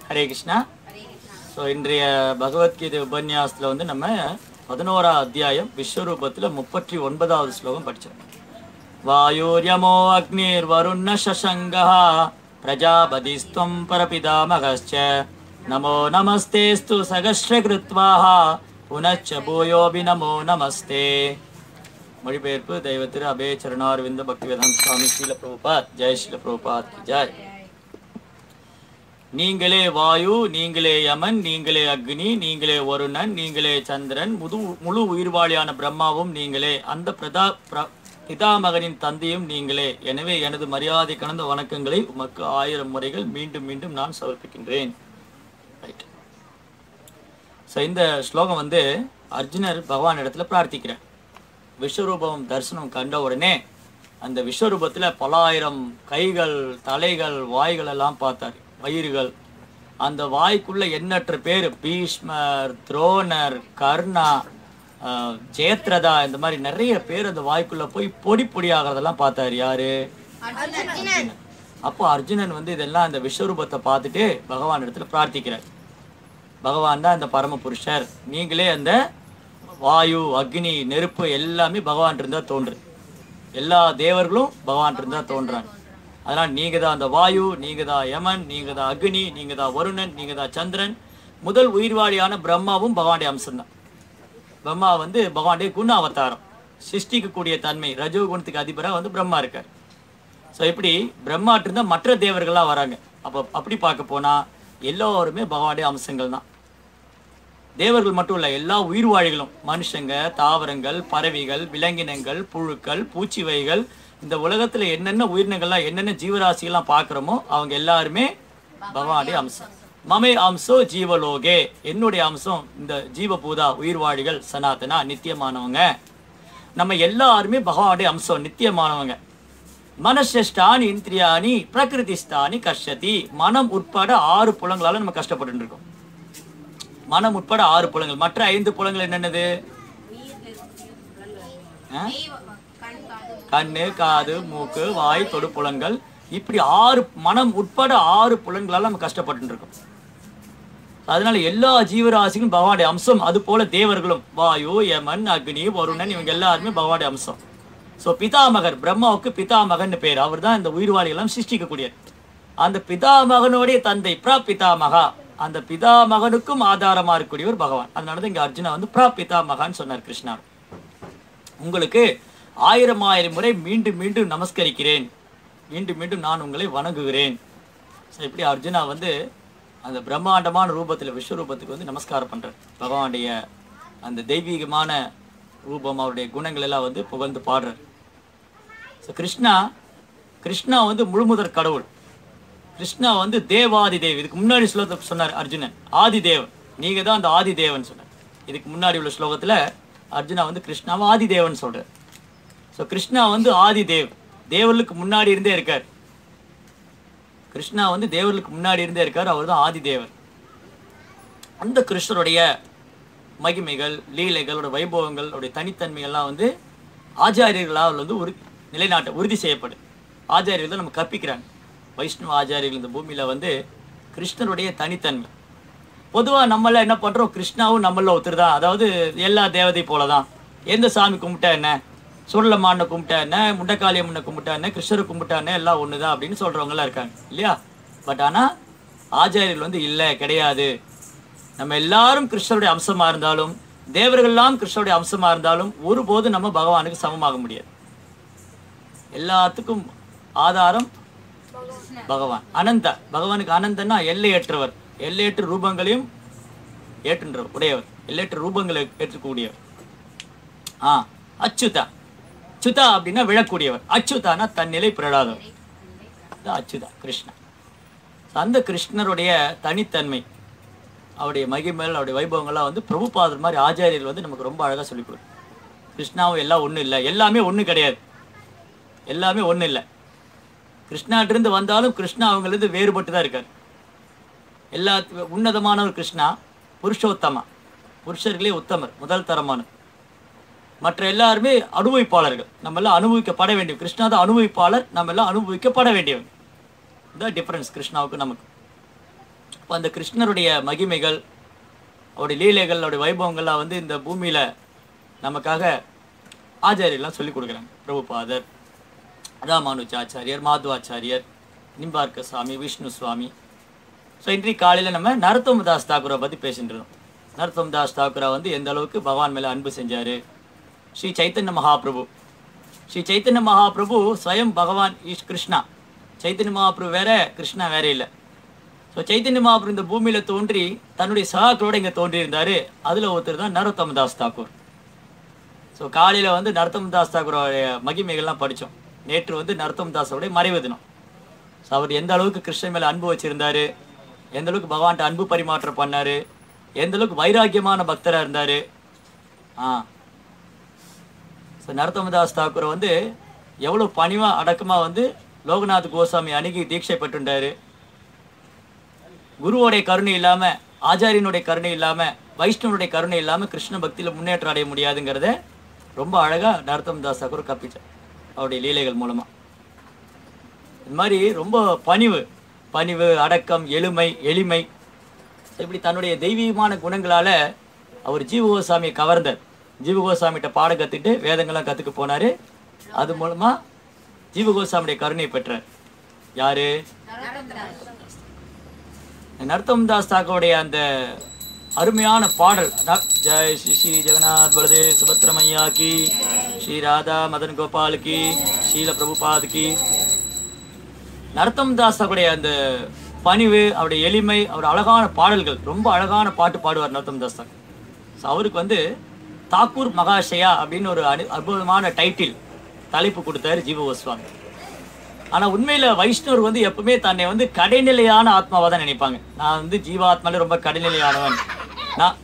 Hare Krishna so இன்றைய பகவத்கீதை உபன்யாசத்தில் வந்து நம்ம பதினோரா அத்தியாயம் விஸ்வரூபத்தில் முப்பத்தி ஒன்பதாவது ஸ்லோகம் படித்தோம் வாயுர்யமோ அக்னிர் வருண சசங்கா பிரஜாபதிஸ்துவம் பரபிதாமகச்ச நமோ நமஸ்தேஸ்து சகஸ்ரகிருத்வாஹ புனச்ச பூயோபி நமோ நமஸ்தே மொழிபெயர்ப்பு தெய்வ திரு அபய சரணார்விந்த பக்திவேதாந்த சுவாமி ஸ்ரீல பிரபுபாத் ஜெய் ஸ்ரீல பிரபுபாத் கி ஜெய் நீங்களே வாயு நீங்களே யமன் நீங்களே அக்னி நீங்களே வருணன் நீங்களே சந்திரன் முது முழு உயிர்வாளியான பிரம்மாவும் நீங்களே அந்த பிரதா பிர- பிதாமகனின் தந்தையும் நீங்களே எனவே எனது மரியாதை கலந்த வணக்கங்களை உமக்கு ஆயிரம் முறைகள் மீண்டும் மீண்டும் நான் சமர்ப்பிக்கின்றேன் ரைட் ஸோ இந்த ஸ்லோகம் வந்து அர்ஜுனர் பகவான் இடத்துல பிரார்த்திக்கிறார் விஸ்வரூபம் தரிசனம் கண்ட உடனே அந்த விஸ்வரூபத்துல பலாயிரம் கைகள் தலைகள் வாய்கள் எல்லாம் பார்த்தார் வயிறுகள் அந்த வாய்க்குள்ள எண்ணற்ற பேர் பீஷ்மர் துரோணர் கர்ணா ஆஹ், ஜெயத்ரதா இந்த மாதிரி நிறைய பேர் அந்த வாய்க்குள்ள போய் பொடி பொடி ஆகிறதெல்லாம் பார்த்தாரு யாரு அர்ஜுனன். அப்போ அர்ஜுனன் வந்து இதெல்லாம் அந்த விஸ்வரூபத்தை பார்த்துட்டு பகவான் இடத்துல பிரார்த்திக்கிறார் பகவான் தான் அந்த பரம புருஷர் நீங்களே அந்த வாயு அக்னி நெருப்பு எல்லாமே பகவான் இருந்தா தோன்று எல்லா தேவர்களும் பகவான் இருந்தா தோன்றாங்க அதனால் நீங்க தான் அந்த வாயு நீங்க தான் யமன் நீங்க தான் அக்னி நீங்க தான் வருணன் நீங்க தான் சந்திரன் முதல் உயிர்வாளியான பிரம்மாவும் பகவானுடைய அம்சம்தான் பிரம்மா வந்து பகவானுடைய குண அவதாரம் சிருஷ்டிக்கக்கூடிய தன்மை ரஜோ குணத்துக்கு அதிபராக வந்து பிரம்மா இருக்கார் ஸோ இப்படி பிரம்மாட்டு இருந்தால் மற்ற தேவர்கள்லாம் வராங்க அப்போ அப்படி பார்க்க போனால் எல்லோருமே பகவானுடைய அம்சங்கள் தான் தேவர்கள் மட்டும் இல்லை எல்லா உயிர்வாழிகளும் மனுஷங்க தாவரங்கள் பறவைகள் விலங்கினங்கள் புழுக்கள் பூச்சிவைகள் இந்த உலகத்தில் என்னென்ன உயிரினங்கள்லாம் என்னென்ன ஜீவராசிகள்லாம் பார்க்குறோமோ அவங்க எல்லாருமே பகவானுடைய அம்சம் மமே அம்சோ ஜீவலோகே என்னுடைய அம்சம் இந்த ஜீவபூதா உயிர்வாழிகள் சனாதனா நித்தியமானவங்க நம்ம எல்லாருமே பகவானுடைய அம்சம் நித்தியமானவங்க மனசிஷ்டானி இந்திரியாணி பிரகிருதிஸ்தானி கஷ்டதி மனம் உட்பட ஆறு புலங்களால நம்ம கஷ்டப்பட்டு இருக்கோம் மனம் உட்பட ஆறு புலங்கள் மற்ற ஐந்து புலங்கள் என்னென்னது ஆ? கண்ணு காது மூக்கு வாய் தொடு புலங்கள் இப்படி ஆறு மனம் உட்பட ஆறு புலன்களால நம்ம கஷ்டப்பட்டு இருக்கோம் அதனால எல்லா ஜீவராசிகளும் பகவானுடைய அம்சம் அது போல தேவர்களும் வாயு யமன் அக்னி வருணன் இவங்க எல்லாருமே பகவானுடைய அம்சம் ஸோ பிதாமகர் பிரம்மாவுக்கு பிதாமகன் பேர் அவர் தான் இந்த உயிர்வாளிகளாம் சிருஷ்டிக்கக்கூடியவர் அந்த பிதாமகனுடைய தந்தை பிரா பிதாமகா அந்த பிதாமகனுக்கும் ஆதாரமா இருக்கக்கூடியவர் பகவான் அதனால தான் இங்க அர்ஜுனா வந்து பிரா பிதாமகான்னு சொன்னார் கிருஷ்ணா உங்களுக்கு ஆயிரம் ஆயிரம் முறை மீண்டும் மீண்டும் நமஸ்கரிக்கிறேன் மீண்டும் மீண்டும் நான் உங்களை வணங்குகிறேன் ஸோ இப்படி அர்ஜுனா வந்து அந்த பிரம்மாண்டமான ரூபத்தில் விஸ்வரூபத்துக்கு வந்து நமஸ்காரம் பண்றார் பகவானுடைய அந்த தெய்வீகமான ரூபம் அவருடைய குணங்கள் எல்லாம் வந்து புகழ்ந்து பாடுறார் ஸோ கிருஷ்ணா கிருஷ்ணா வந்து முழுமுதற் கடவுள் கிருஷ்ணா வந்து தேவாதி தேவ் இதுக்கு முன்னாடி ஸ்லோகத்தை சொன்னார் அர்ஜுனன் ஆதி தேவன் நீங்க தான் அந்த ஆதி தேவன் சொன்னார் இதுக்கு முன்னாடி உள்ள ஸ்லோகத்துல அர்ஜுனா வந்து கிருஷ்ணாவை ஆதி தேவன் சொல்றார் ஸோ கிருஷ்ணா வந்து ஆதி தேவ் தேவர்களுக்கு முன்னாடி இருந்தே இருக்கார் கிருஷ்ணா வந்து தேவர்களுக்கு முன்னாடி இருந்தே இருக்கார் அவர் தான் ஆதி தேவர் அந்த கிருஷ்ணருடைய மகிமைகள் லீலைகளோட வைபவங்கள் அவருடைய தனித்தன்மைகள்லாம் வந்து ஆச்சாரியர்களால் வந்து ஒரு நிலைநாட்ட உறுதி செய்யப்படும் ஆச்சாரியர்கள் தான் நம்ம கற்பிக்கிறாங்க வைஷ்ணவ ஆச்சாரியர்கள் இந்த பூமியில் வந்து கிருஷ்ணருடைய தனித்தன்மை பொதுவாக நம்மள என்ன பண்ணுறோம் கிருஷ்ணாவும் நம்மள ஒருத்தர் தான் அதாவது எல்லா தேவதை போல தான் எந்த சாமி கும்பிட்டா என்ன சுடலமானை கும்பிட்டா என்ன முண்டக்காளியம்மனை கும்பிட்டா என்ன கிருஷ்ணரை கும்பிட்டா என்ன எல்லாம் ஒன்று தான் அப்படின்னு சொல்கிறவங்களாம் இருக்காங்க இல்லையா பட் ஆனால் ஆச்சாரியர்கள் வந்து இல்லை கிடையாது நம்ம எல்லாரும் கிருஷ்ணருடைய அம்சமாக இருந்தாலும் தேவர்கள்லாம் கிருஷ்ணருடைய அம்சமாக இருந்தாலும் ஒருபோதும் நம்ம பகவானுக்கு சமமாக முடியாது எல்லாத்துக்கும் ஆதாரம் பகவான் அனந்த பகவானுக்கு அனந்தன்னா எல்லையற்றவர் எல்லையற்ற ரூபங்களையும் ஏற்றுன்றவர் உடையவர் எல்லையற்ற ரூபங்களை ஏற்றக்கூடியவர் ஆ அச்சுதா அச்சுதா அப்படின்னா விழக்கூடியவர் அச்சுதானா தன்னிலை பிறடாதவர் அதான் அச்சுதா கிருஷ்ணா அந்த கிருஷ்ணருடைய தனித்தன்மை அவருடைய மகிமைகள் அவருடைய வைபவங்கள்லாம் வந்து பிரபுபாதர் மாதிரி ஆச்சாரியர்கள் வந்து நமக்கு ரொம்ப அழகாக சொல்லிக் கொடுக்கும் கிருஷ்ணாவும் எல்லாம் ஒன்றும் இல்லை எல்லாமே ஒன்று கிடையாது எல்லாமே ஒன்றும் இல்லை கிருஷ்ணாட்டிருந்து வந்தாலும் கிருஷ்ணா அவங்களிருந்து வேறுபட்டு தான் இருக்கார் எல்லா உன்னதமானவர் கிருஷ்ணா புருஷோத்தமா புருஷர்களே உத்தமர் முதல் தரமானவர் மற்ற எல்லாருமே அனுபவிப்பாளர்கள் நம்ம எல்லாம் அனுபவிக்கப்பட வேண்டிய கிருஷ்ணா தான் அனுபவிப்பாளர் நம்ம எல்லாம் அனுபவிக்கப்பட வேண்டியவங்க இதான் டிஃப்ரென்ஸ் கிருஷ்ணாவுக்கு நமக்கு அப்ப அந்த கிருஷ்ணருடைய மகிமைகள் அவருடைய லீலைகள் அவருடைய வைபவங்கள்லாம் வந்து இந்த பூமியில நமக்காக ஆச்சாரியெல்லாம் சொல்லி கொடுக்குறாங்க பிரபுபாதர் ராமானுஜ ஆச்சாரியர் மாதுவாச்சாரியர் நிம்பார்க்க சுவாமி விஷ்ணு சுவாமி ஸோ இன்றைக்கு காலையில் நம்ம நரத்தம் தாஸ் தாக்கூரை பற்றி பேசிட்டு இருந்தோம் நரத்தம் தாஸ் தாக்கூரா வந்து எந்த அளவுக்கு பகவான் மேலே அன்பு செஞ்சார் ஸ்ரீ சைத்தன்ய மகாபிரபு ஸ்ரீ சைத்தன்ய மகாபிரபு ஸ்வயம் பகவான் ஈஷ் கிருஷ்ணா சைத்தன்ய மகாபிரபு வேற கிருஷ்ணா வேற இல்லை ஸோ சைத்தன்ய மகாபிரபு இந்த பூமியில் தோன்றி தன்னுடைய சகாக்களோட இங்கே தோன்றியிருந்தாரு அதில் ஒருத்தர் தான் நரோத்தம தாஸ் தாக்கூர் ஸோ காலையில் வந்து நரத்தம் தாஸ் தாக்கூரோடைய மகிமைகள்லாம் படித்தோம் நேற்று வந்து நரத்தம் தாஸோடைய மறைவு தினம் ஸோ அவர் எந்த அளவுக்கு கிருஷ்ணன் மேலே அன்பு வச்சிருந்தாரு எந்த அளவுக்கு பகவான்கிட்ட அன்பு பரிமாற்றம் பண்ணாரு எந்த அளவுக்கு வைராக்கியமான பக்தராக இருந்தார் ஆ ஸோ நரத்தமதாஸ் தாக்கூர் வந்து எவ்வளோ பணிவாக அடக்கமாக வந்து லோகநாத் கோசாமி அணுகி தீட்சை பெற்றுண்டாரு குருவோடைய கருணை இல்லாமல் ஆச்சாரியனுடைய கருணை இல்லாமல் வைஷ்ணவனுடைய கருணை இல்லாமல் கிருஷ்ண பக்தியில் முன்னேற்றம் அடைய முடியாதுங்கிறத ரொம்ப அழகாக நரத்தமதாஸ் தாக்கூர் கற்பிச்சார் அவருடைய லீலைகள் மூலமாக இந்த மாதிரி ரொம்ப பணிவு பணிவு அடக்கம் எளிமை எளிமை இப்படி தன்னுடைய தெய்வீகமான குணங்களால அவர் ஜீவகோசாமியை கவர்ந்தார் ஜீவகோசாமிகிட்ட பாடம் கற்றுட்டு வேதங்கள்லாம் கற்றுக்க போனார் அது மூலமாக ஜீவகோசாமியுடைய கருணை பெற்றார் யாரு நர்த்தம் தாஸ் தாக்கோடைய அந்த அருமையான பாடல் ந- ஜெய் ஸ்ரீ ஸ்ரீ ஜெகநாத் பலதே சுபத்ரமையா கி ஸ்ரீ ராதா மதன் கோபால் கி ஸ்ரீல பிரபுபாத் கி நரத்தம் தாஸாவுடைய அந்த பணிவு அவருடைய எளிமை அவர் அழகான பாடல்கள் ரொம்ப அழகான பாட்டு பாடுவார் நரத்தம் தாஸ் தாக்கூர் ஸோ அவருக்கு வந்து தாக்கூர் மகாஷயா அப்படின்னு ஒரு அனு அற்புதமான டைட்டில் தலைப்பு கொடுத்தாரு ஜீவ கோஸ்வாமி ஆனால் உண்மையில் வைஷ்ணவர் வந்து எப்பவுமே தன்னை வந்து கடைநிலையான ஆத்மாவாக தான் நினைப்பாங்க நான் வந்து ஜீவாத்மாலே ரொம்ப கடைநிலையானவன் நான்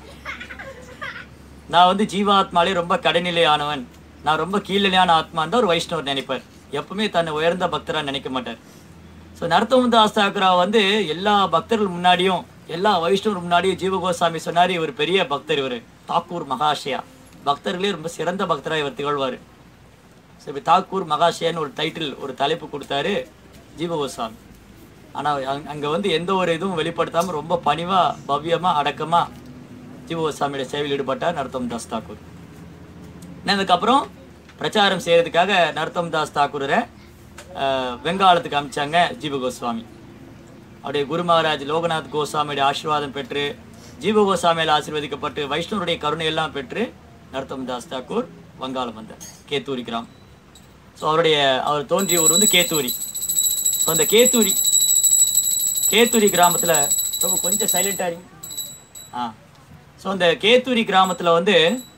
நான் வந்து ஜீவாத்மாலே ரொம்ப கடைநிலையானவன் நான் ரொம்ப கீழ்நிலையான ஆத்மான்னு தான் ஒரு வைஷ்ணவர் நினைப்பார் எப்பவுமே தன்னை உயர்ந்த பக்தராக நினைக்க மாட்டார் ஸோ நரத்தம் தாஸ் தாக்கரா வந்து எல்லா பக்தர்கள் முன்னாடியும் எல்லா வைஷ்ணவர் முன்னாடியும் ஜீவகோசாமி சொன்னார் இவர் பெரிய பக்தர் இவர் தாக்கூர் மகாஷயா பக்தர்களே ரொம்ப சிறந்த பக்தராக இவர் திகழ்வார் ஸோ இப்போ தாக்கூர் மகாஷயான்னு ஒரு டைட்டில் ஒரு தலைப்பு கொடுத்தாரு ஜீவகோசாமி ஆனால் அங்கே வந்து எந்த ஒரு இதுவும் வெளிப்படுத்தாமல் ரொம்ப பணிவாக பவ்யமாக அடக்கமாக ஜீவகோசாமியோட சேவையில் ஈடுபட்டார் நரத்தம் தாஸ் தாக்கூர் அதுக்கப்புறம் பிரச்சாரம் செய்யறதுக்காக நரத்தம் தாஸ் தாக்கூரை அஹ், வெங்காளத்துக்கு அமிச்சாங்க ஜீவ கோஸ்வாமி அவருடைய குரு மகாராஜ் லோகநாத் கோஸ்வாமியுடைய ஆசீர்வாதம் பெற்று ஜீவ கோஸ்வாமியால் ஆசீர்வதிக்கப்பட்டு வைஷ்ணவருடைய கருணை எல்லாம் பெற்று நரத்தம் தாஸ் தாக்கூர் வங்காளம் வந்தார் கேத்தூரி கிராமம் ஸோ அவருடைய அவர் தோன்றிய ஊர் வந்து கேத்தூரி ஸோ அந்த கேத்தூரி கேத்தூரி கிராமத்தில் ரொம்ப கொஞ்சம் சைலண்டாக இருங்க ஆ ஸோ அந்த கேத்தூரி கிராமத்தில் வந்து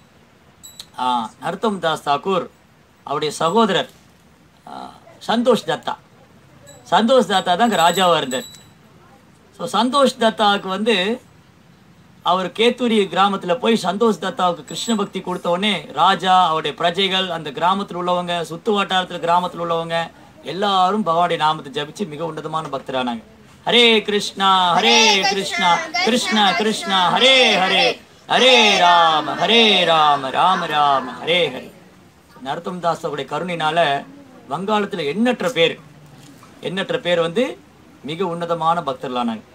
ஆ, நருத்தம் தாஸ் தாக்கூர் அவருடைய சகோதரர் ஆ, சந்தோஷ் தத்தா சந்தோஷ் தத்தா தான் அங்கே ராஜாவாக இருந்தார் ஸோ சந்தோஷ் தத்தாவுக்கு வந்து அவர் கேத்தூரி கிராமத்தில் போய் சந்தோஷ் தத்தாவுக்கு கிருஷ்ண பக்தி கொடுத்த உடனே ராஜா அவருடைய பிரஜைகள் அந்த கிராமத்தில் உள்ளவங்க சுத்து வட்டாரத்தில் கிராமத்தில் உள்ளவங்க எல்லாரும் பகவானுடைய நாமத்தை ஜபிச்சு மிக உன்னதமான பக்தரானாங்க ஹரே கிருஷ்ணா ஹரே கிருஷ்ணா கிருஷ்ணா கிருஷ்ணா ஹரே ஹரே ஹரே ராம ஹரே ராம ராம ராம ஹரே ஹரே நரத்தம் தாஸோடைய கருணையினால வங்காளத்தில் எண்ணற்ற பேர் எண்ணற்ற பேர் வந்து மிக உன்னதமான பக்தர்களானாங்க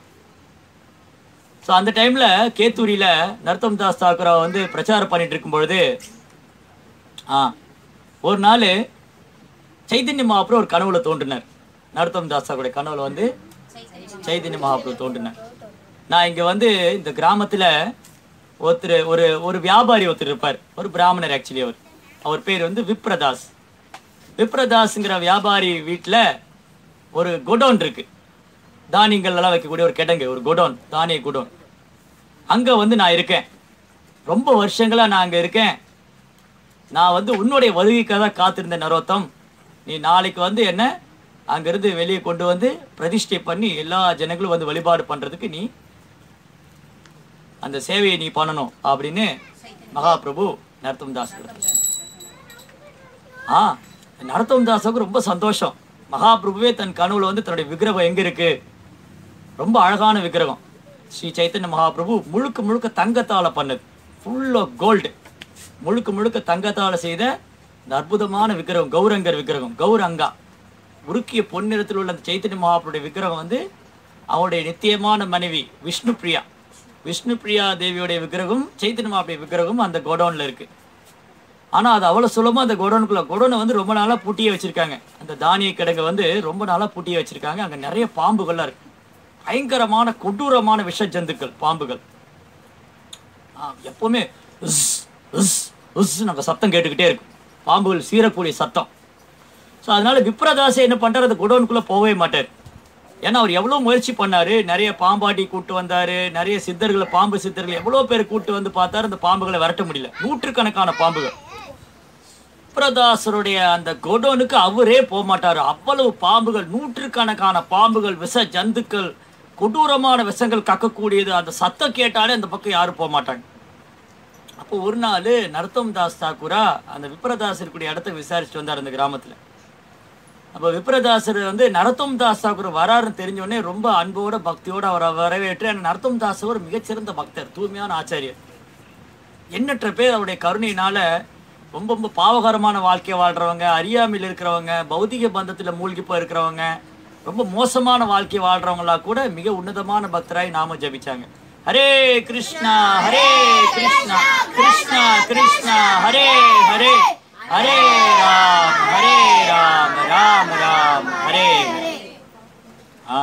ஸோ அந்த டைமில் கேத்தூரியில் நர்த்தம் தாஸ் தாக்கரா வந்து பிரச்சாரம் பண்ணிட்டு இருக்கும் பொழுது ஆ ஒரு நாள் சைத்தன்ய மகாபுரம் ஒரு கனவுல தோன்றினார் நர்த்தம் தாஸ் தாக்கருடைய கனவுல வந்து சைத்தன்ய மகாபுரம் தோன்றினார் நான் இங்கே வந்து இந்த கிராமத்தில் ஒருத்தர் ஒரு ஒரு வியாபாரி ஒருத்தர் இருப்பார் ஒரு பிராமணர் ஆக்சுவலி அவர் அவர் பேர் வந்து விப்ரதாஸ் விப்ரதாஸ்ங்கிற வியாபாரி வீட்டில் ஒரு குடோன் இருக்கு தானியங்கள் எல்லாம் வைக்கக்கூடிய ஒரு கிடங்கு ஒரு குடோன் தானிய குடோன் அங்கே வந்து நான் இருக்கேன் ரொம்ப வருஷங்களா நான் அங்கே இருக்கேன் நான் வந்து உன்னுடைய வருகைக்காக தான் காத்திருந்த நரோத்தம் நீ நாளைக்கு வந்து என்ன அங்கிருந்து வெளியே கொண்டு வந்து பிரதிஷ்டை பண்ணி எல்லா ஜனங்களும் வந்து வழிபாடு பண்ணுறதுக்கு நீ அந்த சேவையை நீ பண்ணணும் அப்படின்னு மகாபிரபு நரத்தம் தாஸ் ஆ நரத்தம் தாஸுக்கு ரொம்ப சந்தோஷம் மகாபிரபுவே தன் கனவுல வந்து தன்னுடைய விக்கிரகம் எங்க இருக்கு ரொம்ப அழகான விக்கிரகம் ஸ்ரீ சைத்தன்ய மகாபிரபு முழுக்க முழுக்க தங்கத்தால பண்ணது ஃபுல் ஆஃப் கோல்டு முழுக்க முழுக்க தங்கத்தால செய்த இந்த அற்புதமான விக்கிரகம் கௌரங்கர் விக்கிரகம் கௌரங்கா உருக்கிய பொன்னிறத்தில் உள்ள அந்த சைத்தன்ய மகாபிரபுடைய விக்கிரகம் வந்து அவருடைய நித்தியமான மனைவி விஷ்ணு பிரியா விஷ்ணு பிரியா தேவியோடைய விக்கிரகம் சைத்தன்ய மாப்பிடைய விக்கிரகம் அந்த கோடவுனில் இருக்குது ஆனால் அது அவ்வளோ சுலபமாக அந்த கோடவுனுக்குள்ள கோடவுனை வந்து ரொம்ப நாளாக பூட்டியே வச்சுருக்காங்க அந்த தானிய கிடங்கை வந்து ரொம்ப நாளாக பூட்டியே வச்சுருக்காங்க அங்கே நிறைய பாம்புகள்லாம் இருக்கு பயங்கரமான கொடூரமான விஷ ஜந்துக்கள் பாம்புகள் ஆ, எப்பவுமே உஸ் உஸ் உஸ் நம்ம சத்தம் கேட்டுக்கிட்டே இருக்கும் பாம்புகள் சீரக்கூடிய சத்தம் ஸோ அதனால விப்ரதாசை என்ன பண்ணுறாரு அந்த குடோனுக்குள்ளே போகவே மாட்டார் ஏன்னா அவர் எவ்வளோ முயற்சி பண்ணாரு நிறைய பாம்பாட்டி கூட்டு வந்தாரு நிறைய சித்தர்களை பாம்பு சித்தர்கள் எவ்வளோ பேர் கூட்டு வந்து பார்த்தாரு அந்த பாம்புகளை விரட்ட முடியல நூற்றுக்கணக்கான பாம்புகள் விப்ரதாசருடைய அந்த கோடோனுக்கு அவரே போக மாட்டாரு அவ்வளவு பாம்புகள் நூற்றுக்கணக்கான பாம்புகள் விஷ ஜந்துக்கள் கொடூரமான விஷங்கள் கக்கக்கூடியது அந்த சத்தம் கேட்டாலே அந்த பக்கம் யாரும் போக மாட்டாங்க அப்போ ஒரு நாள் நரத்தம் தாஸ் தாக்கூரா அந்த விப்ரதாசர் இருக்கக்கூடிய இடத்த விசாரிச்சுட்டு வந்தார் அந்த கிராமத்தில் அப்போ விப்ரதாசர் வந்து நரத்தம் தாஸ் தாக்கூர் வராருன்னு தெரிஞ்ச உடனே ரொம்ப அன்போட பக்தியோட அவரை வரவேற்று அந்த நரத்தம் தாஸ் ஒரு மிகச்சிறந்த பக்தர் தூய்மையான ஆச்சாரியர் எண்ணற்ற பேர் அவருடைய கருணையினால ரொம்ப ரொம்ப பாவகரமான வாழ்க்கை வாழ்றவங்க அறியாமையில் இருக்கிறவங்க பௌதிக பந்தத்தில் மூழ்கி போய் இருக்கிறவங்க ரொம்ப மோசமான வாழ்க்கை வாழ்றவங்களா கூட மிக உன்னதமான பக்தராய் நாம ஜபிச்சாங்க ஹரே கிருஷ்ணா ஹரே கிருஷ்ணா கிருஷ்ணா கிருஷ்ணா ஹரே ஹரே ஹரே ராம் ஹரே ராம் ராம் ராம் ஹரே ஹரே. ஆ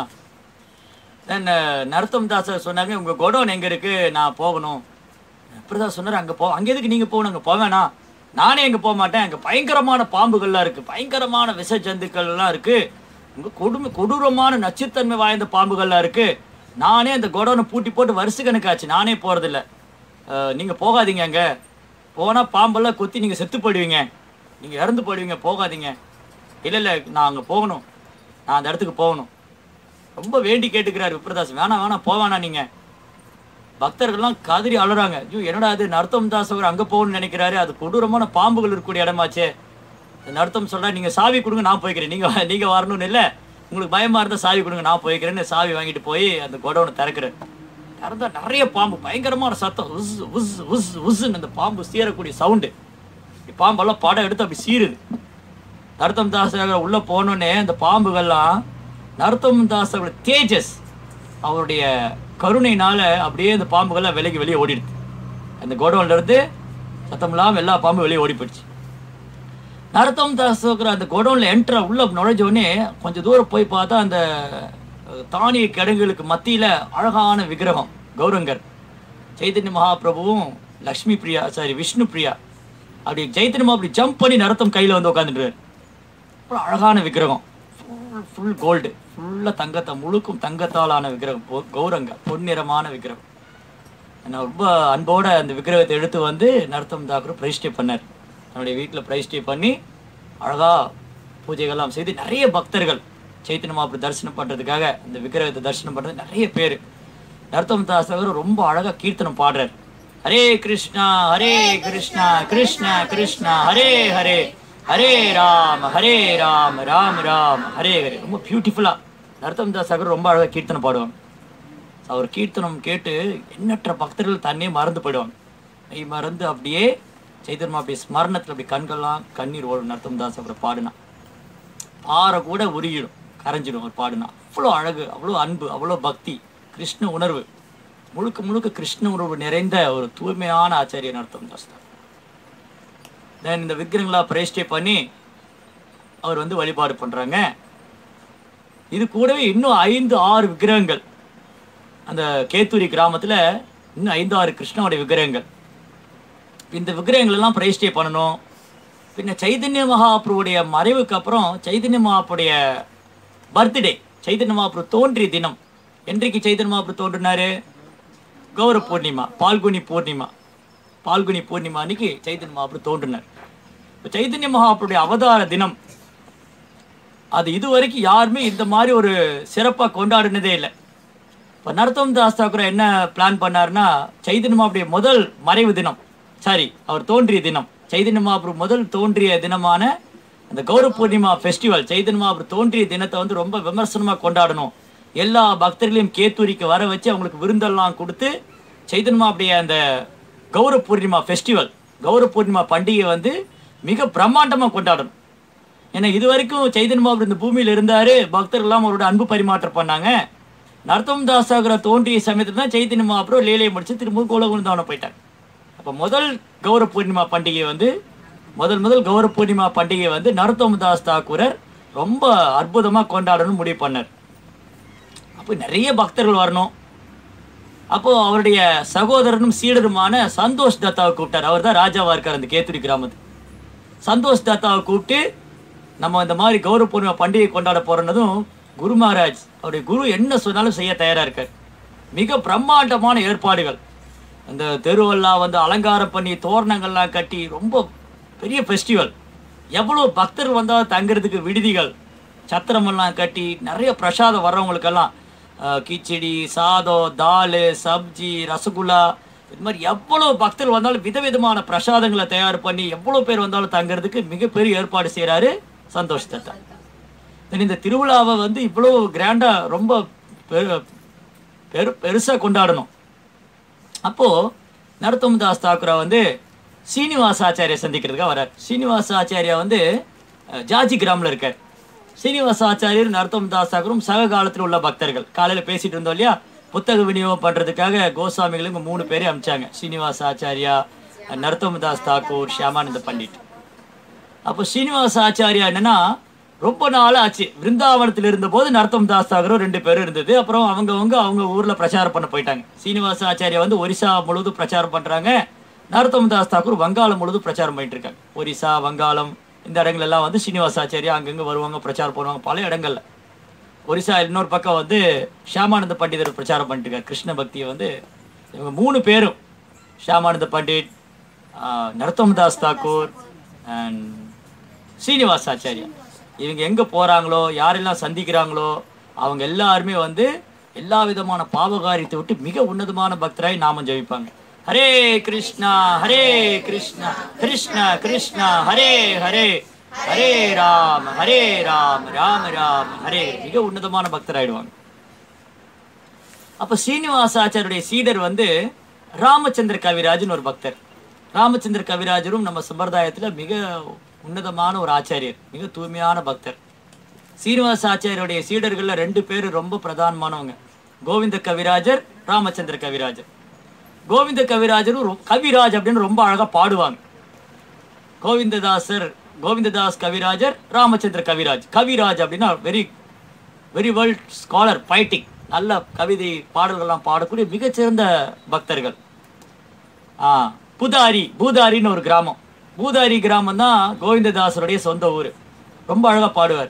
தென் நரத்தம் தாசர் சொன்னாங்க உங்கள் கோடவுன் எங்கே இருக்குது நான் போகணும் இப்படிதான் சொன்னார் அங்கே போ அங்கே எதுக்கு நீங்கள் போகணும் அங்கே போவேணா நானே அங்கே போக மாட்டேன் அங்கே பயங்கரமான பாம்புகள்லாம் இருக்குது பயங்கரமான விஷ ஜந்துக்கள்லாம் இருக்குது இங்கே கொடுமை கொடூரமான நச்சுத்தன்மை வாய்ந்த பாம்புகள்லாம் இருக்குது நானே அந்த கோடவுனை பூட்டி போட்டு வருஷ கணக்காச்சு நானே போகிறதில்ல நீங்கள் போகாதீங்க அங்கே போனால் பாம்பெல்லாம் கொத்தி நீங்கள் செத்து போயிடுவீங்க நீங்கள் இறந்து போயிடுவீங்க போகாதீங்க இல்லை இல்லை நான் அங்கே போகணும் நான் அந்த இடத்துக்கு போகணும் ரொம்ப வேண்டி கேட்டுக்கிறாரு விப்ரதாஸ் வேணாம் வேணாம் போவேணா நீங்கள் பக்தர்கள்லாம் கதறி அழுறாங்க ஐயோ என்னடா அது நர்த்தம் தாஸ் அவர் அங்கே போகணும்னு நினைக்கிறாரு அது கொடூரமான பாம்புகள் இருக்கக்கூடிய இடமாச்சே நர்த்தம் சொல்றா நீங்க சாவி கொடுங்க நான் போய்க்கிறேன் நீங்க நீங்க வரணும்னு இல்லை உங்களுக்கு பயமா இருந்தா சாவி கொடுங்க நான் போய்க்கிறேன்னு சாவி வாங்கிட்டு போய் அந்த குடோனை திறக்கிறேன் திறந்தா நிறைய பாம்பு பயங்கரமான சத்தம் உஸ் உஸ் உஸ் உஸ்ன்னு அந்த பாம்பு சீரக்கூடிய சவுண்டு பாம்பெல்லாம் படம் எடுத்து அப்படி சீருது நருத்தம் தாசர் உள்ள போனோடனே அந்த பாம்புகள்லாம் நருத்தம் தாசரோட தேஜஸ் அவருடைய கருணையினால அப்படியே அந்த பாம்புகள்லாம் விலகி வெளியே ஓடிடுது அந்த கோடவுன்ல இருந்து சத்தம் இல்லாமல் எல்லா பாம்பும் வெளியே ஓடி போயிடுச்சு நரத்தம் தாசோக்கிற அந்த கோடவுன்ல என்ட்ர உள்ள நுழைஞ்ச உடனே கொஞ்சம் தூரம் போய் பார்த்தா அந்த அஹ், தானிய கிடங்குகளுக்கு மத்தியில அழகான விக்கிரகம் கௌரங்கர் சைதன்ய மகாபிரபுவும் Lakshmipriya sorry Vishnupriya அப்படி சைத்தன்ய மகா அப்படி ஜம்ப் பண்ணி நரத்தம் கையில வந்து உட்காந்துட்டு அப்புறம் அழகான விக்கிரகம் ஃபுல் ஃபுல் கோல்டு ஃபுல்லாக தங்கத்தை முழுக்கும் தங்கத்தாலான விக்கிரகம் பொ- கௌரங்க பொன்னிறமான விக்கிரகம் நான் ரொம்ப அன்போட அந்த விக்கிரகத்தை எடுத்து வந்து நரத்தம் தாக்கூர் பிரதிஷ்டை பண்ணார் தன்னுடைய வீட்டில் பிரதிஷ்டை பண்ணி அழகா பூஜைகள்லாம் செய்து நிறைய பக்தர்கள் சைத்தன்ய மாப்பிள்ளை தரிசனம் பண்ணுறதுக்காக அந்த விக்கிரகத்தை தரிசனம் பண்ணுறது நிறைய பேர் நரத்தம் தாசகர் ரொம்ப அழகா கீர்த்தனம் பாடுறார் ஹரே கிருஷ்ணா ஹரே கிருஷ்ணா கிருஷ்ணா கிருஷ்ணா ஹரே ஹரே ஹரே ராம் ஹரே ராம் ராம் ராம் ஹரே ஹரே ரொம்ப பியூட்டிஃபுல்லாக நரத்தம் தாசகர் ரொம்ப அழகா கீர்த்தனம் பாடுவாங்க அவர் கீர்த்தனம் கேட்டு எண்ணற்ற பக்தர்கள் தன்னே மறந்து போயிடுவாங்க மெய் மறந்து அப்படியே சைதன்மா அப்படி ஸ்மரணத்தில் அப்படி கண்கள்லாம் கண்ணீர் ஓடும் நர்த்தம் தாஸ் அவரை பாடுனா பாறை கூட உருகிடும் கரைஞ்சிடும் அவர் பாடுனா அவ்வளோ அழகு அவ்வளோ அன்பு அவ்வளோ பக்தி கிருஷ்ண உணர்வு முழுக்க முழுக்க கிருஷ்ண உணர்வு நிறைந்த ஒரு தூய்மையான ஆச்சாரியர் நர்த்தம் தாஸ் தான் தென் இந்த விக்கிரங்களா பிரேஷ்டை பண்ணி அவர் வந்து வழிபாடு பண்ணுறாங்க இது கூடவே இன்னும் ஐந்து ஆறு விக்கிரகங்கள் அந்த கேத்தூரி கிராமத்தில் இன்னும் ஐந்து ஆறு கிருஷ்ணனுடைய விக்கிரகங்கள் இந்த விக்கிரகங்கள் எல்லாம் பிரதிஷ்டை பண்ணணும் பின்ன சைதன்ய மகாபுருவுடைய மறைவுக்கு அப்புறம் சைதன்ய மகாபுடைய பர்த்டே சைதன்ய மகாபுரு தோன்றிய தினம் என்றைக்கு சைதன்ய மகாபுரு தோன்றினாரு கௌர பூர்ணிமா பால்குனி பூர்ணிமா பால்குனி பூர்ணிமா அன்னைக்கு சைதன்ய மகாபுரு தோன்றினார் இப்போ சைதன்ய மகாபுருடைய அவதார தினம் அது இதுவரைக்கும் யாருமே இந்த மாதிரி ஒரு சிறப்பாக கொண்டாடினதே இல்லை இப்போ நரத்தம் தாஸ் தாக்கூர் என்ன பிளான் பண்ணாருன்னா சைதன்ய மகாபுடைய முதல் மறைவு தினம் சாரி அவர் தோன்றிய தினம் சைதன்ய மகாபுரு முதல் தோன்றிய தினமான அந்த கௌர பூர்ணிமா ஃபெஸ்டிவல் சைதன்ய மகாபுரு தோன்றிய தினத்தை வந்து ரொம்ப விமர்சனமாக கொண்டாடணும் எல்லா பக்தர்களையும் கேத்தூரிக்கு வர வச்சு அவங்களுக்கு விருந்தெல்லாம் கொடுத்து சைதன்ய மகாபுடைய அந்த கௌர பூர்ணிமா ஃபெஸ்டிவல் கௌர பூர்ணிமா பண்டிகை வந்து மிக பிரம்மாண்டமாக கொண்டாடணும் ஏன்னா இது வரைக்கும் சைதன்ய மகாபுரு இந்த பூமியில் இருந்தாரு பக்தர்கள்லாம் அவரோட அன்பு பரிமாற்றம் பண்ணாங்க நர்த்தம் தாசாகர தோன்றிய சமயத்தில் தான் சைத்தன்ய மகாபிரபு லீலையை முடிச்சு திரும்ப கோலகுந்தாவனம் போயிட்டாங்க அப்போ முதல் கௌர பூர்ணிமா பண்டிகை வந்து முதல் முதல் கௌர பூர்ணிமா பண்டிகை வந்து நரோத்தம தாஸ் தாக்கூரர் ரொம்ப அற்புதமாக கொண்டாடணும்னு முடிவு பண்ணார் அப்போ நிறைய பக்தர்கள் வரணும் அப்போ அவருடைய சகோதரனும் சீடருமான சந்தோஷ் தத்தாவை கூப்பிட்டார் அவர் தான் ராஜாவா இருக்கார் அந்த கேத்துரி கிராமத்து சந்தோஷ் தத்தாவை கூப்பிட்டு நம்ம இந்த மாதிரி கௌரவ பூர்ணிமா பண்டிகை கொண்டாட போறோன்னதும் குரு மகாராஜ் அவருடைய குரு என்ன சொன்னாலும் செய்ய தயாரா இருக்கார் மிக பிரம்மாண்டமான ஏற்பாடுகள் அந்த தெருவெல்லாம் வந்து அலங்காரம் பண்ணி தோரணங்கள்லாம் கட்டி ரொம்ப பெரிய ஃபெஸ்டிவல் எவ்வளோ பக்தர்கள் வந்தால் தங்குறதுக்கு விடுதிகள் சத்திரமெல்லாம் கட்டி நிறைய பிரசாதம் வர்றவங்களுக்கெல்லாம் அஹ், கிச்சடி சாதம் தால் சப்ஜி ரசகுல்லா இது மாதிரி எவ்வளோ பக்தர்கள் வந்தாலும் விதவிதமான பிரசாதங்களை தயார் பண்ணி எவ்வளோ பேர் வந்தாலும் தங்குறதுக்கு மிகப்பெரிய ஏற்பாடு செய்கிறாரு சந்தோஷ் தத்தா Then இந்த திருவிழாவை வந்து இவ்வளோ கிராண்டாக ரொம்ப பெரு பெரு பெருசாக கொண்டாடணும் அப்போது நரத்தம் தாஸ் தாக்குரா வந்து சீனிவாச ஆச்சாரியை சந்திக்கிறதுக்காக வரார் சீனிவாச ஆச்சாரியா வந்து அஹ், ஜாஜி கிராமில் இருக்கார் சீனிவாச ஆச்சாரியர் நரத்தம் தாஸ் தாக்கூரும் சக காலத்தில் உள்ள பக்தர்கள் காலையில் பேசிட்டு இருந்தோம் இல்லையா புத்தக விநியோகம் பண்ணுறதுக்காக கோஸ்வாமிகளுக்கு மூணு பேரையும் அனுப்பிச்சாங்க சீனிவாச ஆச்சாரியா நரத்தம் தாஸ் தாக்கூர் ஷியாமானந்த பண்டிட் அப்போ ஸ்ரீனிவாச ஆச்சாரியா என்னன்னா ரொம்ப நாள் ஆச்சு விருந்தாவனத்தில் இருந்தபோது நரத்தம் தாஸ் தாகரும் ரெண்டு பேரும் இருந்தது அப்புறம் அவங்கவங்க அவங்க ஊரில் பிரச்சாரம் பண்ண போயிட்டாங்க சீனிவாச ஆச்சாரியா வந்து ஒரிசா முழுவதும் பிரச்சாரம் பண்ணுறாங்க நரத்தம் தாஸ் தாக்கூர் வங்காளம் முழுவதும் பிரச்சாரம் பண்ணிட்டு இருக்காங்க ஒரிசா வங்காளம் இந்த இடங்கள் எல்லாம் வந்து ஸ்ரீனிவாச ஆச்சாரியா அங்கங்கே வருவாங்க பிரச்சாரம் பண்ணுவாங்க பல இடங்கள்ல ஒரிசா இன்னொரு பக்கம் வந்து ஷியாமானந்த பண்டிதர் பிரச்சாரம் பண்ணிட்டு இருக்காரு கிருஷ்ண பக்தியை வந்து இவங்க மூணு பேரும் ஷியாமானந்த பண்டிட் ஆஹ், நரத்தம் தாஸ் தாக்கூர் அண்ட் ஸ்ரீனிவாஸ் ஆச்சாரியா இவங்க எங்கே போகிறாங்களோ யாரெல்லாம் சந்திக்கிறாங்களோ அவங்க எல்லாருமே வந்து எல்லா விதமான பாவகாரியத்தை விட்டு மிக உன்னதமான பக்தராய் நாமம் ஜெபிப்பாங்க ஹரே கிருஷ்ணா ஹரே கிருஷ்ணா கிருஷ்ணா கிருஷ்ணா ஹரே ஹரே ஹரே ராம் ஹரே ராம் ராம ராம் ஹரே மிக உன்னதமான பக்தராயிடுவாங்க அப்போ ஸ்ரீனிவாசாச்சாரியுடைய சீடர் வந்து ராமச்சந்திர கவிராஜன் ஒரு பக்தர் ராமச்சந்திர கவிராஜரும் நம்ம சம்பிரதாயத்துல மிக உன்னதமான ஒரு ஆச்சாரியர் மிக தூய்மையான பக்தர் சீனிவாச ஆச்சாரியருடைய சீடர்கள்ல ரெண்டு பேர் ரொம்ப பிரதானமானவங்க கோவிந்த கவிராஜர் ராமச்சந்திர கவிராஜர் கோவிந்த கவிராஜரும் ரொ- கவிராஜ் அப்படின்னு ரொம்ப அழகா பாடுவாங்க கோவிந்ததாசர் கோவிந்ததாஸ் கவிராஜர் ராமச்சந்திர கவிராஜ் கவிராஜ் அப்படின்னா வெரி வெரி வேர்ல்ட் ஸ்காலர் பைட்டிக் நல்ல கவிதை பாடல்கள்லாம் பாடக்கூடிய மிகச்சிறந்த பக்தர்கள் ஆ பூதாரி பூதாரின்னு ஒரு கிராமம் பூதாரி கிராமம் தான் கோவிந்ததாசருடைய சொந்த ஊர் ரொம்ப அழகா பாடுவார்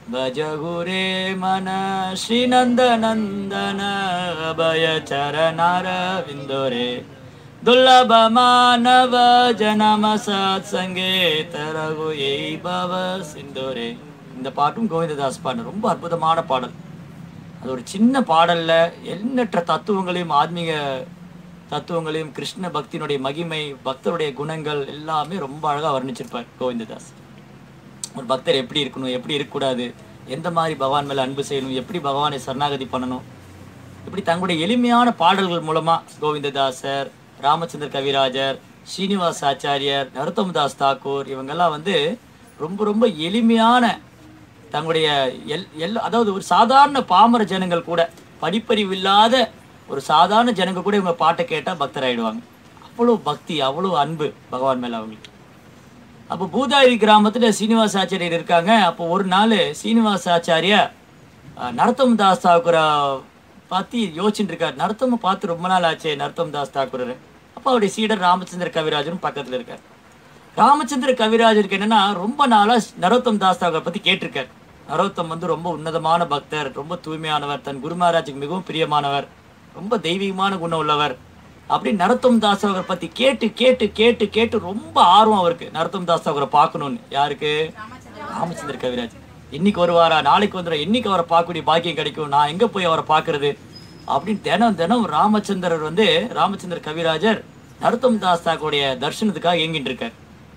பஜகுரே மன ஸ்ரீநந்த நந்தன அபய சரணார விந்தோரே துல்லப மானவ ஜனம சத் சங்கேத ரகு ஏய் பவ சிந்தோரே இந்த பாட்டும் கோவிந்ததாஸ் பாடல் ரொம்ப அற்புதமான பாடல் அது ஒரு சின்ன பாடல்ல எண்ணற்ற தத்துவங்களையும் ஆத்மீக தத்துவங்களையும் கிருஷ்ண பக்தியினுடைய மகிமை பக்தருடைய குணங்கள் எல்லாமே ரொம்ப அழகா வர்ணிச்சிருப்பார் கோவிந்ததாஸ் ஒரு பக்தர் எப்படி இருக்கணும் எப்படி இருக்கக்கூடாது எந்த மாதிரி பகவான் மேல அன்பு செய்யணும் எப்படி பகவானை சரணாகதி பண்ணணும் இப்படி தங்களுடைய எளிமையான பாடல்கள் மூலமா கோவிந்ததாசர் ராமச்சந்திர கவிராஜர் ஸ்ரீனிவாஸ் ஆச்சாரியர் நரோத்தமதாஸ் தாக்கூர் இவங்கெல்லாம் வந்து ரொம்ப ரொம்ப எளிமையான தங்களுடைய எல் எல் அதாவது ஒரு சாதாரண பாமர ஜனங்கள் கூட படிப்பறிவு இல்லாத ஒரு சாதாரண ஜனங்க கூட இவங்க பாட்டை கேட்டால் பக்தராயிடுவாங்க அவ்வளோ பக்தி அவ்வளோ அன்பு பகவான் மேல அவங்களுக்கு அப்போ பூதாரி கிராமத்தில் சீனிவாச ஆச்சாரியர் இருக்காங்க அப்போ ஒரு நாள் சீனிவாச ஆச்சாரியா அஹ், நரத்தம் தாஸ் தாக்கூரை பற்றி யோசிச்சுட்டு இருக்கார் நரத்தமை பார்த்து ரொம்ப நாள் ஆச்சே நரத்தம் தாஸ் தாக்கூரர் அப்போ அவருடைய சீடர் ராமச்சந்திர கவிராஜரும் பக்கத்தில் இருக்கார் ராமச்சந்திர கவிராஜருக்கு என்னன்னா ரொம்ப நாளாக நரோத்தம் தாஸ் தாக்கூரை பற்றி கேட்டிருக்கார் நரோத்தம் வந்து ரொம்ப உன்னதமான பக்தர் ரொம்ப தூய்மையானவர் தன் குரு மகாராஜுக்கு மிகவும் பிரியமானவர் ரொம்ப தெய்வீகமான குணம் உள்ளவர் அப்படி நரத்தம் தாஸ் அவரை பத்தி கேட்டு கேட்டு கேட்டு கேட்டு ரொம்ப ஆர்வம் அவருக்கு நரத்தம் தாஸ் அவரை பார்க்கணும்னு யாருக்கு ராமச்சந்திர கவிராஜ் இன்னைக்கு வருவாரா நாளைக்கு வந்துடும் இன்னைக்கு அவரை பார்க்கக்கூடிய பாக்கியம் கிடைக்கும் நான் எங்க போய் அவரை பார்க்கறது அப்படின்னு தினம் தினம் ராமச்சந்திரர் வந்து ராமச்சந்திர கவிராஜர் நரத்தம் தாஸ் தாக்குடைய தரிசனத்துக்காக ஏங்கிட்டு இருக்கார்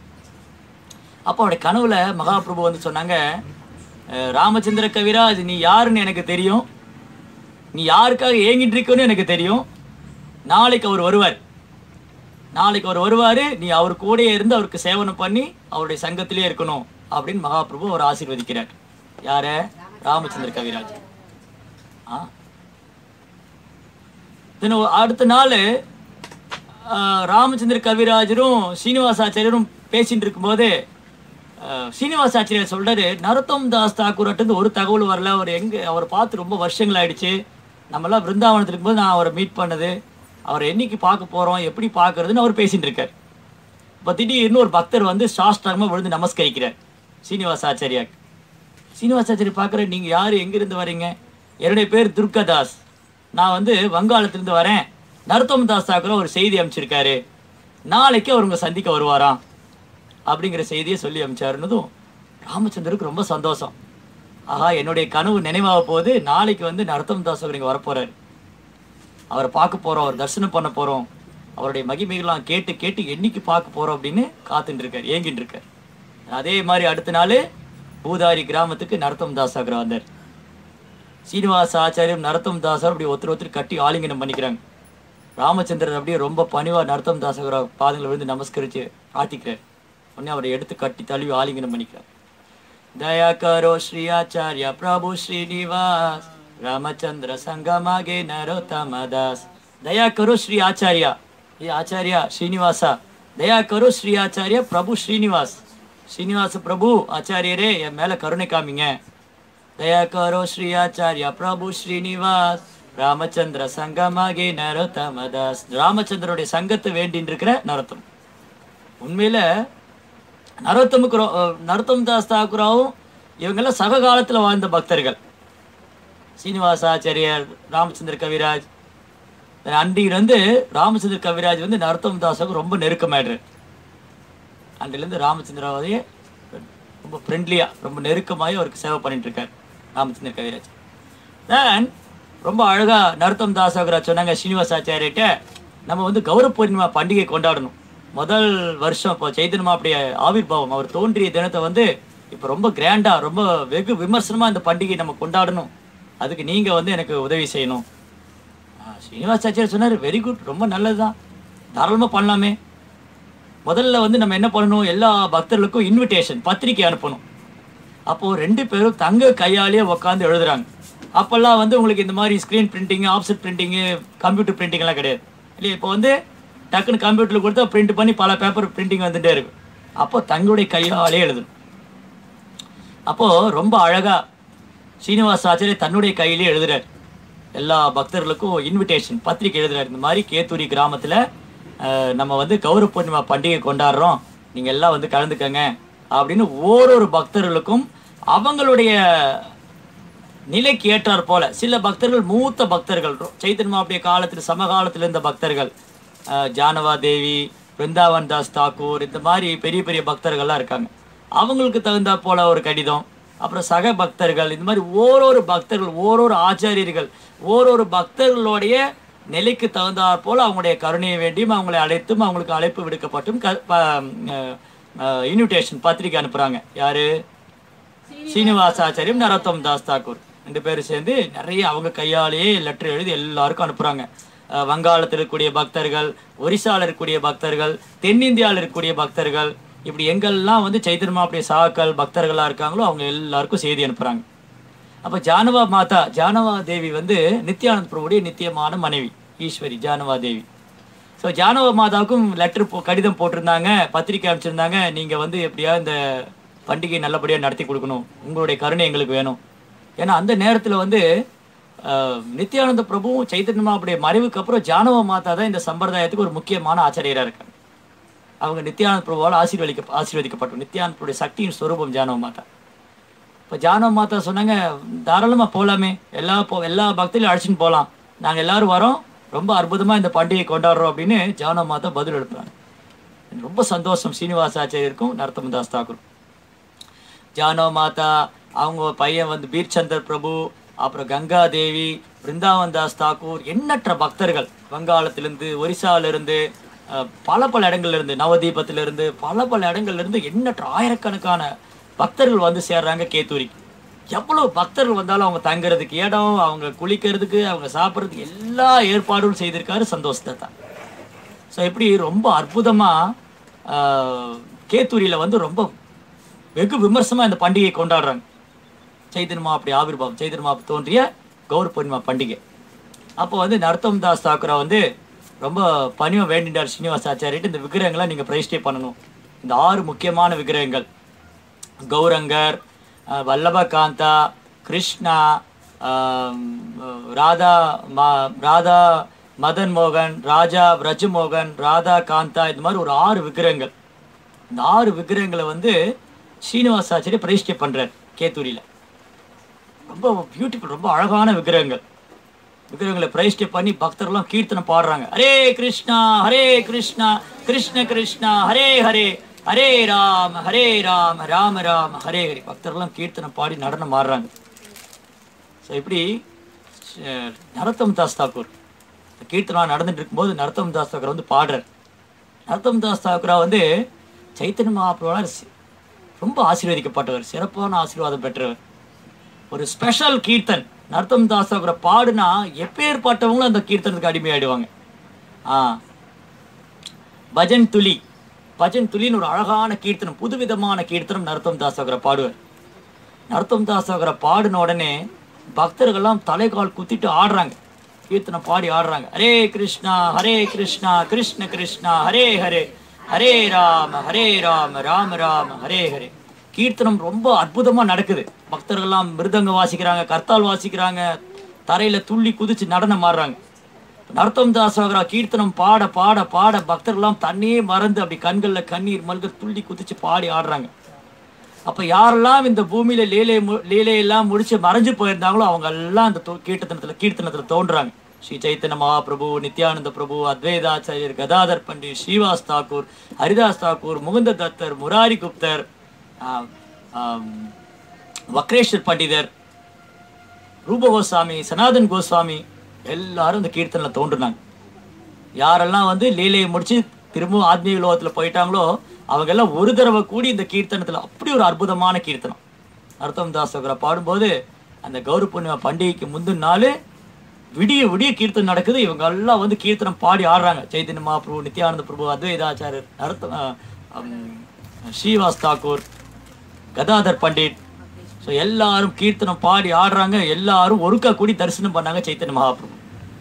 அப்போ அவருடைய கனவுல மகாபிரபு வந்து சொன்னாங்க "அஹ், ராமச்சந்திர கவிராஜ் நீ யாருன்னு எனக்கு தெரியும் நீ யாருக்காக ஏங்கிட்டு இருக்கன்னு எனக்கு தெரியும் நாளைக்கு அவர் வருவார் நாளைக்கு அவர் வருவார் நீ அவர் கூடயே இருந்து அவருக்கு சேவனம் பண்ணி அவருடைய சங்கத்திலே இருக்கணும் அப்படின்னு மகாபிரபு அவர் ஆசீர்வதிக்கிறார் யார ராமச்சந்திர கவிராஜ் ஆ தென் அடுத்த நாள் ராமச்சந்திர கவிராஜரும் ஸ்ரீனிவாசாச்சாரியரும் பேசிட்டு இருக்கும்போது ஆஹ், ஸ்ரீனிவாசாச்சாரியர் சொல்றாரு நரோத்தம் தாஸ் தாக்கூர்ட்டு ஒரு தகவல் வரல அவர் எங்க அவர் பார்த்து ரொம்ப வருஷங்கள் ஆயிடுச்சு நம்மலாம் பிருந்தாவனத்தில் இருக்கும்போது நான் அவரை மீட் பண்ணது அவரை என்னைக்கு பார்க்க போறோம் எப்படி பார்க்கறதுன்னு அவர் பேசிட்டு இருக்கார் இப்போ திடீர்னு ஒரு பக்தர் வந்து சாஷ்டாகமாக விழுந்து நமஸ்கரிக்கிறார் சீனிவாசாச்சாரியாக்கு சீனிவாசாச்சாரி பார்க்குற நீங்கள் யார் எங்கேருந்து வரீங்க என்னுடைய பேர் துர்கதாஸ் நான் வந்து வங்காளத்திலிருந்து வரேன் நருத்தம் தாஸ் தாக்கூர் ஒரு செய்தி அனுப்பிச்சிருக்காரு நாளைக்கு அவர் உங்களை சந்திக்க வருவாராம் அப்படிங்கிற செய்தியை சொல்லி அனுப்பிச்சாருன்னதும் ராமச்சந்திரருக்கு ரொம்ப சந்தோஷம் ஆஹா என்னுடைய கனவு நினைவாக போகுது நாளைக்கு வந்து நருத்தம் தாஸ் அவர் இங்கே வரப்போறாரு அவரை பார்க்க போறோம் அவர் தரிசனம் பண்ண போறோம் அவருடைய மகிமைகள்லாம் கேட்டு கேட்டு என்னைக்கு பார்க்க போறோம் அப்படின்னு காத்துட்டு இருக்கார் ஏங்கிட்டு இருக்கார் அதே மாதிரி அடுத்த நாள் பூதாரி கிராமத்துக்கு நரத்தம் தாசாகர் வந்தார் சீனிவாச ஆச்சாரியம் நரத்தம் தாசர் அப்படி ஒருத்தர் ஒருத்தர் கட்டி ஆலிங்கனம் பண்ணிக்கிறாங்க ராமச்சந்திரர் அப்படியே ரொம்ப பணிவா நரத்தம் தாசகர பாதங்களை விழுந்து நமஸ்கரிச்சு ஆத்திக்கிறார் உடனே அவரை எடுத்து கட்டி தழுவி ஆலிங்கனம் பண்ணிக்கிறார் दया करो श्री आचार्य प्रभु श्रीनिवास रामचंद्र संगमागे नरोत्तम दास दया करो श्री आचार्य ये आचार्य श्रीनिवास दया करो श्री आचार्य प्रभु श्रीनिवास श्रीनिवास प्रभु आचार्यரே என் மேல கருணை காமிங்க दया करो श्री आचार्य प्रभु श्रीनिवास ராமச்சந்திர சங்கமாகே நரோத்தம தாஸ் ராமச்சந்திரனுடைய சங்கத்தை வேண்டின்னு இருக்கிற நரோத்தம் உண்மையில நரோத்தமுக்கு ரொ- அஹ் நரோத்தம் தாஸ் தாக்குராவும் இவங்கெல்லாம் சக காலத்தில் வாழ்ந்த பக்தர்கள் சீனிவாசாச்சாரியார் ராமச்சந்திர கவிராஜ் அன்றிலிருந்து ராமச்சந்திர கவிராஜ் வந்து நரோத்தம் தாஸுக்கு ரொம்ப நெருக்கமாயிடுறாரு அன்றிலிருந்து ராமச்சந்திராவதையே ரொம்ப ஃப்ரெண்ட்லியாக ரொம்ப நெருக்கமாகி அவருக்கு சேவை பண்ணிட்டு இருக்கார் ராமச்சந்திர கவிராஜ் தென் ரொம்ப அழகாக நருத்தம் தாசாகராஜ் சொன்னாங்க ஸ்ரீனிவாசாச்சாரியிட்ட நம்ம வந்து கௌரவ பூர்ணிமா பண்டிகை கொண்டாடணும் முதல் வருஷம் இப்போ சைதன்யமா அப்படியே ஆவிர்பாவம் அவர் தோன்றிய தினத்தை வந்து இப்போ ரொம்ப கிராண்டாக ரொம்ப வெகு விமர்சனமாக இந்த பண்டிகையை நம்ம கொண்டாடணும் அதுக்கு நீங்கள் வந்து எனக்கு உதவி செய்யணும் ஆ, ஸ்ரீனிவாசாச்சாரியர் சொன்னார் வெரி குட் ரொம்ப நல்லது தான் தாராளமாக பண்ணலாமே முதல்ல வந்து நம்ம என்ன பண்ணணும் எல்லா பக்தர்களுக்கும் இன்விடேஷன் பத்திரிக்கை அனுப்பணும் அப்போது ரெண்டு பேரும் தங்க கையாலேயே உட்காந்து எழுதுறாங்க அப்போல்லாம் வந்து உங்களுக்கு இந்த மாதிரி screen printing offset printing computer பிரிண்டிங்லாம் கிடையாது இல்லையா இப்போ வந்து டக்குன்னு கம்ப்யூட்டரில் கொடுத்தா பிரிண்ட் பண்ணி பல பேப்பர் பிரிண்டிங் வந்துட்டே இருக்கு அப்போ தங்களுடைய கையாலே எழுதணும் அப்போது ரொம்ப அழகாக ஸ்ரீனிவாச ஆச்சாரியர் தன்னுடைய கையிலே எழுதுறார் எல்லா பக்தர்களுக்கும் இன்விடேஷன் பத்திரிக்கை எழுதுறாரு இந்த மாதிரி கேத்தூரி கிராமத்தில் நம்ம வந்து கௌரவ பூர்ணிமா பண்டிகை கொண்டாடுறோம் நீங்கள் எல்லாம் வந்து கலந்துக்கங்க அப்படின்னு ஓரொரு பக்தர்களுக்கும் அவங்களுடைய நிலைக்கு ஏற்றாற் போல சில பக்தர்கள் மூத்த பக்தர்கள் ரொ- சைத்தன்ய அப்படிய காலத்தில் சமகாலத்தில் இருந்த பக்தர்கள் அஹ், ஜானவா தேவி பிருந்தாவன் தாஸ் தாக்கூர் இந்த மாதிரி பெரிய பெரிய பக்தர்கள்லாம் இருக்காங்க அவங்களுக்கு தகுந்தா போல ஒரு கடிதம் அப்புறம் சக பக்தர்கள் இந்த மாதிரி ஓரொரு பக்தர்கள் ஓரொரு ஆச்சாரியர்கள் ஓரொரு பக்தர்களுடைய நிலைக்கு தகுந்தாற் போல அவங்களுடைய கருணையை வேண்டியும் அவங்களை அழைத்தும் அவங்களுக்கு அழைப்பு விடுக்கப்பட்டும் க இன்விடேஷன் பத்திரிக்கை அனுப்புகிறாங்க யாரு சீனிவாசாச்சாரியம் நரோத்தம் தாஸ் தாக்கூர் ரெண்டு பேரும் சேர்ந்து நிறைய அவங்க கையாலேயே லெட்டர் எழுதி எல்லாருக்கும் அனுப்புறாங்க அஹ் வங்காளத்தில் இருக்கக்கூடிய பக்தர்கள் ஒரிசால இருக்கக்கூடிய பக்தர்கள் தென்னிந்தியாவில் இருக்கக்கூடிய பக்தர்கள் இப்படி எங்கெல்லாம் வந்து சைத்தன்யமா அப்படியே சாக்கள் பக்தர்களாக இருக்காங்களோ அவங்க எல்லாருக்கும் செய்தி அனுப்புறாங்க அப்போ ஜானவா மாதா ஜானவா தேவி வந்து நித்யானந்த் பிரபுடைய நித்தியமான மனைவி ஈஸ்வரி ஜானவா தேவி ஸோ ஜானவ மாதாவுக்கும் லெட்டர் போ கடிதம் போட்டிருந்தாங்க பத்திரிக்கை அனுப்பிச்சிருந்தாங்க நீங்கள் வந்து எப்படியா இந்த பண்டிகை நல்லபடியாக நடத்தி கொடுக்கணும் உங்களுடைய கருணை எங்களுக்கு வேணும் ஏன்னா அந்த நேரத்தில் வந்து அஹ், நித்யானந்த பிரபுவும் சைத்தன்யமா அப்படியே மறைவுக்கு அப்புறம் ஜானவ மாதா தான் இந்த சம்பிரதாயத்துக்கு ஒரு முக்கியமான ஆச்சாரியராக இருக்காங்க அவங்க நித்யானந்த பிரபுவால் ஆசீர்வதிக்க ஆசீர்வதிக்கப்பட்டோம் நித்யானந்த பிரபுடைய சக்தியின் ஸ்வரூபம் ஜானவ மாதா இப்போ ஜானவ மாதா சொன்னாங்க தாராளமாக போகலாமே எல்லா போ எல்லா பக்தர்களையும் அழைச்சின்னு போகலாம் நாங்கள் எல்லாரும் வரோம் ரொம்ப அற்புதமாக இந்த பண்டிகை கொண்டாடுறோம் அப்படின்னு ஜானவ மாதா பதில் எழுப்புறாங்க ரொம்ப சந்தோஷம் சீனிவாசாச்சாரியருக்கும் நரத்தமதாஸ் தாக்கூர் ஜானவ மாதா அவங்க பையன் வந்து பீர்ச்சந்தர் பிரபு அப்புறம் கங்கா தேவி பிருந்தாவன் தாஸ் தாக்கூர் எண்ணற்ற பக்தர்கள் வங்காளத்திலிருந்து ஒரிசாலிருந்து அஹ், பல பல இடங்கள்ல இருந்து நவதீபத்துல இருந்து பல பல இடங்கள்ல இருந்து எண்ணற்ற ஆயிரக்கணக்கான பக்தர்கள் வந்து சேர்றாங்க கேத்தூரிக்கு எவ்வளவு பக்தர்கள் வந்தாலும் அவங்க தங்குறதுக்கு இடம் அவங்க குளிக்கிறதுக்கு அவங்க சாப்பிட்றதுக்கு எல்லா ஏற்பாடும் செய்திருக்காரு சந்தோஷ் தத்தா ஸோ எப்படி ரொம்ப அற்புதமாக கேத்தூரியில் வந்து ரொம்ப வெகு விமர்சனமாக இந்த பண்டிகையை கொண்டாடுறாங்க சைதன்யமா அப்படி ஆவிர்வாவம் சைதன்யமா தோன்றிய கௌர பூர்ணிமா பண்டிகை அப்போ வந்து நர்த்தம் தாஸ் தாக்குரா வந்து ரொம்ப பணிவை வேண்டிட்டார் ஸ்ரீனிவாசாச்சாரிட்டு இந்த விக்கிரகங்களை நீங்கள் பிரதிஷ்டை பண்ணணும் இந்த ஆறு முக்கியமான விக்கிரகங்கள் கௌரங்கர் அஹ், வல்லபகாந்தா கிருஷ்ணா ஆம், ராதா மா ராதா மதன் மோகன் ராஜா பிரஜமோகன் ராதா காந்தா இந்த மாதிரி ஒரு ஆறு விக்கிரகங்கள் இந்த ஆறு விக்கிரகங்களை வந்து ஸ்ரீனிவாசாச்சாரி பிரதிஷ்டை பண்றார் கேத்தூரியில் ரொம்ப பியூட்டிஃபுல் ரொம்ப அழகான விக்கிரகங்கள் விக்கிரகங்களை பிரதிஷ்டை பண்ணி பக்தர்கள்லாம் கீர்த்தனை பாடுறாங்க ஹரே கிருஷ்ணா ஹரே கிருஷ்ணா கிருஷ்ண கிருஷ்ணா ஹரே ஹரே ஹரே ராம் ஹரே ராம் ராம ராம் ஹரே ஹரே பக்தர்கள்லாம் கீர்த்தனை பாடி நடனம் ஆடுறாங்க ஸோ இப்படி அஹ், நரோத்தம் தாஸ் தாக்கூர் இந்த கீர்த்தனா நடந்துட்டு இருக்கும்போது நரோத்தம் தாஸ் தாக்கூர் வந்து பாடுறார் நரோத்தம் தாஸ் தாக்கூரா வந்து சைத்தன்ய மகாபிரபுவால் சி- ரொம்ப ஆசீர்வதிக்கப்பட்டவர் சிறப்பான ஆசீர்வாதம் பெற்றவர் ஒரு ஸ்பெஷல் கீர்த்தன் நர்த்தம் தாஸ் தாக்கூரை பாடுனா எப்பேற்பட்டவங்களும் அந்த கீர்த்தனத்துக்கு அடிமையாயிடுவாங்க ஆ பஜன் துளி பஜன் துளின்னு ஒரு அழகான கீர்த்தனம் புதுவிதமான கீர்த்தனம் நர்த்தம் தாஸ் தாக்கூரை பாடுவார் நர்த்தம் தாஸ் தாக்கூரை பாடின உடனே பக்தர்கள்லாம் தலைகால் குத்திட்டு ஆடுறாங்க கீர்த்தனம் பாடி ஆடுறாங்க ஹரே கிருஷ்ணா ஹரே கிருஷ்ணா கிருஷ்ண கிருஷ்ணா ஹரே ஹரே ஹரே ராம ஹரே ராம ராம ராம ஹரே ஹரே கீர்த்தனம் ரொம்ப அற்புதமா நடக்குது பக்தர்கள்லாம் மிருதங்க வாசிக்கிறாங்க கர்த்தால் வாசிக்கிறாங்க தரையில துள்ளி குதிச்சு நடனம் ஆடுறாங்க நர்த்தம் தாசோகரா கீர்த்தனம் பாட பாட பாட பக்தர்கள்லாம் தண்ணியே மறந்து அப்படி கண்கள்ல கண்ணீர் மல்க துள்ளி குதிச்சு பாடி ஆடுறாங்க அப்ப யாரெல்லாம் இந்த பூமியில லீலை மு- லீலையெல்லாம் முடிச்சு மறைஞ்சு போயிருந்தாங்களோ அவங்க எல்லாம் அந்த தோ- கீர்த்தனத்துல கீர்த்தனத்துல தோன்றாங்க ஸ்ரீ சைத்தன்ய மகாபிரபு நித்யானந்த பிரபு அத்வைதாச்சாரியர் கதாதர் பண்டிட் ஸ்ரீவாஸ் தாக்கூர் ஹரிதாஸ் தாக்கூர் முகுந்த தத்தர் முராரி குப்தர் ஆம், ஆம், வக்ரேஸ்வர் பண்டிதர் ரூப கோஸ்வாமி சனாதன் கோஸ்வாமி எல்லாரும் இந்த கீர்த்தனில் தோன்றுனாங்க யாரெல்லாம் வந்து லீலையை முடிச்சு திரும்பவும் ஆத்மீக லோகத்தில் போயிட்டாங்களோ அவங்க எல்லாம் ஒரு தடவை கூடி இந்த கீர்த்தனத்தில் அப்படி ஒரு அற்புதமான கீர்த்தனம் அர்த்தம் தாசகரை பாடும்போது அந்த கௌரி பூர்ணிமா பண்டிகைக்கு முந்தின நாள் விடிய விடிய கீர்த்தனம் நடக்குது இவங்க எல்லாம் வந்து கீர்த்தனம் பாடி ஆடுறாங்க சைத்தன்ய மகாபிரபு நித்யானந்த பிரபு அத்வைதாச்சாரியர் அர்த்தம் அஹ், ஹம், ஸ்ரீவாஸ் தாக்கூர் கதாதர் பண்டிட் ஸோ எல்லாரும் கீர்த்தனம் பாடி ஆடுறாங்க எல்லாரும் ஒருக்கா கூடி தரிசனம் பண்ணாங்க சைத்தன்ய மகாபிரபு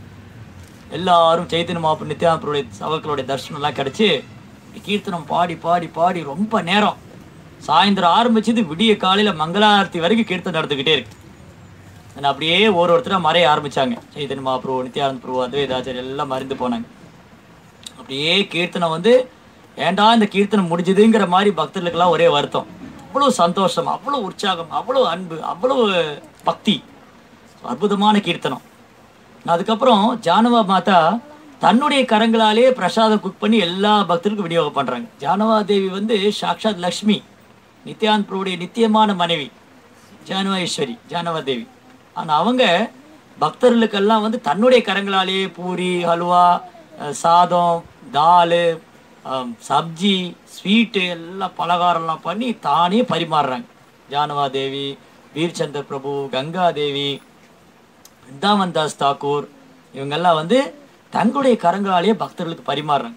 எல்லாரும் சைத்தன்ய மகாபுரம் நித்யானந்தருடைய சவக்களுடைய தரிசனம்லாம் கிடச்சி கீர்த்தனம் பாடி பாடி பாடி ரொம்ப நேரம் சாயந்தரம் ஆரம்பிச்சது விடிய காலையில் மங்களாரத்தி வரைக்கும் கீர்த்தனம் நடந்துக்கிட்டே இருக்கு and அப்படியே ஒரு ஒருத்தராக மறைய ஆரம்பிச்சாங்க சைத்தன்ய மகாபிரபு நித்யானந்த பிரபு அத்வைதாச்சாரியர் எல்லாம் மறைந்து போனாங்க அப்படியே கீர்த்தனம் வந்து ஏன்டா இந்த கீர்த்தனம் முடிஞ்சதுங்கிற மாதிரி பக்தர்களுக்கெல்லாம் ஒரே வருத்தம் அவ்வளோ சந்தோஷம் அவ்வளோ உற்சாகம் அவ்வளோ அன்பு அவ்வளோ பக்தி அற்புதமான கீர்த்தனம் நான் அதுக்கப்புறம் ஜானவா மாதா தன்னுடைய கரங்களாலே பிரசாதம் குக் பண்ணி எல்லா பக்தருக்கும் விநியோகம் பண்றாங்க ஜானவா தேவி வந்து சாக்ஷாத் லக்ஷ்மி நித்யானந்த் பிரபுடைய நித்தியமான மனைவி ஜானவா ஈஸ்வரி ஜானவா தேவி ஆனா அவங்க பக்தர்களுக்கெல்லாம் வந்து தன்னுடைய கரங்களாலேயே பூரி ஹல்வா அஹ், சாதம் தால் சப்ஜி ஸ்வீட்டு எல்லாம் பலகாரம்லாம் பண்ணி தானே பரிமாறுறாங்க ஜானவா தேவி வீர்ச்சந்திர பிரபு கங்கா தேவி பிருந்தாவன் தாஸ் தாக்கூர் இவங்கெல்லாம் வந்து தங்களுடைய கரங்களாலேயே பக்தர்களுக்கு பரிமாறுறாங்க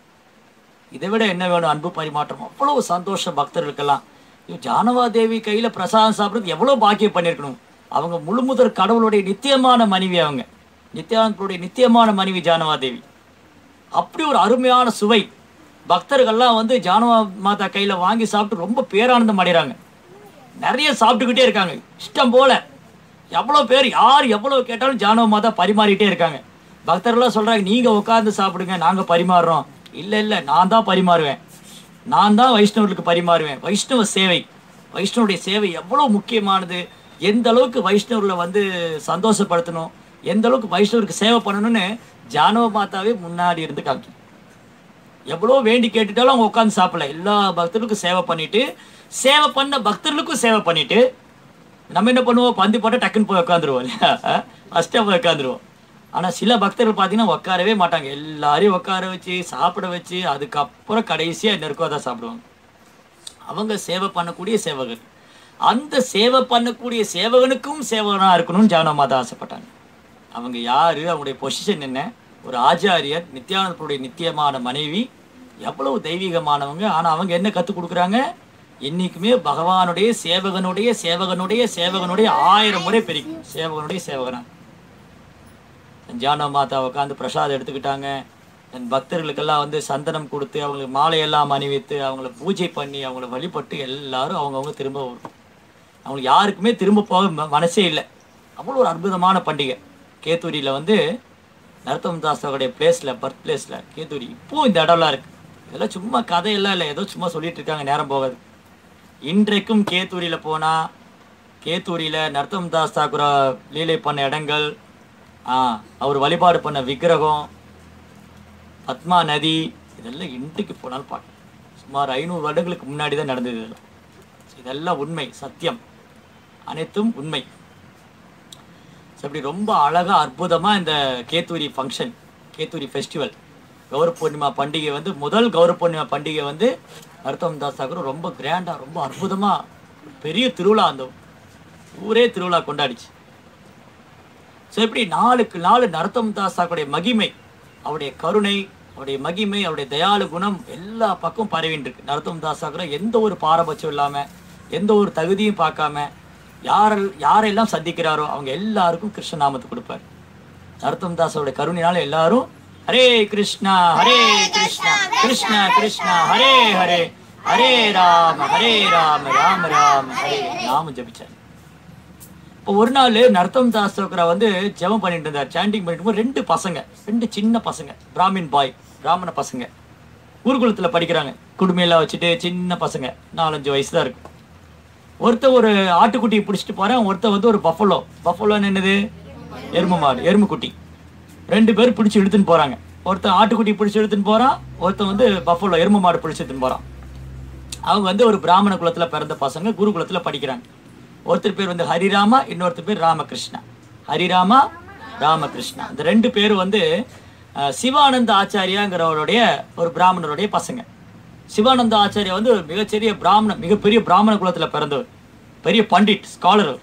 இதை விட என்ன வேணும் அன்பு பரிமாற்றம் அவ்வளவு சந்தோஷம் பக்தர்களுக்கெல்லாம் ஐயோ, ஜானவா தேவி கையில பிரசாதம் சாப்பிட்றது எவ்வளவு பாக்கியம் பண்ணியிருக்கணும் அவங்க முழுமுதற் கடவுளுடைய நித்தியமான மனைவி அவங்க நித்யானந்தருடைய நித்தியமான மனைவி ஜானவா தேவி அப்படி ஒரு அருமையான சுவை பக்தர்கள்லாம் வந்து ஜானவா மாதா கையில வாங்கி சாப்பிட்டு ரொம்ப பேரானந்தம் அடைகிறாங்க நிறைய சாப்பிட்டுக்கிட்டே இருக்காங்க இஷ்டம் போல எவ்வளோ பேர் யார் எவ்வளோ கேட்டாலும் ஜானவ மாதா பரிமாறிட்டே இருக்காங்க பக்தர்கள்லாம் சொல்றாங்க நீங்க உட்கார்ந்து சாப்பிடுங்க நாங்க பரிமாறுறோம் இல்ல இல்ல நான் தான் பரிமாறுவேன் நான் தான் வைஷ்ணவர்களுக்கு பரிமாறுவேன் வைஷ்ணவ சேவை வைஷ்ணவருடைய சேவை எவ்வளோ முக்கியமானது எந்த அளவுக்கு வைஷ்ணவர்களை வந்து சந்தோஷப்படுத்தணும் எந்த அளவுக்கு வைஷ்ணவருக்கு சேவை பண்ணணும்னு ஜானவ மாதாவே முன்னாடி இருந்து காமிக்கும் எவ்வளோ வேண்டி கேட்டுட்டாலும் அவங்க உட்காந்து சாப்பிடல எல்லா பக்தர்களுக்கும் சேவை பண்ணிட்டு சேவை பண்ண பக்தர்களுக்கும் சேவை பண்ணிட்டு நம்ம என்ன பண்ணுவோம் பந்தி போட்டால் டக்குன்னு போய் உட்காந்துருவோம் இல்லையா ஃபஸ்ட்டாக போய் உட்காந்துருவோம் ஆனால் சில பக்தர்கள் பார்த்தீங்கன்னா உட்காரவே மாட்டாங்க எல்லாரையும் உட்கார வச்சு சாப்பிட வச்சு அதுக்கப்புறம் கடைசியாக என்ன இருக்கோ அதான் சாப்பிடுவாங்க அவங்க சேவை பண்ணக்கூடிய சேவகர் அந்த சேவை பண்ணக்கூடிய சேவகனுக்கும் சேவகனாக இருக்கணும்னு ஜானவ மாதா ஆசைப்பட்டாங்க அவங்க யாரு அவங்களுடைய பொசிஷன் என்ன ஒரு ஆச்சாரியர் நித்யானந்தருடைய நித்தியமான மனைவி எவ்வளவு தெய்வீகமானவங்க ஆனால் அவங்க என்ன கற்றுக் கொடுக்குறாங்க என்னைக்குமே பகவானுடைய சேவகனுடைய சேவகனுடைய சேவகனுடைய ஆயிரம் முறை பெருக்கும் சேவகனுடைய சேவகனா ஜான மாதா உட்காந்து பிரசாதம் எடுத்துக்கிட்டாங்க என் பக்தர்களுக்கெல்லாம் வந்து சந்தனம் கொடுத்து அவங்களுக்கு மாலையெல்லாம் அணிவித்து அவங்கள பூஜை பண்ணி அவங்கள வழிபட்டு எல்லாரும் அவங்கவுங்க திரும்ப வரும். அவங்களுக்கு யாருக்குமே திரும்ப போக ம- மனசே இல்லை அவ்வளோ ஒரு அற்புதமான பண்டிகை கேத்தூரியில் வந்து நரத்தம் தாஸோடைய பிளேஸில் பர்த் பிளேஸில் கேத்தூரி இப்போவும் இந்த இடம்லாம் இருக்குது இதெல்லாம் சும்மா கதையெல்லாம் இல்லை ஏதோ சும்மா சொல்லிட்டு இருக்காங்க நேரம் போகாது இன்றைக்கும் கேத்தூரியில் போனால் கேத்தூரியில் நரத்தம் தாஸ் தாக்குரா லீலை பண்ண இடங்கள் ஆ, அவர் வழிபாடு பண்ண விக்கிரகம் பத்மா நதி இதெல்லாம் இன்றைக்கு போனாலும் பார்க்கலாம் சுமார் ஐநூறு வருடங்களுக்கு முன்னாடி தான் நடந்தது இதெல்லாம் இதெல்லாம் உண்மை சத்தியம் அனைத்தும் உண்மை ஸோ இப்படி ரொம்ப அழகாக அற்புதமாக இந்த கேத்தூரி ஃபங்க்ஷன் கேத்தூரி ஃபெஸ்டிவல் கௌர பூர்ணிமா பண்டிகை வந்து முதல் கௌர பூர்ணிமா பண்டிகை வந்து நரத்தம் தாஸ் தாக்கூர் ரொம்ப கிராண்டாக ரொம்ப அற்புதமாக பெரிய திருவிழா அந்த ஊரே திருவிழா கொண்டாடிச்சு ஸோ இப்படி நாளுக்கு நாள் நரத்தம் தாஸாக்குடைய மகிமை அவருடைய கருணை அவருடைய மகிமை அவருடைய தயாளு குணம் எல்லா பக்கம் பரவின்னு இருக்கு நரத்தம் தாஸாக்குற எந்த ஒரு பாரபட்சம் இல்லாமல் எந்த ஒரு தகுதியும் பார்க்காம யாரெல் யாரெல்லாம் சந்திக்கிறாரோ அவங்க எல்லாருக்கும் கிருஷ்ண நாமத்தை கொடுப்பார் நரத்தம் தாஸோட கருணையினால எல்லாரும் ஹரே கிருஷ்ணா ஹரே கிருஷ்ணா கிருஷ்ணா கிருஷ்ணா ஹரே ஹரே ஹரே ராம ஹரே ராம ராம ராம ஹரே நாம ஜபிச்சார் இப்போ ஒரு நாள் நர்த்தம் தாஸ் சோக்ரா வந்து ஜெபம் பண்ணிட்டு இருந்தார் சாண்டிங் பண்ணிட்டு இருக்கும்போது ரெண்டு பசங்க ரெண்டு சின்ன பசங்க பிராமின் பாய் பிராமண பசங்க குருகுலத்தில் படிக்கிறாங்க குடுமையெல்லாம் வச்சுட்டு சின்ன பசங்க நாலஞ்சு வயசு தான் இருக்கும் ஒருத்தன் ஒரு ஆட்டுக்குட்டியை பிடிச்சிட்டு போறான் ஒருத்தன் வந்து ஒரு பஃபலோ பஃபலோன்னு என்னது எருமை மாடு எருமை குட்டி ரெண்டு பேரும் பிடிச்சி இழுத்துன்னு போறாங்க ஒருத்தன் ஆட்டுக்குட்டி பிடிச்சி இழுத்துன்னு போறான் ஒருத்தன் வந்து பஃபலோ எருமை மாடு பிடிச்சி இழுத்துன்னு போறான் அவங்க வந்து ஒரு பிராமண குலத்துல பிறந்த பசங்க குருகுலத்துல படிக்கிறாங்க ஒருத்தர் பேர் வந்து ஹரிராமா இன்னொருத்தர் பேர் ராமகிருஷ்ணா ஹரிராமா ராமகிருஷ்ணா இந்த ரெண்டு பேரும் வந்து அஹ், சிவானந்த ஆச்சாரியாங்கிறவருடைய ஒரு பிராமணருடைய பசங்க சிவானந்த ஆச்சாரியா வந்து ஒரு மிகச்சிறிய பிராமண மிகப்பெரிய பிராமண குலத்துல பிறந்தவர் பெரிய பண்டிட் ஸ்காலர்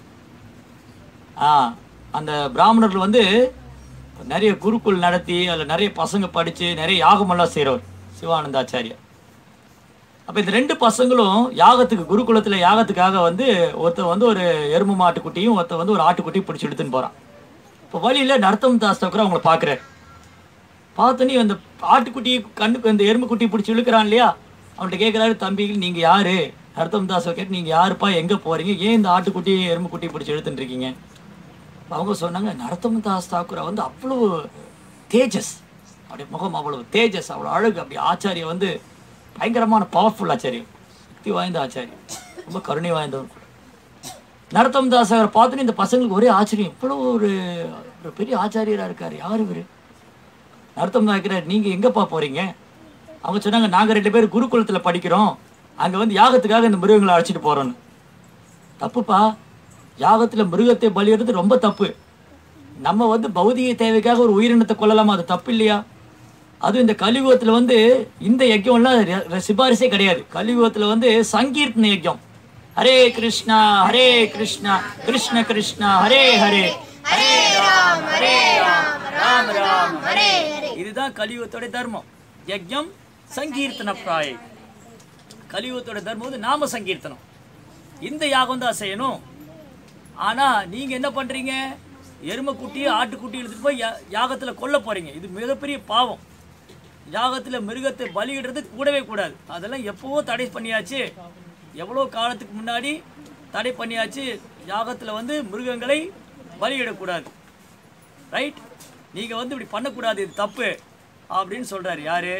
ஆ அந்த பிராமணர்கள் வந்து நிறைய குருக்குள் நடத்தி அதில் நிறைய பசங்க படித்து நிறைய யாகமெல்லாம் செய்கிறவர் சிவானந்தாச்சாரியா அப்போ இந்த ரெண்டு பசங்களும் யாகத்துக்கு குருகுலத்தில் யாகத்துக்காக வந்து ஒருத்தர் வந்து ஒரு எருமை மாட்டுக்குட்டியும் ஒருத்தர் வந்து ஒரு ஆட்டுக்குட்டியும் பிடிச்சி எடுத்துன்னு போகிறான் இப்போ வழியில் நர்த்தம் தாஸ் தக்கரை அவங்கள பார்க்குறாரு பார்த்தோன்னே அந்த ஆட்டுக்குட்டி கண்ணுக்கு அந்த எருமைக்குட்டி பிடிச்சி இழுக்கிறான் இல்லையா அவன்கிட்ட கேட்குறாரு தம்பி நீங்கள் யாரு நர்த்தம் தாஸை கேட்டு நீங்கள் யாருப்பா எங்கே போகிறீங்க ஏன் இந்த ஆட்டுக்குட்டி எருமைக்குட்டி பிடிச்சி இழுத்துட்டு இருக்கீங்க அவங்க சொன்னாங்க நரத்தம் தாஸ் தாக்கூரை வந்து அவ்வளோ தேஜஸ் அப்படியே முகம் அவ்வளவு தேஜஸ் அவ்வளோ அழகு அப்படி ஆச்சாரியம் வந்து பயங்கரமான பவர்ஃபுல் ஆச்சாரியம் சக்தி வாய்ந்த ஆச்சாரியம் ரொம்ப கருணை வாய்ந்தவர் நரத்தம் தாஸ் அவரை பார்த்தோன்னே இந்த பசங்களுக்கு ஒரே ஆச்சரியம் இவ்வளோ ஒரு ஒரு பெரிய ஆச்சாரியராக இருக்கார் யார் இவர் நரத்தம் தாக்கிறார் நீங்கள் எங்கப்பா போகிறீங்க அவங்க சொன்னாங்க நாங்கள் ரெண்டு பேரும் குருகுலத்தில் படிக்கிறோம் அங்கே வந்து யாகத்துக்காக இந்த மிருகங்களை அழைச்சிட்டு போகிறோன்னு தப்புப்பா யாகத்துல மிருகத்தை பலியிடுறது ரொம்ப தப்பு நம்ம வந்து பௌதிக தேவைக்காக ஒரு உயிரினத்தை கொல்லலாமா அது தப்பு இல்லையா அதுவும் இந்த கலியுகத்துல வந்து இந்த யஜ்யம்லாம் ர- ர- சிபாரிசே கிடையாது கலியுகத்துல வந்து சங்கீர்த்தன யஜ்யம் ஹரே கிருஷ்ணா ஹரே கிருஷ்ணா கிருஷ்ண கிருஷ்ணா ஹரே ஹரே ஹரே ராம் ஹரே ராம் ராம் ராம் ஹரே இதுதான் கலியுகத்தோட தர்மம் யஜ்யம் சங்கீர்த்தன பிராயை கலியுகத்தோட தர்மம் வந்து நாம சங்கீர்த்தனம் இந்த யாகம் தான் செய்யணும் ஆனா நீங்க என்ன பண்றீங்க எருமைக்குட்டி ஆட்டுக்குட்டி எடுத்துட்டு போய் யா- யாகத்துல கொல்ல போறீங்க இது மிகப்பெரிய பாவம் யாகத்துல மிருகத்தை பலியிடுறது கூடவே கூடாது அதெல்லாம் எப்பவோ தடை பண்ணியாச்சு எவ்வளோ காலத்துக்கு முன்னாடி தடை பண்ணியாச்சு யாகத்துல வந்து மிருகங்களை பலியிடக்கூடாது ரைட் நீங்க வந்து இப்படி பண்ணக்கூடாது இது தப்பு அப்படின்னு சொல்றாரு யாரு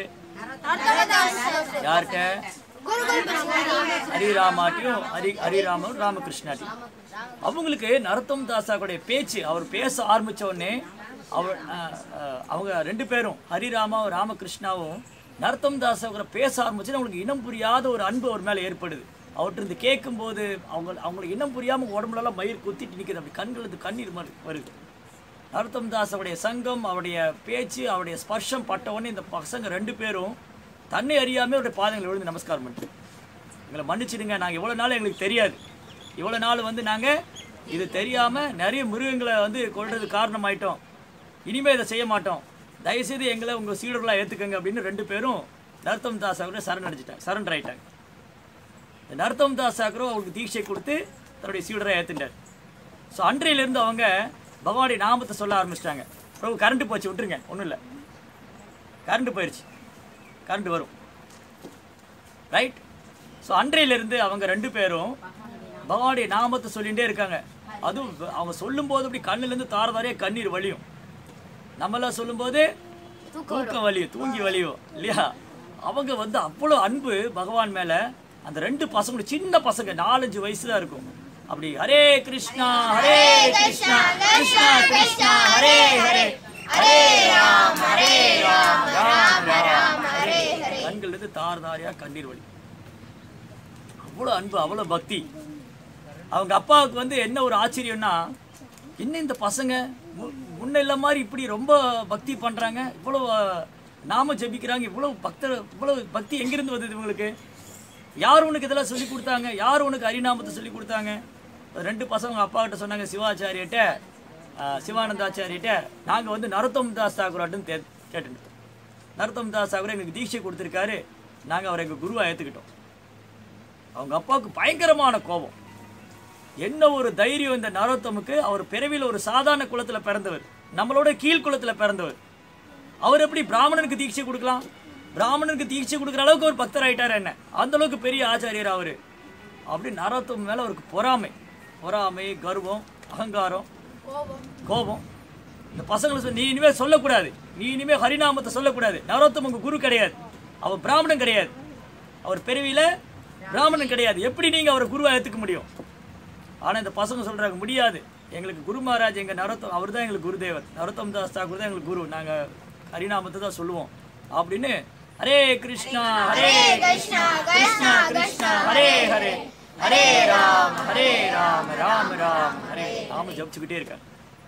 யார்கிட்ட ஹரிராமாட்டியும் ஹரி ஹரிராமன் ராமகிருஷ்ணாட்டியும் அவங்களுக்கு நரத்தம் தாசாவுடைய பேச்சு அவர் பேச ஆரம்பிச்ச உடனே அவர் அஹ், அஹ், அவங்க ரெண்டு பேரும் ஹரிராமாவும் ராமகிருஷ்ணாவும் நரத்தம் தாசாவுக்கு பேச ஆரம்பிச்சு அவங்களுக்கு இனம் புரியாத ஒரு அன்பு அவர் மேலே ஏற்படுது அவர்கிட்ட இருந்து கேட்கும்போது அவங்க அவங்களுக்கு இனம் புரியாமல் உடம்புலலாம் மயிர் குத்திட்டு நிற்குது அப்படி கண்களுக்கு கண்ணீர் மாதிரி வருது நரத்தம் தாஸ் அவருடைய சங்கம் அவருடைய பேச்சு அவருடைய ஸ்பர்ஷம் பட்ட உடனே இந்த பசங்க ரெண்டு பேரும் தன்னை அறியாமல் அவருடைய பாதங்களை விழுந்து நமஸ்காரம் பண்ணிட்டு எங்களை மன்னிச்சிடுங்க நாங்கள் இவ்வளோ நாள் எங்களுக்கு தெரியாது இவ்வளோ நாள் வந்து நாங்கள் இது தெரியாமல் நிறைய மிருகங்களை வந்து கொள்றது காரணமாயிட்டோம் இனிமேல் இதை செய்ய மாட்டோம் தயவுசெய்து எங்களை உங்கள் சீடர்களாக ஏற்றுக்கங்க அப்படின்னு ரெண்டு பேரும் நர்த்தம் தாஸ் அவரை சரண் அடிச்சிட்டாங்க சரண்டர் ஆயிட்டாங்க இந்த நர்த்தம் தாஸ் சாக்கரும் அவருக்கு தீட்சை கொடுத்து தன்னுடைய சீடரை ஏற்றுட்டார் ஸோ அன்றையிலேருந்து அவங்க பகவானுடைய நாமத்தை சொல்ல ஆரம்பிச்சிட்டாங்க பிரபு கரண்ட் போச்சு விட்டுருங்க ஒன்றும் இல்லை கரண்ட் போயிடுச்சு கரண்ட் வரும் ரைட் ஸோ அன்றையிலிருந்து அவங்க ரெண்டு பேரும் பகவானுடைய நாமத்தை சொல்லிகிட்டே இருக்காங்க அதுவும் அவங்க சொல்லும்போது அப்படி கண்ணுலேருந்து தார தாரையே கண்ணீர் வலியும் நம்மளாம் சொல்லும்போது தூக்கம் வலியும் தூங்கி வலியும் இல்லையா அவங்க வந்து அவ்வளோ அன்பு பகவான் மேல அந்த ரெண்டு பசங்களும் சின்ன பசங்க நாலஞ்சு வயசு தான் இருக்கும் அப்படி ஹரே கிருஷ்ணா ஹரே கிருஷ்ணா கிருஷ்ணா கிருஷ்ணா ஹரே ஹரே ஹரே ராம் ஹரே ராம் ராம் ராம் ஹரே கண்கள் இருந்து தார் தாரியா கண்ணீர் வலி அவ்வளோ அன்பு அவ்வளோ பக்தி அவங்க அப்பாவுக்கு வந்து என்ன ஒரு ஆச்சரியம்னா என்ன இந்த பசங்க மு- முன்ன இல்ல மாதிரி இப்படி ரொம்ப பக்தி பண்றாங்க இவ்வளோ அஹ், நாம ஜெபிக்கிறாங்க இவ்வளோ பக்தர் இவ்வளவு பக்தி எங்கிருந்து வந்தது இவங்களுக்கு யார் உனக்கு இதெல்லாம் சொல்லி கொடுத்தாங்க யார் உனக்கு ஹரிநாமத்தை சொல்லி கொடுத்தாங்க ரெண்டு பசங்க அப்பா கிட்ட சொன்னாங்க சிவாச்சாரியட்ட அஹ், சிவானந்தாச்சாரியட்ட நாங்க வந்து நரோத்தம் தாஸ் தாக்கூராட்டும் தே கேட்டுட்டோம் நரோத்தம் தாஸ் தாக்கூர் எங்களுக்கு தீட்சை கொடுத்துருக்காரு நாங்க அவரை எங்க குருவா ஏத்துக்கிட்டோம் அவங்க அப்பாவுக்கு பயங்கரமான கோபம் என்ன ஒரு தைரியம் இந்த நரோத்தமுக்கு அவர் பிறவியில் ஒரு சாதாரண குலத்துல பிறந்தவர் நம்மளோட கீழ் குலத்துல பிறந்தவர் அவர் எப்படி பிராமணனுக்கு தீட்சை கொடுக்கலாம் பிராமணனுக்கு தீட்சை கொடுக்குற அளவுக்கு ஒரு பக்தர் ஆயிட்டார் என்ன அந்த அளவுக்கு பெரிய ஆச்சாரியர் அவரு அப்படி நரோத்தம் மேல அவருக்கு பொறாமை பொறாமை கர்வம் அகங்காரம் கோபம் இந்த பசங்களை சொல்லி நீ இனிமே சொல்லக்கூடாது நீ இனிமே ஹரிநாமத்தை சொல்லக்கூடாது நரோத்தம் உங்க குரு கிடையாது அவர் பிராமணன் கிடையாது அவர் பிறவியில பிராமணன் கிடையாது எப்படி நீங்க அவரை குருவா ஏத்துக்க முடியும் ஆனா இந்த பசங்க சொல்றாங்க முடியாது எங்களுக்கு குரு மகாராஜ் எங்க நரோத்தம் அவர் தான் எங்களுக்கு குருதேவர் நரோத்தம் தாஸ் தாக்கூர் தான் எங்களுக்கு குரு நாங்க ஹரிநாமத்தை தான் சொல்லுவோம் அப்படின்னு ஹரே கிருஷ்ணா ஹரே கிருஷ்ணா கிருஷ்ணா கிருஷ்ணா ஹரே ஹரே ஹரே ராம் ஹரே ராம் ராம் ராம் ஹரே நாம ஜபிச்சுக்கிட்டே இருக்காங்க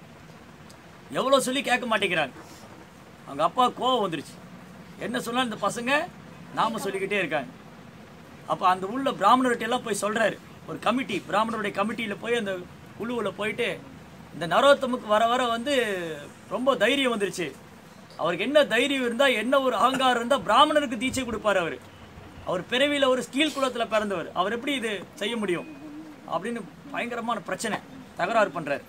எவ்வளவு சொல்லி கேட்க மாட்டேங்கிறாங்க அவங்க அப்பா கோவம் வந்துருச்சு என்ன சொன்னாலும் இந்த பசங்க நாம சொல்லிக்கிட்டே இருக்காங்க அப்போ அந்த உள்ள பிராமணர்கிட்ட எல்லாம் போய் சொல்றாரு ஒரு கமிட்டி பிராமணருடைய கமிட்டியில போய் அந்த குழுவுல போயிட்டு இந்த நரோத்தமுக்கு வர வர வந்து ரொம்ப தைரியம் வந்துருச்சு அவருக்கு என்ன தைரியம் இருந்தா என்ன ஒரு அகங்காரம் இருந்தா பிராமணருக்கு தீட்சை கொடுப்பாரு அவர் அவர் பிறவியில ஒரு ஸ்கீல் குலத்துல பிறந்தவர் அவர் எப்படி இது செய்ய முடியும் அப்படின்னு பயங்கரமான பிரச்சனை தகராறு பண்றாரு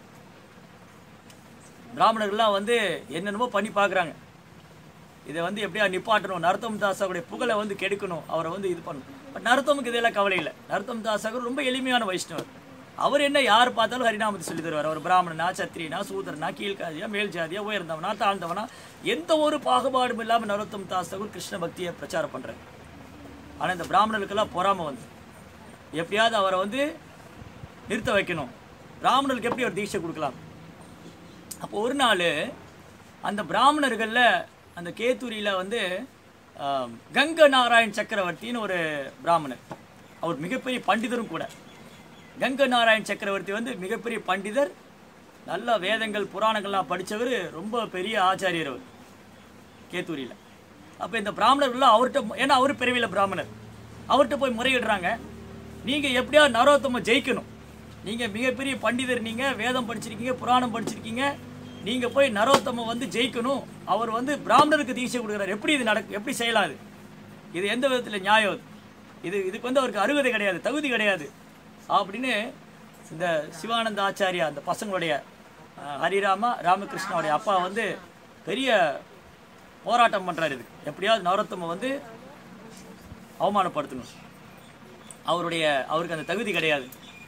பிராமணர்கள்லாம் வந்து என்னென்னமோ பண்ணி பார்க்குறாங்க இதை வந்து எப்படியா நிப்பாட்டணும் நரத்தம் தாஸாவுடைய புகழை வந்து கெடுக்கணும் அவரை வந்து இது பண்ணணும் பட் நரத்தமுக்கு இதெல்லாம் கவலை இல்லை நரத்தம் தாஸாகர் ரொம்ப எளிமையான வைஷ்ணவர் அவர் என்ன யார் பார்த்தாலும் ஹரிநாமத்தை சொல்லி தருவார் அவர் பிராமணனா சத்திரியனா சூதரனா கீழ்காதியா மேல் ஜாதியா உயர்ந்தவனா தாழ்ந்தவனா எந்த ஒரு பாகுபாடும் இல்லாமல் நரோத்தம் தாஸாகர் கிருஷ்ண பக்தியை பிரச்சாரம் பண்றாரு ஆனா இந்த பிராமணர்களுக்கெல்லாம் பொறாமை வந்து எப்படியாவது அவரை வந்து நிறுத்த வைக்கணும் பிராமணர்களுக்கு எப்படி ஒரு தீட்சை கொடுக்கலாம் அப்போ ஒரு நாள் அந்த பிராமணர்களில் அந்த கேத்தூரியில் வந்து ஆம், கங்க நாராயண் சக்கரவர்த்தின்னு ஒரு பிராமணர் அவர் மிகப்பெரிய பண்டிதரும் கூட கங்க நாராயண் சக்கரவர்த்தி வந்து மிகப்பெரிய பண்டிதர் நல்ல வேதங்கள் புராணங்கள்லாம் படிச்சவர் ரொம்ப பெரிய ஆச்சாரியர் அவர் கேத்தூரியில் அப்போ இந்த பிராமணர்கள்லாம் அவர்கிட்ட ஏன்னா அவர் பிறவியில் பிராமணர் அவர்கிட்ட போய் முறையிடுறாங்க நீங்கள் எப்படியா நரோத்தம ஜெயிக்கணும் நீங்கள் மிகப்பெரிய பண்டிதர் நீங்கள் வேதம் படிச்சிருக்கீங்க புராணம் படிச்சிருக்கீங்க நீங்கள் போய் நரோத்தம வந்து ஜெயிக்கணும் அவர் வந்து பிராமணருக்கு தீட்சை கொடுக்குறாரு எப்படி இது நடக்கு எப்படி செய்யலாம் இது இது எந்த விதத்தில் நியாயம் இது? இது இதுக்கு வந்து அவருக்கு அருகதை கிடையாது தகுதி கிடையாது அப்படின்னு இந்த சிவானந்த ஆச்சாரியா அந்த பசங்களுடைய அஹ், ஹரிராமா ராமகிருஷ்ணாவுடைய அப்பா வந்து பெரிய போராட்டம் பண்றாரு இதுக்கு எப்படியாவது நவரத்தம வந்து அவமானப்படுத்தணும் அவருடைய அவருக்கு அந்த தகுதி கிடையாது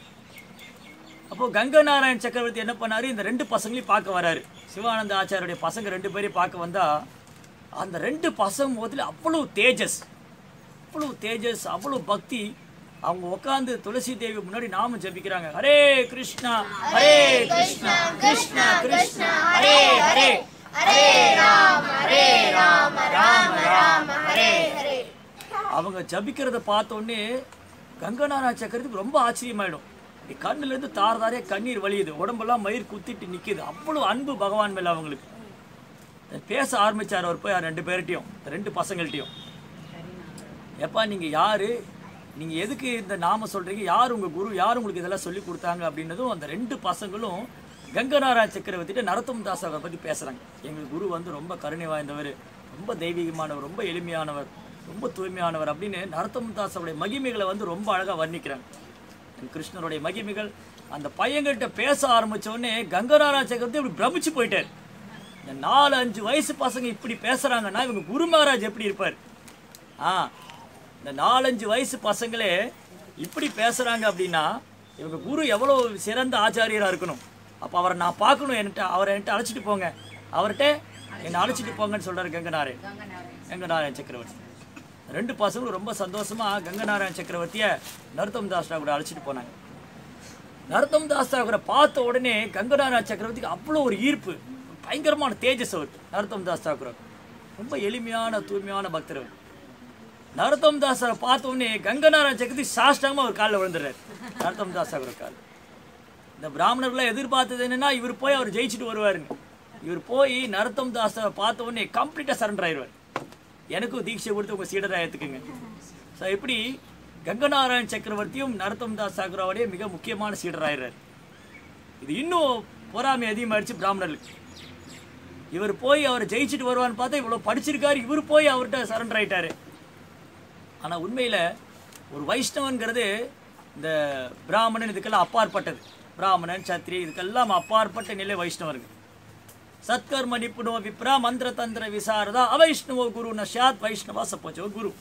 அப்போ கங்க நாராயண் சக்கரவர்த்தி என்ன பண்ணாரு இந்த ரெண்டு பசங்களையும் பார்க்க வராரு சிவானந்த ஆச்சாரியுடைய பசங்க ரெண்டு பேரையும் பார்க்க வந்தா அந்த ரெண்டு பசங்க முகத்துல அவ்வளவு தேஜஸ் அவ்வளவு தேஜஸ் அவ்வளவு பக்தி அவங்க உட்காந்து துளசி தேவி முன்னாடி நாம ஜெபிக்கிறாங்க ஹரே கிருஷ்ணா ஹரே கிருஷ்ணா கிருஷ்ணா கிருஷ்ணா ஹரே ஹரே ஹரே ராம் ஹரே ராம் ராம ராம ஹரே ஹரே அவங்க ஜபிக்கிறத பார்த்த உடனே கங்கநாராயண சக்கரத்துக்கு ரொம்ப ஆச்சரியமாயிடும் இப்படி கண்ணுல இருந்து தார் தாரே கண்ணீர் வழியுது உடம்பெல்லாம் மயிர் குத்திட்டு நிக்குது அவ்வளவு அன்பு பகவான் மேல அவங்களுக்கு பேச ஆரம்பிச்சார் அவர் போய் ரெண்டு பேர்கிட்டயும் ரெண்டு பசங்கள்கிட்டயும் எப்பா நீங்க யாரு நீங்க எதுக்கு இந்த நாம சொல்றீங்க யார் உங்க குரு யார் உங்களுக்கு இதெல்லாம் சொல்லி கொடுத்தாங்க அப்படின்னதும் அந்த ரெண்டு பசங்களும் கங்கநாராயண சக்கரவர்த்திட்ட நரத்தம் தாஸ் அவரை பத்தி பேசுறாங்க எங்க குரு வந்து ரொம்ப கருணை வாய்ந்தவர் ரொம்ப தெய்வீகமானவர் ரொம்ப எளிமையானவர் ரொம்ப தூய்மையானவர் அப்படின்னு நரத்தம் தாஸோடைய மகிமைகளை வந்து ரொம்ப அழகா வர்ணிக்கிறாங்க கிருஷ்ணருடைய மகிமைகள் அந்த பையன்கிட்ட பேச ஆரம்பிச்ச உடனே கங்கநாராயண சக்கரவர்த்தி அப்படி பிரமிச்சு போயிட்டார் இந்த நாலு அஞ்சு வயசு பசங்க இப்படி பேசுறாங்கன்னா இவங்க குரு மகாராஜ் எப்படி இருப்பார் ஆ இந்த நாலஞ்சு வயசு பசங்களே இப்படி பேசுறாங்க அப்படின்னா இவங்க குரு எவ்வளோ சிறந்த ஆச்சாரியராக இருக்கணும் அப்போ அவரை நான் பார்க்கணும் என்கிட்ட அவரை என்கிட்ட அழைச்சிட்டு போங்க அவர்கிட்ட என்னை அழைச்சிட்டு போங்கன்னு சொல்றாரு கங்கநாராயண் கங்கநாராயண் சக்கரவர்த்தி ரெண்டு பசங்களும் ரொம்ப சந்தோஷமா கங்கநாராயண் சக்கரவர்த்தியை நருத்தம் தாஸ்ரா கூட அழைச்சிட்டு போனாங்க நருத்தம் தாஸ் தாக்கூரை பார்த்த உடனே கங்கநாராயண சக்கரவர்த்திக்கு அவ்வளோ ஒரு ஈர்ப்பு பயங்கரமான தேஜஸ் அவர் நருத்தம் தாஸ் தாக்கூர் ரொம்ப எளிமையான தூய்மையான பக்தர் அவர் நருத்தம் தாஸரை பார்த்த உடனே கங்கநாராயண சக்கரவர்த்தி சாஷ்டாங்கமாக அவர் காலில் விழுந்துடுறாரு நருத்தம் தாஸ் தாக்கூர் கால் இந்த பிராமணர்லாம் எதிர்பார்த்தது என்னன்னா இவர் போய் அவர் ஜெயிச்சுட்டு வருவாருங்க இவர் போய் நருத்தம் தாஸை பார்த்த உடனே கம்ப்ளீட்டாக சரண்டர் ஆயிடுவார் எனக்கும் தீட்சை கொடுத்து உங்கள் சீடராக ஏற்றுக்குங்க ஸோ இப்படி கங்கநாராயண் சக்கரவர்த்தியும் நரத்தம் தாஸ் தாக்குராவுடைய மிக முக்கியமான சீடராயிடுறார் இது இன்னும் பொறாமை அதிகமாகிடுச்சு பிராமணர்களுக்கு இவர் போய் அவர் ஜெயிச்சுட்டு வருவான்னு பார்த்தா இவ்வளோ படிச்சிருக்காரு இவர் போய் அவர்கிட்ட சரண்டர் ஆயிட்டாரு ஆனால் உண்மையில் ஒரு வைஷ்ணவன்கிறது இந்த பிராமணன் இதுக்கெல்லாம் அப்பாற்பட்டது பிராமணன் சத்திரி இதுக்கெல்லாம் அப்பாற்பட்ட நிலை வைஷ்ணவர்கள் சத்கர்ம நிபுணோ விப்ரா மந்திர தந்திர விசாரதா அவைஷ்ணவோ குரு நஷாத் வைஷ்ணவா சப்போச்சோ குரு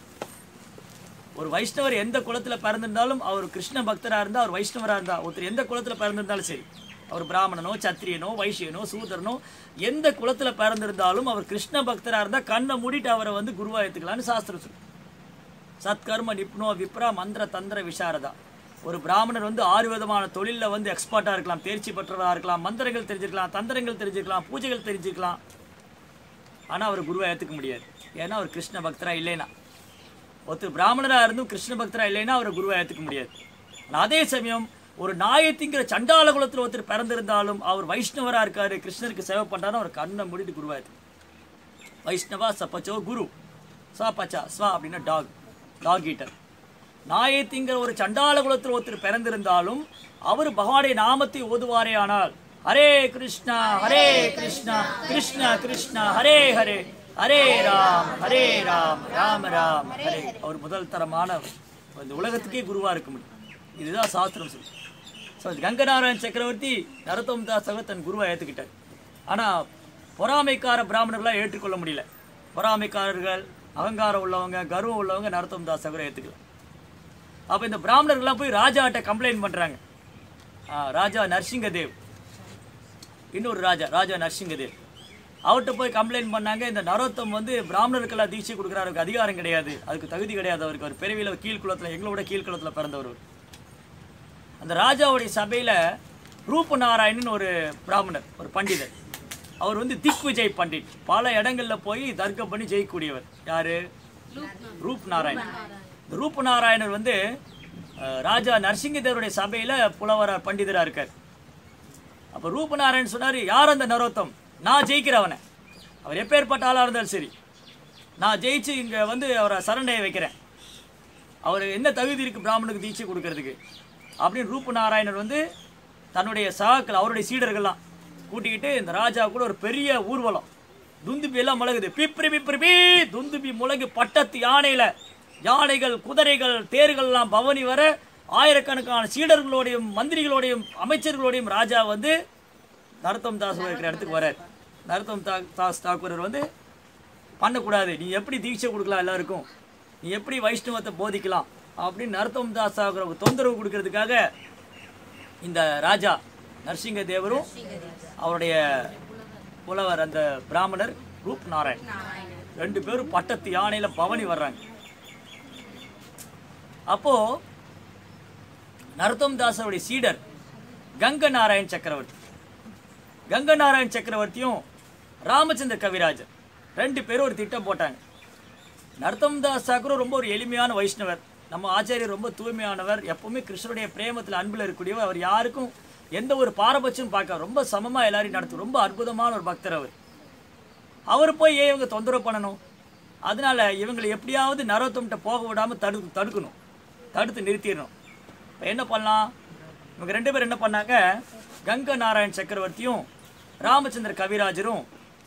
ஒரு வைஷ்ணவர் எந்த குலத்துல பிறந்திருந்தாலும் அவர் கிருஷ்ண பக்தரா இருந்தா அவர் வைஷ்ணவரா இருந்தா ஒருத்தர் எந்த குலத்துல பிறந்திருந்தாலும் சரி அவர் பிராமணனோ சத்திரியனோ வைஷ்யனோ சூதரனோ எந்த குலத்துல பிறந்திருந்தாலும் அவர் கிருஷ்ண பக்தரா இருந்தா கண்ணை மூடிட்டு அவரை வந்து குருவா ஏத்துக்கலாம்னு சாஸ்திரம் சொல்லு சத்கர்ம நிப்னோ விப்ரா மந்திர தந்திர விசாரதா ஒரு பிராமணர் வந்து ஆறு விதமான தொழிலில் வந்து எக்ஸ்பர்ட்டாக இருக்கலாம் தேர்ச்சி பெற்றவராக இருக்கலாம் மந்திரங்கள் தெரிஞ்சிருக்கலாம் தந்திரங்கள் தெரிஞ்சிருக்கலாம் பூஜைகள் தெரிஞ்சிருக்கலாம் ஆனால் அவர் குருவை ஏற்றுக்க முடியாது ஏன்னா அவர் கிருஷ்ண பக்தரா இல்லைனா ஒருத்தர் பிராமணராக இருந்தும் கிருஷ்ண பக்தரா இல்லைன்னா அவரை குருவை ஏற்றுக்க முடியாது ஆனால் அதே சமயம் ஒரு நாயத்திங்கிற சண்டால குலத்தில் ஒருத்தர் பிறந்திருந்தாலும் அவர் வைஷ்ணவராக இருக்காரு கிருஷ்ணருக்கு சேவை பண்ணுறாரு அவர் கண்ணை மூடிட்டு குருவா ஏற்றுக்க வைஷ்ணவா சப்பச்சோ குரு சா பச்சா ஸ்வா அப்படின்னா டாக் டாக் ஈட்டர் நாயத்திங்கிற ஒரு சண்டால குலத்தில் ஒருத்தர் பிறந்திருந்தாலும் அவர் பகவானுடைய நாமத்தை ஓதுவாரே ஆனால் ஹரே கிருஷ்ணா ஹரே கிருஷ்ணா கிருஷ்ண கிருஷ்ணா ஹரே ஹரே ஹரே ராம் ஹரே ராம் ராம ராம் ஹரே அவர் முதல் தரமான இந்த உலகத்துக்கே குருவா இருக்க முடியும் இதுதான் சாஸ்திரம் சொல்லு ஸோ கங்கநாராயண் சக்கரவர்த்தி நரத்தம் தாசக தன் குருவை ஏற்றுக்கிட்டார் ஆனால் பொறாமைக்கார பிராமணர்களாக ஏற்றுக்கொள்ள முடியல பொறாமைக்காரர்கள் அகங்காரம் உள்ளவங்க கர்வம் உள்ளவங்க நரத்தம் தாசகரை ஏற்றுக்கல அப்போ இந்த பிராமணர்கள்லாம் போய் ராஜாட்ட கம்ப்ளைண்ட் பண்ணுறாங்க ராஜா நரசிங்கதேவ் இன்னொரு ராஜா ராஜா நரசிங்கதேவ் அவர்கிட்ட போய் கம்ப்ளைண்ட் பண்ணாங்க இந்த நரோத்தம் வந்து பிராமணருக்கெல்லாம் தீட்சை கொடுக்குறாரு அவருக்கு அதிகாரம் கிடையாது அதுக்கு தகுதி கிடையாது அவருக்கு அவர் பிறவியில் கீழ்குளத்தில் எங்களோட கீழ்குளத்தில் பிறந்தவர் அவர். அந்த ராஜாவுடைய சபையில் ரூப நாராயணன் ஒரு பிராமணர் ஒரு பண்டிதர் அவர் வந்து திக் விஜய் பண்டிட் பல இடங்கள்ல போய் தர்க்கம் பண்ணி ஜெயிக்கக்கூடியவர் யாரு ரூப் நாராயணன் இந்த ரூப் நாராயணர் வந்து அஹ், ராஜா நரசிங்கதேவருடைய சபையில புலவரா பண்டிதரா இருக்கார் அப்ப ரூப நாராயணன் சொன்னாரு யார் அந்த நரோத்தம் நான் ஜெயிக்கிறவனை அவர் எப்பேற்பட்ட ஆளா இருந்தாலும் சரி நான் ஜெயிச்சு இங்க வந்து அவரை சரண்டைய வைக்கிறேன் அவர் என்ன தகுதி இருக்கு பிராமணுக்கு தீட்சை கொடுக்கறதுக்கு அப்படின்னு ரூப நாராயணர் வந்து தன்னுடைய சகாக்கள் அவருடைய சீடர்கள்லாம் கூட்டிக்கிட்டு இந்த ராஜா கூட ஒரு பெரிய ஊர்வலம் துந்துபி எல்லாம் முழகுது பிப்ரி பிப்ரி பீ துந்துபி முழகு பட்டத்து யானையில யானைகள் குதிரைகள் தேர்கள்லாம் பவனி வர ஆயிரக்கணக்கான சீடர்களோடையும் மந்திரிகளோடையும் அமைச்சர்களோடையும் ராஜா வந்து நரத்தம் தாஸ் இருக்கிற இடத்துக்கு வரார் நரத்தம் தா தாஸ் தாக்கூரர் வந்து பண்ணக்கூடாது நீ எப்படி தீட்சை கொடுக்கலாம் எல்லாருக்கும் நீ எப்படி வைஷ்ணவத்தை போதிக்கலாம் அப்படின்னு நரத்தம் தாஸ் தாக்கூருக்கு தொந்தரவு கொடுக்கறதுக்காக இந்த ராஜா நரசிங்க தேவரும் அவருடைய புலவர் அந்த பிராமணர் ரூப் நாராயண் ரெண்டு பேரும் பட்டத்து யானையில பவனி வர்றாங்க அப்போ நரத்தம் தாசருடைய சீடர் கங்க நாராயண் சக்கரவர்த்தி கங்க நாராயண் சக்கரவர்த்தியும் ராமச்சந்திர கவிராஜர் ரெண்டு பேரும் ஒரு திட்டம் போட்டாங்க நர்த்தம் தாஸ் தாக்கூரும் ரொம்ப ஒரு எளிமையான வைஷ்ணவர் நம்ம ஆச்சாரியர் ரொம்ப தூய்மையானவர் எப்பவுமே கிருஷ்ணருடைய பிரேமத்தில் அன்பில் இருக்கக்கூடியவர் அவர் யாருக்கும் எந்த ஒரு பாரபட்சம் பார்க்க ரொம்ப சமமா எல்லாரையும் நடத்தும் ரொம்ப அற்புதமான ஒரு பக்தர் அவர் அவர் போய் ஏன் இவங்க தொந்தரவு பண்ணணும் அதனால இவங்களை எப்படியாவது நரோத்தம்கிட்ட போக விடாம தடு தடுக்கணும் தடுத்து நிறுத்திடணும் இப்போ என்ன பண்ணலாம் இவங்க ரெண்டு பேரும் என்ன பண்ணாங்க கங்க நாராயண் சக்கரவர்த்தியும் ராமச்சந்திர கவிராஜரும்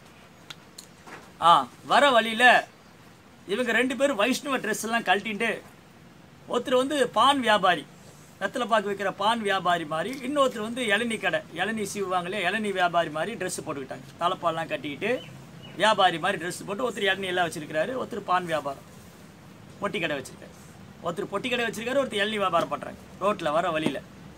ஆ வர வழியில இவங்க ரெண்டு பேரும் வைஷ்ணவ ட்ரெஸ் எல்லாம் கழட்டிட்டு ஒருத்தர் வந்து பான் வியாபாரி வெத்தலை பாக்கு விற்கிற பான் வியாபாரி மாதிரி இன்னொருத்தர் வந்து இளநீ கடை இளநீ சீவுவாங்களே இளநீ வியாபாரி மாதிரி ட்ரெஸ் போட்டுக்கிட்டாங்க தலைப்பால்லாம் கட்டிக்கிட்டு வியாபாரி மாதிரி ட்ரெஸ் போட்டு ஒருத்தர் இளநீ எல்லாம் வச்சிருக்கிறாரு ஒருத்தர் பான் வியாபாரம் பொட்டி கடை வச்சிருக்காரு ஒருத்தர் பொட்டி கடை வச்சிருக்காரு ஒருத்தர் இளநீ வியாபாரம் பண்றாங்க ரோட்ல வர வழியில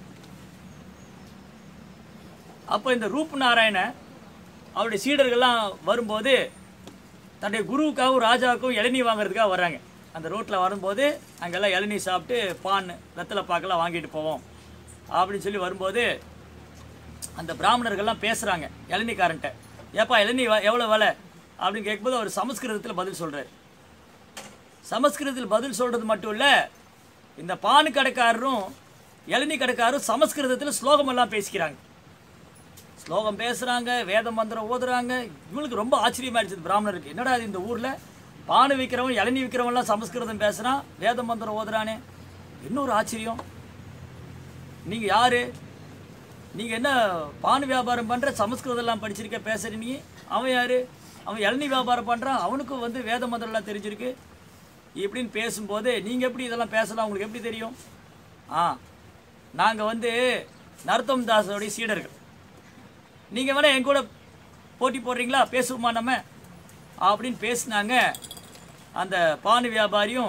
அப்போ இந்த ரூப் நாராயண அவருடைய சீடர்கள்லாம் வரும்போது தன்னுடைய குருவுக்காகவும் ராஜாவுக்கும் இளநீ வாங்குறதுக்காக வர்றாங்க அந்த ரோட்டில் வரும்போது அங்கெல்லாம் இளநீ சாப்பிட்டு பான் வெத்தலை பாக்கெல்லாம் வாங்கிட்டு போவோம் அப்படின்னு சொல்லி வரும்போது அந்த பிராமணர்கள்லாம் பேசுகிறாங்க இளநீக்காரன்ட்ட ஏப்பா இளநீ வ- எவ்வளோ விலை அப்படின்னு கேட்கும்போது அவர் சமஸ்கிருதத்தில் பதில் சொல்கிறார் சமஸ்கிருதத்தில் பதில் சொல்கிறது மட்டும் இல்லை இந்த பானு கடைக்காரரும் இளநீ கடைக்காரரும் சமஸ்கிருதத்தில் ஸ்லோகமெல்லாம் பேசிக்கிறாங்க ஸ்லோகம் பேசுறாங்க வேத மந்திரம் ஓதுறாங்க இவங்களுக்கு ரொம்ப ஆச்சரியமாயிடுச்சு இந்த பிராமணருக்கு என்னடா இது இந்த ஊர்ல பானை விற்கிறவன் இளநீ விற்கிறவன்லாம் சமஸ்கிருதம் பேசுறான் வேத மந்திரம் ஓதுறானே இன்னொரு ஆச்சரியம் நீங்க யாரு நீங்க என்ன பானை வியாபாரம் பண்ற சமஸ்கிருதம் எல்லாம் படிச்சிருக்க பேசுற நீ அவன் யாரு அவன் இளநீ வியாபாரம் பண்றான் அவனுக்கும் வந்து வேத மந்திரம் எல்லாம் தெரிஞ்சிருக்கு இப்படின்னு பேசும்போது நீங்க எப்படி இதெல்லாம் பேசலாம் உங்களுக்கு எப்படி தெரியும் ஆ நாங்க வந்து நரத்தம் தாஸோடைய சீடர்கள் நீங்க வேணா என் கூட போட்டி போடுறீங்களா பேசுவோமா நம்ம அப்படின்னு பேசுனாங்க அந்த பானு வியாபாரியும்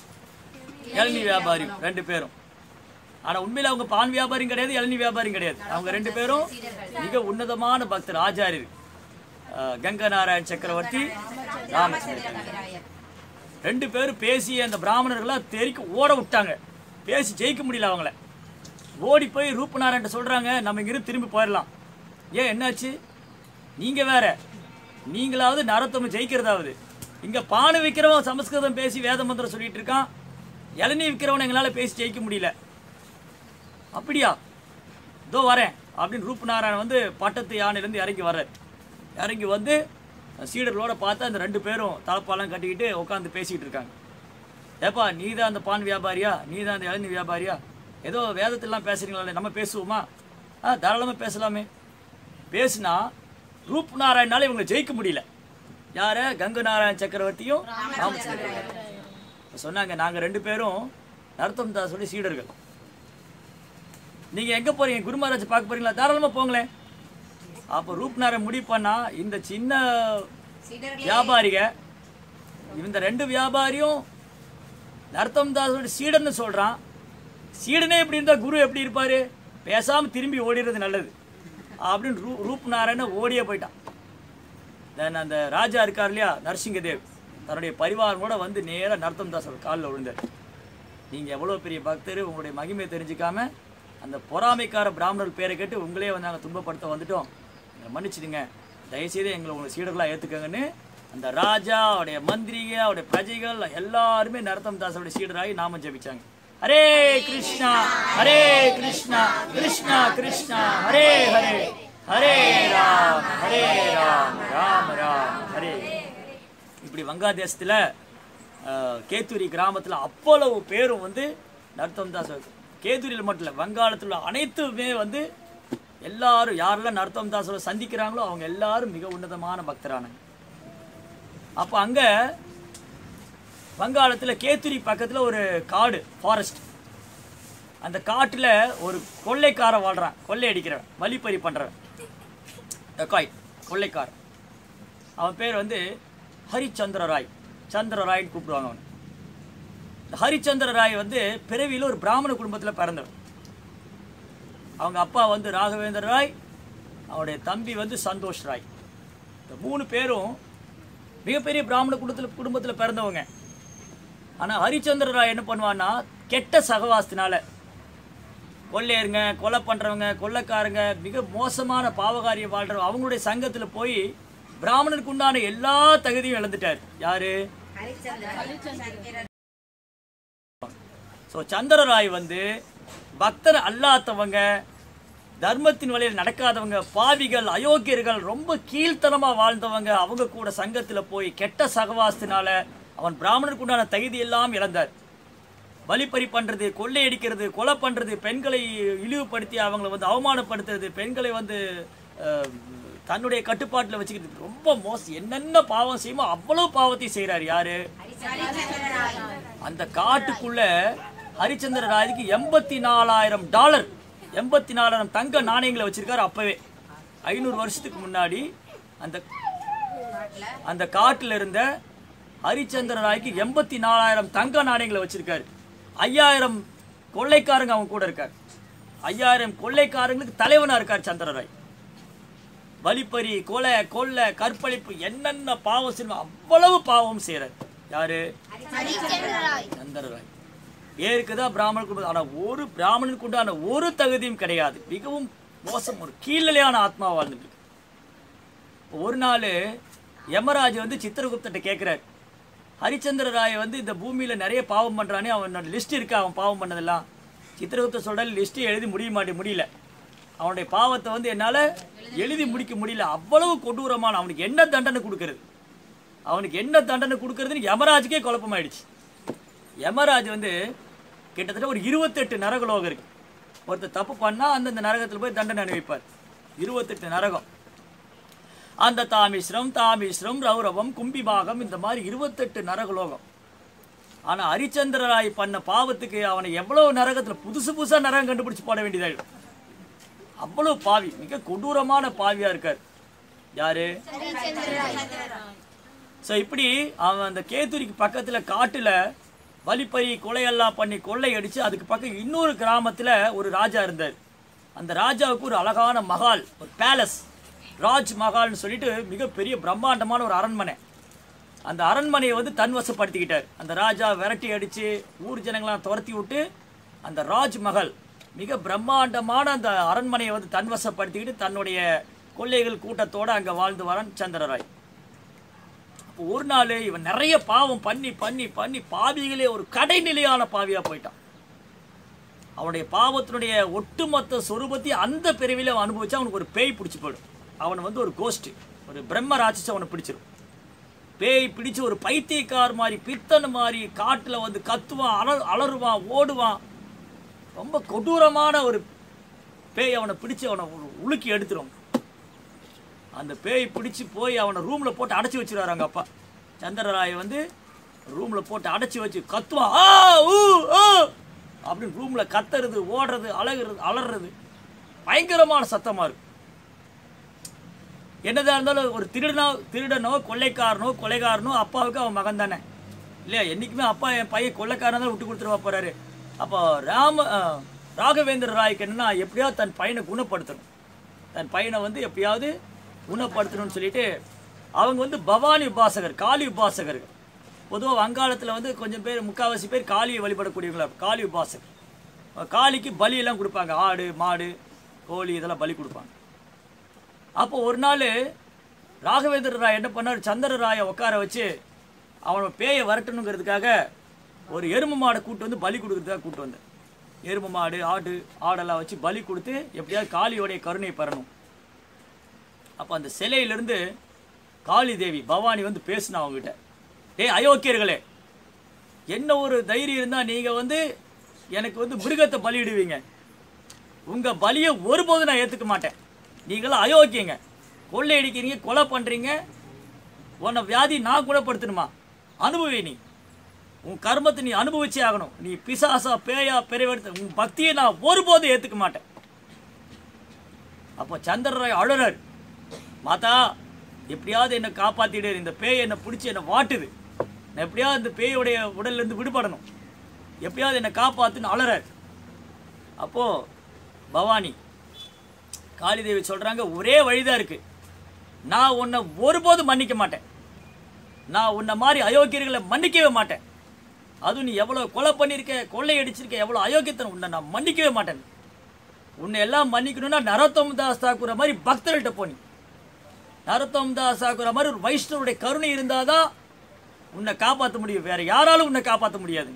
இளநீ வியாபாரியும் ரெண்டு பேரும் ஆனா உண்மையில அவங்க பான் வியாபாரியும் கிடையாது இளநீ வியாபாரியும் கிடையாது அவங்க ரெண்டு பேரும் மிக உன்னதமான பக்தர் ஆச்சாரியர் அஹ், கங்க நாராயண் சக்கரவர்த்தி ராமச்சந்திரன் ரெண்டு பேரும் பேசி அந்த பிராமணர்களா தெறிக்க ஓட விட்டாங்க பேசி ஜெயிக்க முடியல அவங்கள ஓடி போய் ரூபநாராயண்ட்ட சொல்றாங்க நம்ம இங்கிருந்து திரும்பி போயிடலாம் ஏன் என்னாச்சு நீங்க வேற நீங்களாவது நரத்தம் ஜெயிக்கிறதாவது இங்க பானை விற்கிறவன் சமஸ்கிருதம் பேசி வேத மந்திரம் சொல்லிட்டு இருக்கான் இளநீ விற்கிறவன் எங்களால பேசி ஜெயிக்க முடியல அப்படியா இதோ வரேன் அப்படின்னு ரூபநாராயணன் வந்து பட்டத்து யானையிலேருந்து இறங்கி வர்றார் இறங்கி வந்து சீடர்களோட பார்த்து அந்த ரெண்டு பேரும் தலப்பாலாம் கட்டிக்கிட்டு உட்காந்து பேசிக்கிட்டு இருக்காங்க ஏப்பா நீ தான் அந்த பான் வியாபாரியா நீ தான் அந்த இளநீ வியாபாரியா ஏதோ வேதத்திலாம் பேசுறீங்களே நம்ம பேசுவோமா ஆ தாராளமாக பேசலாமே பேசுனா ரூப் நாராயணனால இவங்க ஜெயிக்க முடியல யார கங்க நாராயண் சக்கரவர்த்தியும் ராமச்சந்திரன் இப்ப சொன்னாங்க நாங்க ரெண்டு பேரும் நரத்தம் தாஸோட சீடர்கள் நீங்க எங்க போறீங்க குரு மகாராஜ் பார்க்க போறீங்களா தாராளமா போங்களேன் அப்போ ரூப்நாராயண் முடிவு பண்ணா இந்த சின்ன வியாபாரிக இந்த ரெண்டு வியாபாரியும் நரத்தம் தாஸோட சீடன்னு சொல்றான் சீடனே எப்படி இருந்தா குரு எப்படி இருப்பாரு பேசாம திரும்பி ஓடிடுறது நல்லது அப்படின்னு ரூ ரூப் நாராயணன் ஓடியே போயிட்டான் தென் அந்த ராஜா இருக்கார் இல்லையா நரசிங்கதேவ் தன்னுடைய பரிவாரங்களோட வந்து நேராக நரத்தம் தாஸோட காலில் விழுந்தார் நீங்கள் எவ்வளோ பெரிய பக்தர் உங்களுடைய மகிமையை தெரிஞ்சுக்காம அந்த பொறாமைக்கார பிராமணர் பேரை கேட்டு உங்களே வந்து நாங்கள் துன்பப்படுத்த வந்துட்டோம் எங்களை மன்னிச்சிடுங்க தயவுசெய்து எங்களை உங்களை சீடர்களாக ஏற்றுக்கங்கன்னு அந்த ராஜா அவருடைய மந்திரிக அவருடைய பிரஜைகள் எல்லாருமே நரத்தம் தாஸோடைய சீடராகி நாம ஜெபிச்சாங்க ஹரே கிருஷ்ணா ஹரே கிருஷ்ணா கிருஷ்ணா கிருஷ்ணா ஹரே ஹரே ஹரே ராம் ஹரே ராம் ராம் ராம் ஹரே இப்படி வங்காதேசத்தில் கேத்துரி கிராமத்தில் அவ்வளவு பேரும் வந்து நர்த்தம் தாஸ் கேத்துரியில் மட்டும் இல்லை வங்காளத்தில் உள்ள அனைத்துமே வந்து எல்லாரும் யாரெல்லாம் நர்த்தம் தாஸோட சந்திக்கிறாங்களோ அவங்க எல்லாரும் மிக உன்னதமான பக்தரானாங்க அப்போ அங்கே வங்காளத்தில் கேத்துரி பக்கத்தில் ஒரு காடு ஃபாரஸ்ட் அந்த காட்டில் ஒரு கொள்ளைக்காரன் வாழ்கிறான் கொள்ளை அடிக்கிறவன் வழிப்பறி பண்ணுறவன் டெக்காய் கொள்ளைக்காரன் அவன் பேர் வந்து ஹரிச்சந்திர ராய் சந்திர ராய்னு கூப்பிடுவாங்க அவன் இந்த ஹரிச்சந்திர ராய் வந்து பிறவியில் ஒரு பிராமண குடும்பத்தில் பிறந்தவன் அவங்க அப்பா வந்து ராகவேந்திர ராய் அவனுடைய தம்பி வந்து சந்தோஷ் ராய் இந்த மூணு பேரும் மிகப்பெரிய பிராமண குடும்பத்தில் குடும்பத்தில் பிறந்தவங்க ஆனால் ஹரிச்சந்திர ராய் என்ன பண்ணுவான்னா கெட்ட சகவாசத்தினால கொள்ளையருங்க கொலை பண்ணுறவங்க கொள்ளைக்காரங்க மிக மோசமான பாவகாரியம் வாழ்றவங்க அவங்களுடைய சங்கத்தில் போய் பிராமணனுக்கு உண்டான எல்லா தகுதியும் இழந்துட்டார் யாரு ஸோ சந்திரராய் வந்து பக்தர் அல்லாதவங்க தர்மத்தின் வழியில் நடக்காதவங்க பாவிகள் அயோக்கியர்கள் ரொம்ப கீழ்த்தனமா வாழ்ந்தவங்க அவங்க கூட சங்கத்துல போய் கெட்ட சகவாசத்தினால அவன் பிராமணருக்கு உண்டான தகுதி எல்லாம் இழந்தார் வழிப்பறி பண்றது கொள்ளையடிக்கிறது கொலை பண்றது பெண்களை இழிவுபடுத்தி அவங்களை வந்து அவமானப்படுத்துறது பெண்களை வந்து அஹ், தன்னுடைய கட்டுப்பாட்டில் வச்சுக்கிறது ரொம்ப மோசம் என்னென்ன பாவம் செய்யுமோ அவ்வளவு பாவத்தையும் செய்றார் யாரு அந்த காட்டுக்குள்ள ஹரிச்சந்திர ராய்க்கு எண்பத்தி நாலாயிரம் டாலர் எண்பத்தி நாலாயிரம் தங்க நாணயங்களை வச்சிருக்காரு அப்பவே ஐநூறு வருஷத்துக்கு முன்னாடி அந்த அந்த காட்டுல இருந்த ஹரிச்சந்திர ராய்க்கு எண்பத்தி நாலாயிரம் தங்க நாணயங்களை வச்சிருக்காரு ஐயாயிரம் கொள்ளைக்காரங்க அவங்க கூட இருக்காரு ஐயாயிரம் கொள்ளைக்காரங்களுக்கு தலைவனா இருக்கார் சந்திரராய் வலிப்பறி கொலை கொள்ளை கற்பழிப்பு என்னென்ன பாவம் செய்யணும் அவ்வளவு பாவம் செய்யறாரு யாரு சந்திரராய் பேருக்கு தான் பிராமணன் குடும்பம் ஆனா ஒரு பிராமணனுக்கு உண்டான ஒரு தகுதியும் கிடையாது மிகவும் மோசம் ஒரு கீழ்நிலையான ஆத்மா வாழ்ந்துட்டு இருக்கு. ஒரு நாள் யமராஜ் வந்து சித்திரகுப்தட்ட கேட்குறாரு ஹரிச்சந்திர ராய் வந்து இந்த பூமியில நிறைய பாவம் பண்றானே அவனோட லிஸ்ட் இருக்கு அவன் பாவம் பண்ணதெல்லாம் சித்திரகுப்த சொல்ற லிஸ்ட் எழுதி முடிய மாட்டே முடியல அவனுடைய பாவத்தை வந்து என்னால எழுதி முடிக்க முடியல அவ்வளவு கொடூரமான அவனுக்கு என்ன தண்டனை கொடுக்கறது அவனுக்கு என்ன தண்டனை கொடுக்கறதுன்னு யமராஜுக்கே குழப்பமாயிடுச்சு யமராஜ் வந்து கிட்டத்தட்ட ஒரு இருபத்தெட்டு நரகலோகம் இருக்கு ஒருத்தர் தப்பு பண்ணா அந்தந்த நரகத்துல போய் தண்டனை அனுபவிப்பார் இருபத்தெட்டு நரகம் அந்த தாமிஸ்ரம் தாமிஸ்ரம் ரௌரவம் கும்பிபாகம் இந்த மாதிரி இருபத்தெட்டு நரகலோகம் ஆனா ஹரிச்சந்திர ராய் பண்ண பாவத்துக்கு அவனை எவ்வளவு நரகத்துல புதுசு புதுசா நரகம் கண்டுபிடிச்சு போட வேண்டியதாயிடும் அவ்வளவு பாவி மிக கொடூரமான பாவியா இருக்கார் யாரு ஸோ இப்படி அவன் அந்த கேத்துரிக்கு பக்கத்துல காட்டுல வலிப்பறி கொலையெல்லாம் பண்ணி கொள்ளை அடிச்சு அதுக்கு பக்கம் இன்னொரு கிராமத்துல ஒரு ராஜா இருந்தார் அந்த ராஜாவுக்கு ஒரு அழகான மகால் ஒரு பேலஸ் ராஜ் மகால்னு சொல்லிட்டு மிகப்பெரிய பிரம்மாண்டமான ஒரு அரண்மனை அந்த அரண்மனையை வந்து தன்வசப்படுத்திக்கிட்டார் அந்த ராஜா விரட்டி அடிச்சு ஊர் ஜனங்களாம் துரத்தி விட்டு அந்த ராஜ் மஹல் மிக பிரம்மாண்டமான அந்த அரண்மனையை வந்து தன்வசப்படுத்திக்கிட்டு தன்னுடைய கொள்ளைகள் கூட்டத்தோட அங்க வாழ்ந்து வரான் சந்திரராய் அப்போ ஒரு நாள் இவன் நிறைய பாவம் பண்ணி பண்ணி பண்ணி பாவிகளே ஒரு கடைநிலையான பாவியா போயிட்டான் அவனுடைய பாவத்தினுடைய ஒட்டுமொத்த சொரூபத்தையும் அந்த பிறவில அவன் அனுபவிச்சா அவனுக்கு ஒரு பேய் பிடிச்சி போயிடும் அவன் வந்து ஒரு கோஷ்டி ஒரு பிரம்ம ராட்சசம் அவனை பிடிச்சிடும் பேய் பிடிச்சு ஒரு பைத்தியக்கார் மாதிரி பித்தன் மாதிரி காட்டுல வந்து கத்துவான் அல அலறுவான் ஓடுவான் ரொம்ப கொடூரமான ஒரு பேய் அவனை பிடிச்சு அவனை உ- உலுக்கி எடுத்துரும் அந்த பேய் பிடிச்சு போய் அவனை ரூம்ல போட்டு அடைச்சி வச்சிருவாரு அவங்க அப்பா சந்திரராயை வந்து ரூம்ல போட்டு அடைச்சி வச்சு கத்துவான் ஆ ஊ ஆ அப்படின்னு ரூம்ல கத்துறது ஓடுறது அழகுறது அலறது பயங்கரமான சத்தமா இருக்கு என்னதா இருந்தாலும் ஒரு திருடனோ திருடனோ கொள்ளைக்காரனோ கொலைகாரனோ அப்பாவுக்கு அவன் மகன் தானே இல்லையா என்றைக்குமே அப்பா என் பையன் கொள்ளைக்காரன் தான் விட்டு கொடுத்துருவா போறாரு அப்போ ராம அஹ், ராகவேந்திர ராய்க்கு என்னன்னா எப்படியாவது தன் பையனை குணப்படுத்தணும் தன் பையனை வந்து எப்படியாவது குணப்படுத்தணும்னு சொல்லிட்டு அவங்க வந்து பவானி உபாசகர் காளி உபாசகர் பொதுவாக வங்காளத்தில் வந்து கொஞ்சம் பேர் முக்கால்வாசி பேர் காளியை வழிபடக்கூடியவங்களா இருப்பாங்க. காளி உபாசகர் காளிக்கு பலியெல்லாம் கொடுப்பாங்க ஆடு மாடு கோழி இதெல்லாம் பலி கொடுப்பாங்க அப்போ ஒரு நாள் ராகவேந்திர ராய் என்ன பண்ணார் சந்திர ராயை உட்கார வச்சு அவனை பேயை வரட்டணுங்கிறதுக்காக ஒரு எருமை மாடை கூட்டு வந்து பலி கொடுக்கறதுக்காக கூட்டு வந்தார் எருமை மாடு ஆடு ஆடெல்லாம் வச்சு பலி கொடுத்து எப்படியாவது காளியோடைய கருணை பெறணும் அப்போ அந்த சிலையிலிருந்து காளி தேவி பவானி வந்து பேசினா அவங்ககிட்ட டேய் அயோக்கியர்களே என்ன ஒரு தைரியம் இருந்தால் நீங்கள் வந்து எனக்கு வந்து மிருகத்தை பலியிடுவீங்க உங்க பலியை ஒருபோதும் நான் ஏத்துக்க மாட்டேன் நீங்களாம் அயோக்கியங்க கொள்ளையடிக்கிறீங்க கொலை பண்றீங்க உன்னை வியாதி நான் குணப்படுத்தணுமா அனுபவி நீ உன் கர்மத்தை நீ அனுபவிச்சே ஆகணும் நீ பிசாசா பேயா பெரியவர்த்த உன் பக்தியை நான் ஒருபோதும் ஏத்துக்க மாட்டேன் அப்போ சந்திரராய் அழுறார் மாதா எப்படியாவது என்னை காப்பாத்திடு இந்த பேய் என்னை பிடிச்சி என்னை வாட்டுது நான் எப்படியாவது இந்த பேயோடைய உடல்ல இருந்து விடுபடணும் எப்படியாவது என்னை காப்பாத்துன்னு அழறார் அப்போ பவானி காளிதேவி சொல்றாங்க ஒரே வழிதான் இருக்கு நான் உன்னை ஒருபோதும் மன்னிக்க மாட்டேன் நான் உன்னை மாதிரி அயோக்கியர்களை மன்னிக்கவே மாட்டேன் அதுவும் நீ எவ்வளவு கொலை பண்ணியிருக்க கொள்ளை அடிச்சிருக்க எவ்வளவு அயோக்கியத்தனம் உன்னை நான் மன்னிக்கவே மாட்டேன் உன்னை எல்லாம் மன்னிக்கணும்னா நரோத்தம் தாஸ் தாக்குற மாதிரி பக்தர்கள்ட்ட போனி நரோத்தம் தாஸ் தாக்குற மாதிரி ஒரு வைஷ்ணவருடைய கருணை இருந்தாதான் உன்னை காப்பாற்ற முடியும் வேற யாராலும் உன்னை காப்பாற்ற முடியாது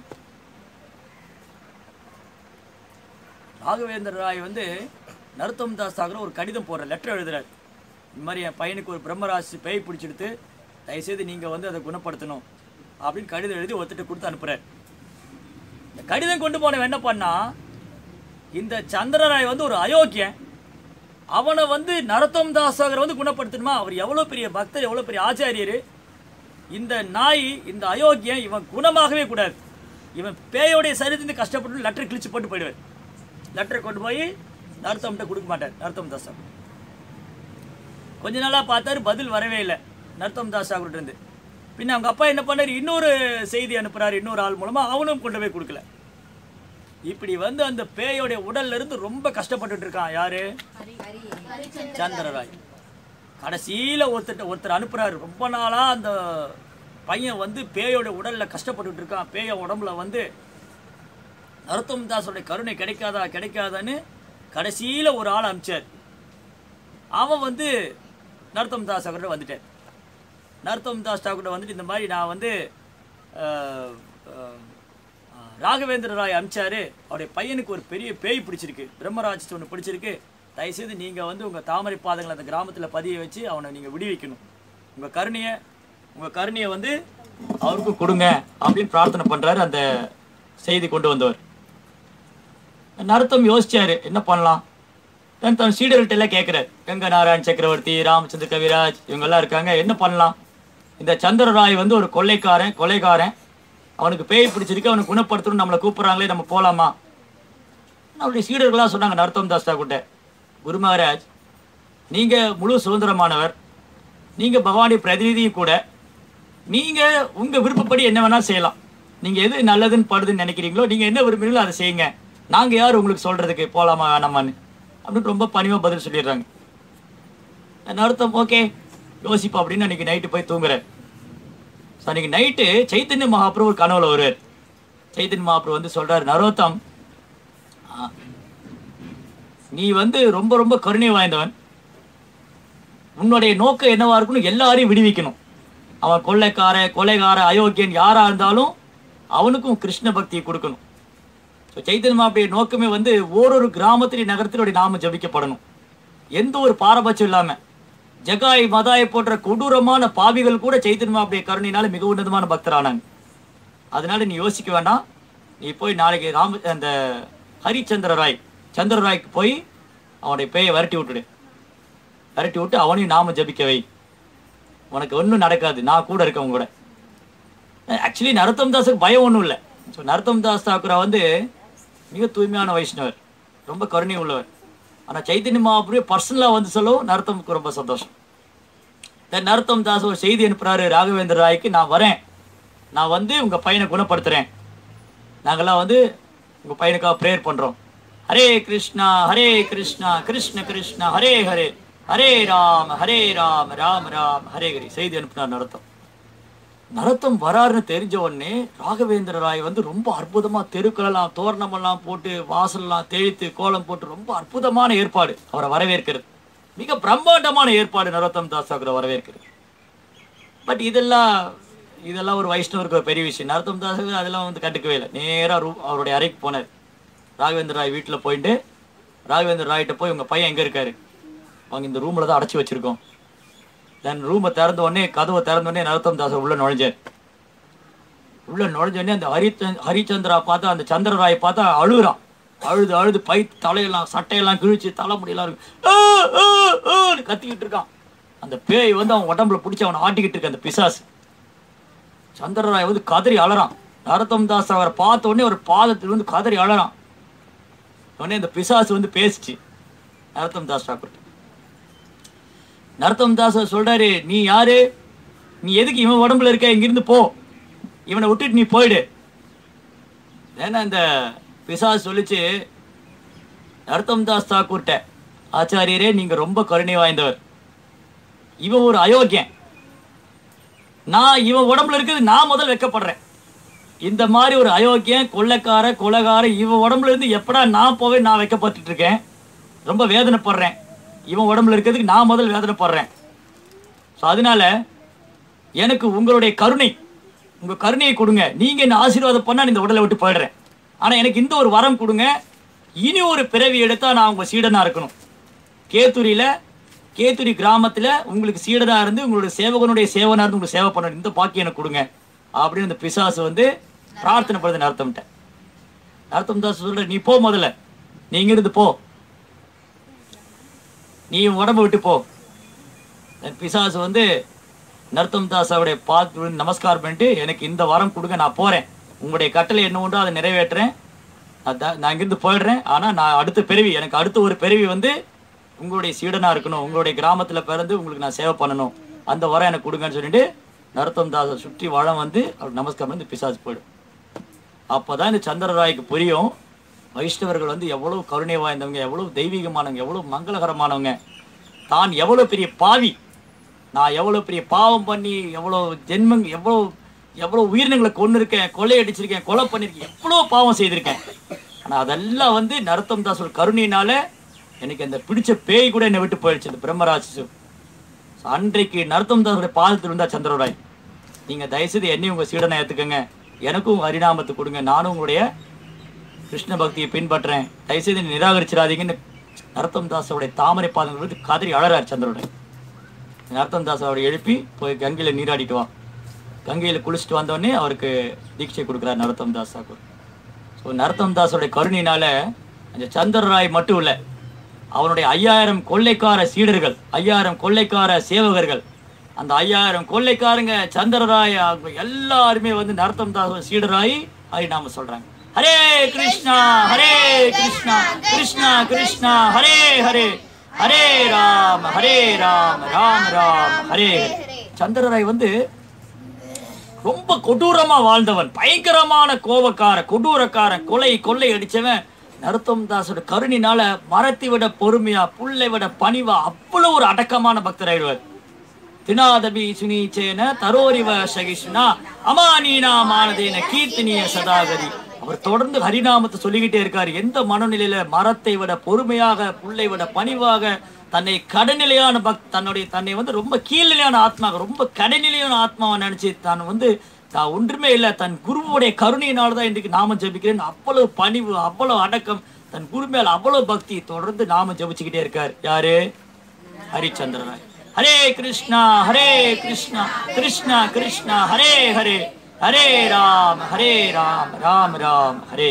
ராகவேந்திர ராய் வந்து நருத்தம் தாஸ் தாகூர் ஒரு கடிதம் போடுற லெட்டர் எழுதுறாரு இந்த மாதிரி என் பையனுக்கு ஒரு பிரம்மராசி பேய் பிடிச்சிடுத்து தயவுசெய்து நீங்கள் வந்து அதை குணப்படுத்தணும் அப்படின்னு கடிதம் எழுதி ஒருத்தட்ட கொடுத்து அனுப்புறாரு இந்த கடிதம் கொண்டு போனவன் என்ன பண்ணா இந்த சந்திரராய் வந்து ஒரு அயோக்கியன் அவனை வந்து நரத்தம் தாசகரை வந்து குணப்படுத்தணுமா அவர் எவ்வளோ பெரிய பக்தர் எவ்வளோ பெரிய ஆச்சாரியர் இந்த நாய் இந்த அயோக்கியன் இவன் குணமாகவே கூடாது இவன் பேயோடைய சரீரத்திலிருந்து கஷ்டப்பட்டு லெட்டர் கிழிச்சு போட்டு போயிடுவார் லெட்டரை கொண்டு போய் நருத்தம்கிட்ட கொடுக்க மாட்டார் நருத்தம் தாஸ் தாக்கூர் கொஞ்ச நாளாக பார்த்தாரு பதில் வரவே இல்லை நருத்தம் தாஸ் தாக்கூர்ட்ட இருந்து பின்ன அவங்க அப்பா என்ன பண்ணாரு இன்னொரு செய்தி அனுப்புறாரு இன்னொரு ஆள் மூலமா அவனும் கொண்டு போய் கொடுக்கல இப்படி வந்து அந்த பேயோடைய உடல்ல இருந்து ரொம்ப கஷ்டப்பட்டுட்டு இருக்கான் யாரு சந்திரராய் கடைசியில ஒருத்தர் ஒருத்தர் அனுப்புறாரு ரொம்ப நாளா அந்த பையன் வந்து பேயோட உடல்ல கஷ்டப்பட்டுட்டு இருக்கான் பேய உடம்புல வந்து நரோத்தம் தாஸோடைய கருணை கிடைக்காதா கிடைக்காதான்னு கடைசியில ஒரு ஆள் அனுப்பிச்சார் அவன் வந்து நரோத்தம் தாஸ் அவர்கிட்ட வந்துட்டார் நரோத்தம் தாஸ் டாக்கூட வந்துட்டு இந்த மாதிரி நான் வந்து அஹ், அஹ், ராகவேந்திர ராய் அனுப்பிச்சாரு அவருடைய பையனுக்கு ஒரு பெரிய பேய் பிடிச்சிருக்கு பிரம்மராட்சி ஒன்று பிடிச்சிருக்கு தயவுசெய்து நீங்கள் வந்து உங்கள் தாமரை பாதங்களை அந்த கிராமத்தில் பதிய வச்சு அவனை நீங்கள் விடுவிக்கணும் உங்கள் கருணையை உங்கள் கருணையை வந்து அவருக்கு கொடுங்க அப்படின்னு பிரார்த்தனை பண்ணுறாரு அந்த செய்தி கொண்டு வந்தவர் நருத்தம் யோசிச்சாரு என்ன பண்ணலாம் தன் தன் சீடர்கள்ட்ட எல்லாம் கேட்குறாரு கங்க நாராயண் சக்கரவர்த்தி ராமச்சந்திர கவிராஜ் இவங்கெல்லாம் இருக்காங்க என்ன பண்ணலாம் இந்த சந்திரராய் வந்து ஒரு கொள்ளைக்காரன் கொலைகாரன் அவனுக்கு பேய் பிடிச்சிருக்கு அவனை குணப்படுத்தணும் நம்மளை கூப்பிட்றாங்களே நம்ம போகலாமா அவருடைய சீடர்களாக சொன்னாங்க நருத்தம் தாஸ் தாக்கூட்ட குரு மகாராஜ் நீங்கள் முழு சுதந்திரமானவர் நீங்கள் பகவானுடைய பிரதிநிதியும் கூட நீங்கள் உங்கள் விருப்பப்படி என்ன வேணால் செய்யலாம் நீங்கள் எது நல்லதுன்னு படுதுன்னு நினைக்கிறீங்களோ நீங்கள் என்ன விரும்புறீங்களோ அதை செய்யுங்க நாங்கள் யார் உங்களுக்கு சொல்கிறதுக்கு போகலாமா வேணாமான்னு அப்படின்னு ரொம்ப பணிவாக பதில் சொல்லிடுறாங்க நருத்தம் ஓகே யோசிப்பா அப்படின்னு அன்றைக்கி நைட்டு போய் தூங்குறேன் ஸோ அன்றைக்கி நைட்டு சைத்தன்ய மகாபிரபு ஒரு கனவுல வருவார் சைத்தன்ய மகாபிரபு வந்து சொல்கிறார் நரோத்தம் ஆ, நீ வந்து ரொம்ப ரொம்ப கருணை வாய்ந்தவன் உன்னுடைய நோக்கம் என்னவா இருக்கணும் எல்லாரையும் விடுவிக்கணும் அவன் கொள்ளைக்கார கொலைகார அயோக்கியன் யாரா இருந்தாலும் அவனுக்கும் கிருஷ்ண பக்தியை கொடுக்கணும் ஸோ சைத்தன்ய மாப்பிடைய நோக்கமே வந்து ஓரொரு கிராமத்திலே நகரத்தினுடைய நாம ஜபிக்கப்படணும் எந்த ஒரு பாரபட்சம் இல்லாம ஜகாய் மதாய் போன்ற கொடூரமான பாவிகள் கூட சைத்தன்ய மாப்பிடைய கருணையினால மிக உன்னதமான பக்தரானாங்க அதனால நீ யோசிக்க வேண்டாம் நீ போய் நாளைக்கு ராம அந்த ஹரிச்சந்திர ராய் சந்திர ராய்க்கு போய் அவனுடைய பேயை விரட்டி விட்டுடு விரட்டி விட்டு அவனையும் நாம ஜபிக்க வை உனக்கு ஒன்றும் நடக்காது நான் கூட இருக்கேன் உங்க கூட ஆக்சுவலி நரத்தம் தாஸுக்கு பயம் ஒன்றும் இல்லை ஸோ நரத்தம் தாஸ் தாக்குரா வந்து மிக தூய்மையான வைஷ்ணவர் ரொம்ப கருணை உள்ளவர் ஆனால் சைத்தன்ய மகாபுரிய பர்சனலாக வந்து சொல்லவும் நரத்தமுக்கு ரொம்ப சந்தோஷம் தென் நரத்தம் தாஸ் ஒரு செய்தி அனுப்புறாரு ராகவேந்திர ராய்க்கு நான் வரேன் நான் வந்து உங்கள் பையனை குணப்படுத்துகிறேன் நாங்கெல்லாம் வந்து உங்கள் பையனுக்காக ப்ரேயர் பண்ணுறோம் ஹரே கிருஷ்ணா ஹரே கிருஷ்ணா கிருஷ்ண கிருஷ்ணா ஹரே ஹரே ஹரே ராம ஹரே ராம ராம ராம ஹரே ஹரி செய்தி அனுப்பினார் நரத்தம் நரத்தம் வராருன்னு தெரிஞ்ச உடனே ராகவேந்திர ராய் வந்து ரொம்ப அற்புதமா தெருக்களெல்லாம் தோரணமெல்லாம் போட்டு வாசல்லாம் தெளித்து கோலம் போட்டு ரொம்ப அற்புதமான ஏற்பாடு அவரை வரவேற்கிறது மிக பிரம்மாண்டமான ஏற்பாடு நரோத்தம் தாஸ் தாக்கூரை வரவேற்கிறது பட் இதெல்லாம் இதெல்லாம் ஒரு வைஷ்ணவருக்கு ஒரு பெரிய விஷயம் நரத்தம் தாஸ் அதெல்லாம் வந்து கண்டுக்கவே இல்லை நேராக ரூ அவருடைய அறைக்கு போனார் ராகவேந்திர ராய் வீட்டில் போயிட்டு ராகவேந்திர ராய்கிட்ட போய் உங்கள் பையன் எங்கே இருக்காரு அவங்க இந்த ரூமில் தான் அடைச்சி வச்சிருக்கோம் தென் ரூமை திறந்த உடனே கதவை திறந்த உடனே நரோத்தம் தாஸ் உள்ள நுழைஞ்சார் உள்ள நுழைஞ்ச உடனே அந்த ஹரிச்சந்த் ஹரிச்சந்திரா பார்த்தா அந்த சந்திரராயை பார்த்தா அழுகுறான் அழுது அழுது பை தலையெல்லாம் சட்டையெல்லாம் கிழிச்சு தலைமுடியெல்லாம் இருக்கு ஆ, ஆ, ஆன்னு கத்திக்கிட்டு இருக்கான் அந்த பேய் வந்து அவன் உடம்புல பிடிச்சி அவனை ஆட்டிக்கிட்டு இருக்கு அந்த பிசாசு சந்திரராய் வந்து கதறி அழறான் நரத்தம் தாஸ் அவரை பார்த்த உடனே ஒரு பாதத்தில் வந்து கதறி அழறான் உடனே இந்த பிசாசு வந்து பேசிச்சு நரத்தம் தாஸ் டாக்கூர் நரத்தம் தாஸ் சொல்றாரு நீ யாரு நீ எதுக்கு இவன் உடம்புல இருக்க இங்கிருந்து போ இவனை விட்டுட்டு நீ போயிடு ஏன்னா இந்த பிசாசு சொல்லிச்சு நரத்தம் தாஸ் தாக்கூர்ட்ட ஆச்சாரியரே நீங்க ரொம்ப கருணை வாய்ந்தவர் இவன் ஒரு அயோக்கியன் நான் இவன் உடம்புல இருக்கிறது நான் முதல் வெக்கப்படுறேன் இந்த மாதிரி ஒரு அயோக்கியன் கொள்ளைக்கார கொலைகார இவன் உடம்புல இருந்து எப்படா நான் போவே நான் வைக்கப்பட்டுட்டு இருக்கேன் ரொம்ப வேதனைப்படுறேன் இவன் உடம்புல இருக்கிறதுக்கு நான் முதல் வேதனைப்படுறேன் ஸோ அதனால எனக்கு உங்களுடைய கருணை உங்க கருணையை கொடுங்க நீங்க என்ன ஆசீர்வாதம் பண்ணா நான் இந்த உடலை விட்டு போயிடுறேன் ஆனா எனக்கு இந்த ஒரு வரம் கொடுங்க இனி ஒரு பிறவி எடுத்தா நான் உங்க சீடனா இருக்கணும் கேத்துரியில கேத்துரி கிராமத்துல உங்களுக்கு சீடனா இருந்து உங்களுடைய சேவகனுடைய சேவனா இருந்து உங்களுக்கு சேவை பண்ணணும் இந்த பாக்கியம் எனக்கு கொடுங்க அப்படின்னு இந்த பிசாசு வந்து பிரார்த்தனை பண்ணுறது அர்த்தம்ட்ட அர்த்தம் தான் சொல்ற நீ போ முதல்ல நீ இங்கிருந்து போ நீ உன் உடம்ப விட்டு போ அந்த பிசாசு வந்து நர்த்தம் தாஸ் அவருடைய பார்த்து விழுந்து நமஸ்காரம் பண்ணிட்டு எனக்கு இந்த வரம் கொடுங்க நான் போறேன் உங்களுடைய கட்டளை என்ன உண்டோ அதை நிறைவேற்றுறேன் அதான் நான் இங்கிருந்து போயிடுறேன் ஆனால் நான் அடுத்த பிறவி எனக்கு அடுத்த ஒரு பிறவி வந்து உங்களுடைய சீடனாக இருக்கணும் உங்களுடைய கிராமத்தில் பிறந்து உங்களுக்கு நான் சேவை பண்ணணும் அந்த வரம் எனக்கு கொடுங்கன்னு சொல்லிட்டு நரத்தம் தாசை சுற்றி வளம் வந்து அவர் நமஸ்காரம் வந்து பிசாசு போயிடும் அப்பதான் இந்த சந்திரராய்க்கு புரியும் வைஷ்ணவர்கள் வந்து எவ்வளவு கருணை வாய்ந்தவங்க எவ்வளவு தெய்வீகமானவங்க எவ்வளவு மங்களகரமானவங்க தான் எவ்வளவு பெரிய பாவி நான் எவ்வளவு பெரிய பாவம் பண்ணி எவ்வளவு ஜென்மங் எவ்வளவு எவ்வளவு உயிரினங்களை கொண்டு இருக்கேன் கொலை அடிச்சிருக்கேன் கொலை பண்ணிருக்கேன் எவ்வளவு பாவம் செய்திருக்கேன் ஆனா அதெல்லாம் வந்து நரத்தம் தாசோட கருணையினால எனக்கு அந்த பிடிச்ச பேய் கூட என்னை விட்டு போயிடுச்சு இந்த பிரம்மராட்சசு அன்றைக்கு நரத்தம் தாசோட பாதத்தில் இருந்தா சந்திரராய் நீங்க தயவுசெய்து என்னையும் உங்க சீடனை ஏத்துக்கங்க எனக்கும் ஹரிநாமத்தை கொடுங்க நானும் உங்களுடைய கிருஷ்ண பக்தியை பின்பற்றேன் தயவுசெய்து என்னை நிராகரிச்சிடாதீங்கன்னு நரத்தம் தாஸோடைய தாமரை பாதங்கள் வந்து கதறி அழறார் சந்திரனுடைய நரத்தம் தாஸ் அவரை எழுப்பி போய் கங்கையில நீராடிட்டு வா கங்கையில குளிச்சுட்டு வந்தோடனே அவருக்கு தீட்சை கொடுக்குறார் நரத்தம் தாஸ் தாக்கூர் ஸோ நரத்தம் தாஸோடைய கருணையினால அந்த சந்திரராய் மட்டும் இல்லை அவனுடைய ஐயாயிரம் கொள்ளைக்கார சீடர்கள் ஐயாயிரம் கொள்ளைக்கார சேவகர்கள் அந்த ஐயாயிரம் கொள்ளைக்காரங்க சந்திரராய் அவங்க எல்லாருமே வந்து நரத்தம் தாஸ் சீடராய் ஹரி நாம சொல்றாங்க ஹரே கிருஷ்ணா ஹரே கிருஷ்ணா கிருஷ்ணா கிருஷ்ணா ஹரே ஹரே ஹரே ராம் ஹரே ராம் ராம் ராம் ஹரே ஹரே சந்திரராய் வந்து ரொம்ப கொடூரமா வாழ்ந்தவன் பயங்கரமான கோபக்கார கொடூரக்காரன் கொலை கொள்ளை அடிச்சவன் நருத்தம் தாசோட கருணினால மரத்தை விட பொறுமையா புல்லை விட பணிவா அவ்வளவு ஒரு அடக்கமான பக்தராயிடுவார் தினாதபி சுனீச்சேன தரோரிவ சகிஷ்ணா அமானீனா மானதேன கீர்த்தனிய சதாகரி அவர் தொடர்ந்து ஹரிநாமத்தை சொல்லிக்கிட்டே இருக்காரு எந்த மனநிலையில மரத்தை விட பொறுமையாக புல்லை விட பணிவாக தன்னை கடைநிலையான பக் தன்னுடைய தன்னை வந்து ரொம்ப கீழ்நிலையான ஆத்மாக ரொம்ப கடைநிலையான ஆத்மாவை நினைச்சு தான் வந்து தான் ஒன்றுமே இல்லை தன் குருவுடைய கருணையினால தான் இன்றைக்கு நாம ஜெபிக்கிறேன் அவ்வளவு பணிவு அவ்வளவு அடக்கம் தன் குரு மேல அவ்வளவு பக்தி தொடர்ந்து நாம ஜெபிச்சுக்கிட்டே இருக்கார் யாரு ஹரிச்சந்திரராய் ஹரே கிருஷ்ணா ஹரே கிருஷ்ணா கிருஷ்ணா கிருஷ்ணா ஹரே ஹரே ஹரே ராம் ஹரே ராம் ராம் ராம் ஹரே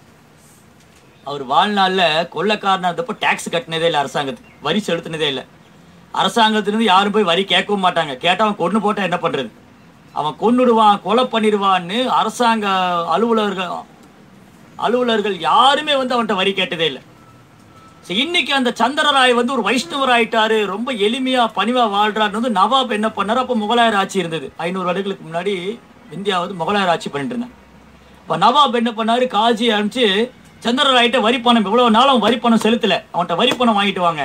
அவர் வாழ்நாள்ல கொள்ளக்காரனா இருந்தப்போ டாக்ஸ் கட்டினதே இல்லை அரசாங்கத்துக்கு வரி செலுத்தினதே இல்லை அரசாங்கத்திலிருந்து யாரும் போய் வரி கேட்கவும் மாட்டாங்க கேட்டா அவன் கொண்டு போட்டா என்ன பண்றது அவன் கொன்னுடுவான் கொலை பண்ணிடுவான்னு அரசாங்க அலுவலர்கள் அலுவலர்கள் யாருமே வந்து அவன்கிட்ட வரி கேட்டதே இல்லை சரி, இன்னைக்கு அந்த சந்திரராய் வந்து ஒரு வைஷ்ணவர் ஆயிட்டாரு ரொம்ப எளிமையா பணிவா வாழ்றாருன்னு வந்து நவாப் என்ன பண்ணாரு அப்போ முகலாயர் ஆட்சி இருந்தது ஐநூறு வருடங்களுக்கு முன்னாடி இந்தியா வந்து முகலாயர் ஆட்சி பண்ணிட்டு இருந்தாங்க இப்போ நவாப் என்ன பண்ணாரு காஜி அனுப்பிச்சு சந்திரராய்கிட்ட வரி பணம் இவ்வளவு நாள் அவன் வரி பணம் செலுத்தல அவன்கிட்ட வரி பணம் வாங்கிட்டு வாங்க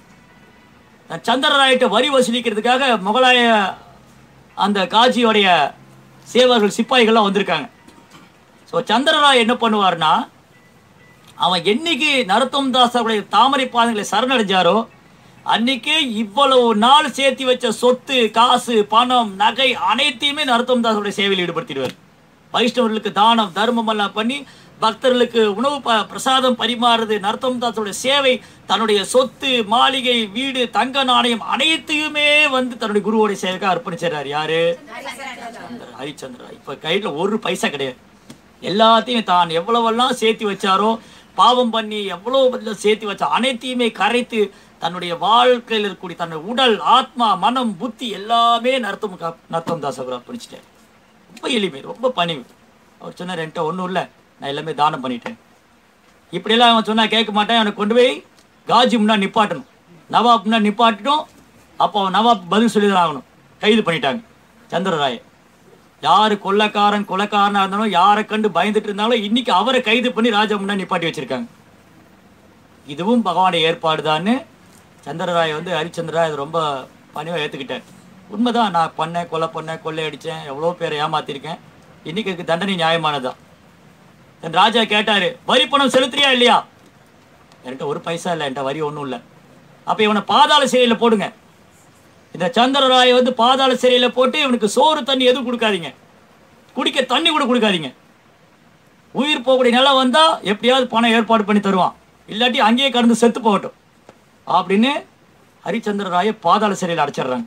சந்திரராய்கிட்ட வரி வசூலிக்கிறதுக்காக முகலாய அந்த காஜியோடைய சேவர்கள் சிப்பாய்கள்லாம் வந்திருக்காங்க ஸோ சந்திரராய் என்ன பண்ணுவார்னா அவன் என்னைக்கு நரத்தம் தாசருடைய தாமரை பாதங்களை சரணடைஞ்சாரோ அன்னைக்கு இவ்வளவு நாள் சேர்த்து வச்ச சொத்து காசு பணம் நகை அனைத்தையுமே நரத்தம் தாசருடைய சேவையில் ஈடுபடுத்திடுவார் வைஷ்ணவர்களுக்கு தானம் தர்மம் எல்லாம் பண்ணி பக்தர்களுக்கு உணவு ப- பிரசாதம் பரிமாறுறது நரத்தம் தாசருடைய சேவை தன்னுடைய சொத்து மாளிகை வீடு தங்க நாணயம் அனைத்தையுமே வந்து தன்னுடைய குருவோடைய சேவைக்காக அர்ப்பணிச்சிடுறாரு யாரு சந்திரன், ஹரிச்சந்திரா இப்ப கையில ஒரு பைசா கிடையாது எல்லாத்தையும் தான் எவ்வளவெல்லாம் சேர்த்து வச்சாரோ பாவம் பண்ணி எவ்வளவு சேர்த்து வச்ச அனைத்தையுமே கரைத்து தன்னுடைய வாழ்க்கையில் இருக்கக்கூடிய தன்னுடைய உடல் ஆத்மா மனம் புத்தி எல்லாமே நர்த்தம் கா- நர்த்தம் தாஸ் அவர் அர்ப்பணிச்சிட்டார் ரொம்ப எளிமை ரொம்ப பணிவு அவர் சொன்னார் என்கிட்ட ஒன்றும் இல்லை நான் எல்லாமே தானம் பண்ணிட்டேன் இப்படியெல்லாம் அவன் சொன்னா கேட்க மாட்டேன் அவனை கொண்டு போய் காஜி முன்னாடி நிப்பாட்டணும் நவாப் முன்னாடி நிப்பாட்டிட்டோம் அப்போ அவன் நவாப் பதில் சொல்லி தான் ஆகணும் கைது பண்ணிட்டாங்க சந்திரராயை யாரு கொள்ளக்காரன் கொலைக்காரனா இருந்தாலும் யாரை கண்டு பயந்துட்டு இருந்தாலும் இன்னைக்கு அவரை கைது பண்ணி ராஜா முன்னாடி நிப்பாட்டி வச்சிருக்காங்க இதுவும் பகவானுடைய ஏற்பாடுதான்னு சந்திரராய் வந்து ஹரிச்சந்திரராய் அது ரொம்ப பணிவா ஏத்துக்கிட்டார் உண்மைதான் நான் பண்ணேன் கொலை பண்ணேன் கொள்ளை அடிச்சேன் எவ்வளோ பேரை ஏமாத்திருக்கேன் இன்னைக்கு இதுக்கு தண்டனை நியாயமானதுதான் என் ராஜா கேட்டாரு வரி பணம் செலுத்துறியா இல்லையா என்கிட்ட ஒரு பைசா இல்லை என்கிட்ட வரி ஒன்றும் இல்லை அப்போ இவனை பாதாள சிறையில் போடுங்க இந்த சந்திரராயை வந்து பாதாள சிறையில போட்டு இவனுக்கு சோறு தண்ணி எதுவும் கொடுக்காதீங்க குடிக்க தண்ணி கூட கொடுக்காதீங்க உயிர் போகக்கூடிய நிலம் வந்தா எப்படியாவது பணம் ஏற்பாடு பண்ணி தருவான் இல்லாட்டி அங்கேயே கடந்து செத்து போகட்டும் அப்படின்னு ஹரிச்சந்திர ராயை பாதாள சிறையில் அடைச்சிடுறாங்க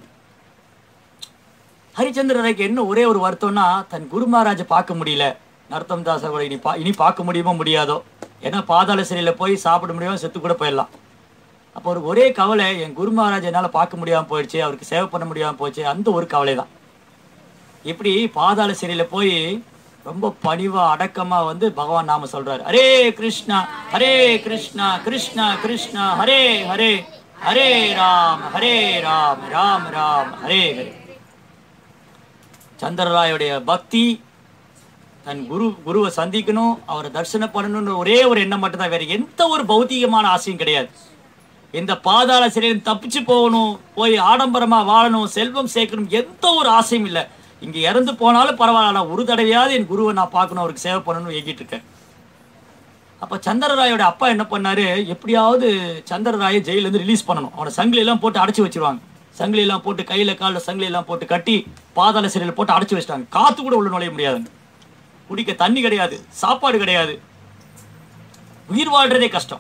ஹரிச்சந்திர ராய்க்கு என்ன ஒரே ஒரு வருத்தம்னா தன் குரு மகாராஜை பார்க்க முடியல நர்த்தம் தாசரோட இனி பா இனி பார்க்க முடியுமோ முடியாதோ ஏன்னா பாதாள சிறையில் போய் சாப்பிட முடியாம செத்து கூட போயிடலாம் அப்போ ஒரு ஒரே கவலை என் குரு மகாராஜ் என்னால் பார்க்க முடியாமல் போயிடுச்சு அவருக்கு சேவை பண்ண முடியாமல் போச்சு அந்த ஒரு கவலை தான் இப்படி பாதாள சிறையில் போய் ரொம்ப பணிவா அடக்கமா வந்து பகவான் நாம சொல்றாரு ஹரே கிருஷ்ணா ஹரே கிருஷ்ணா கிருஷ்ணா கிருஷ்ணா ஹரே ஹரே ஹரே ராம் ஹரே ராம் ராம் ராம் ஹரே ஹரே சந்திரராயுடைய பக்தி தன் குரு குருவை சந்திக்கணும் அவரை தரிசனம் பண்ணணும்னு ஒரே ஒரு எண்ணம் மட்டும்தான் வேற எந்த ஒரு பௌத்திகமான ஆசையும் கிடையாது இந்த பாதாள சிறையில் தப்பிச்சு போகணும் போய் ஆடம்பரமா வாழணும் செல்வம் சேர்க்கணும் எந்த ஒரு ஆசையும் இல்லை இங்க இறந்து போனாலும் பரவாயில்ல நான் ஒரு தடவையாவது என் குருவை நான் பார்க்கணும் அவருக்கு சேவை பண்ணணும்னு ஏங்கிட்டு இருக்கேன் அப்ப சந்திரராயோட அப்பா என்ன பண்ணாரு எப்படியாவது சந்திரராயை ஜெயில இருந்து ரிலீஸ் பண்ணணும் அவனை சங்கிலி எல்லாம் போட்டு அடைச்சு வச்சிருவாங்க சங்கிலி எல்லாம் போட்டு கையில கால்ல சங்கிலி எல்லாம் போட்டு கட்டி பாதாள சிறையில் போட்டு அடைச்சு வச்சிட்டாங்க காத்து கூட உள்ள நுழைய முடியாதுங்க குடிக்க தண்ணி கிடையாது சாப்பாடு கிடையாது உயிர் வாழ்றதே கஷ்டம்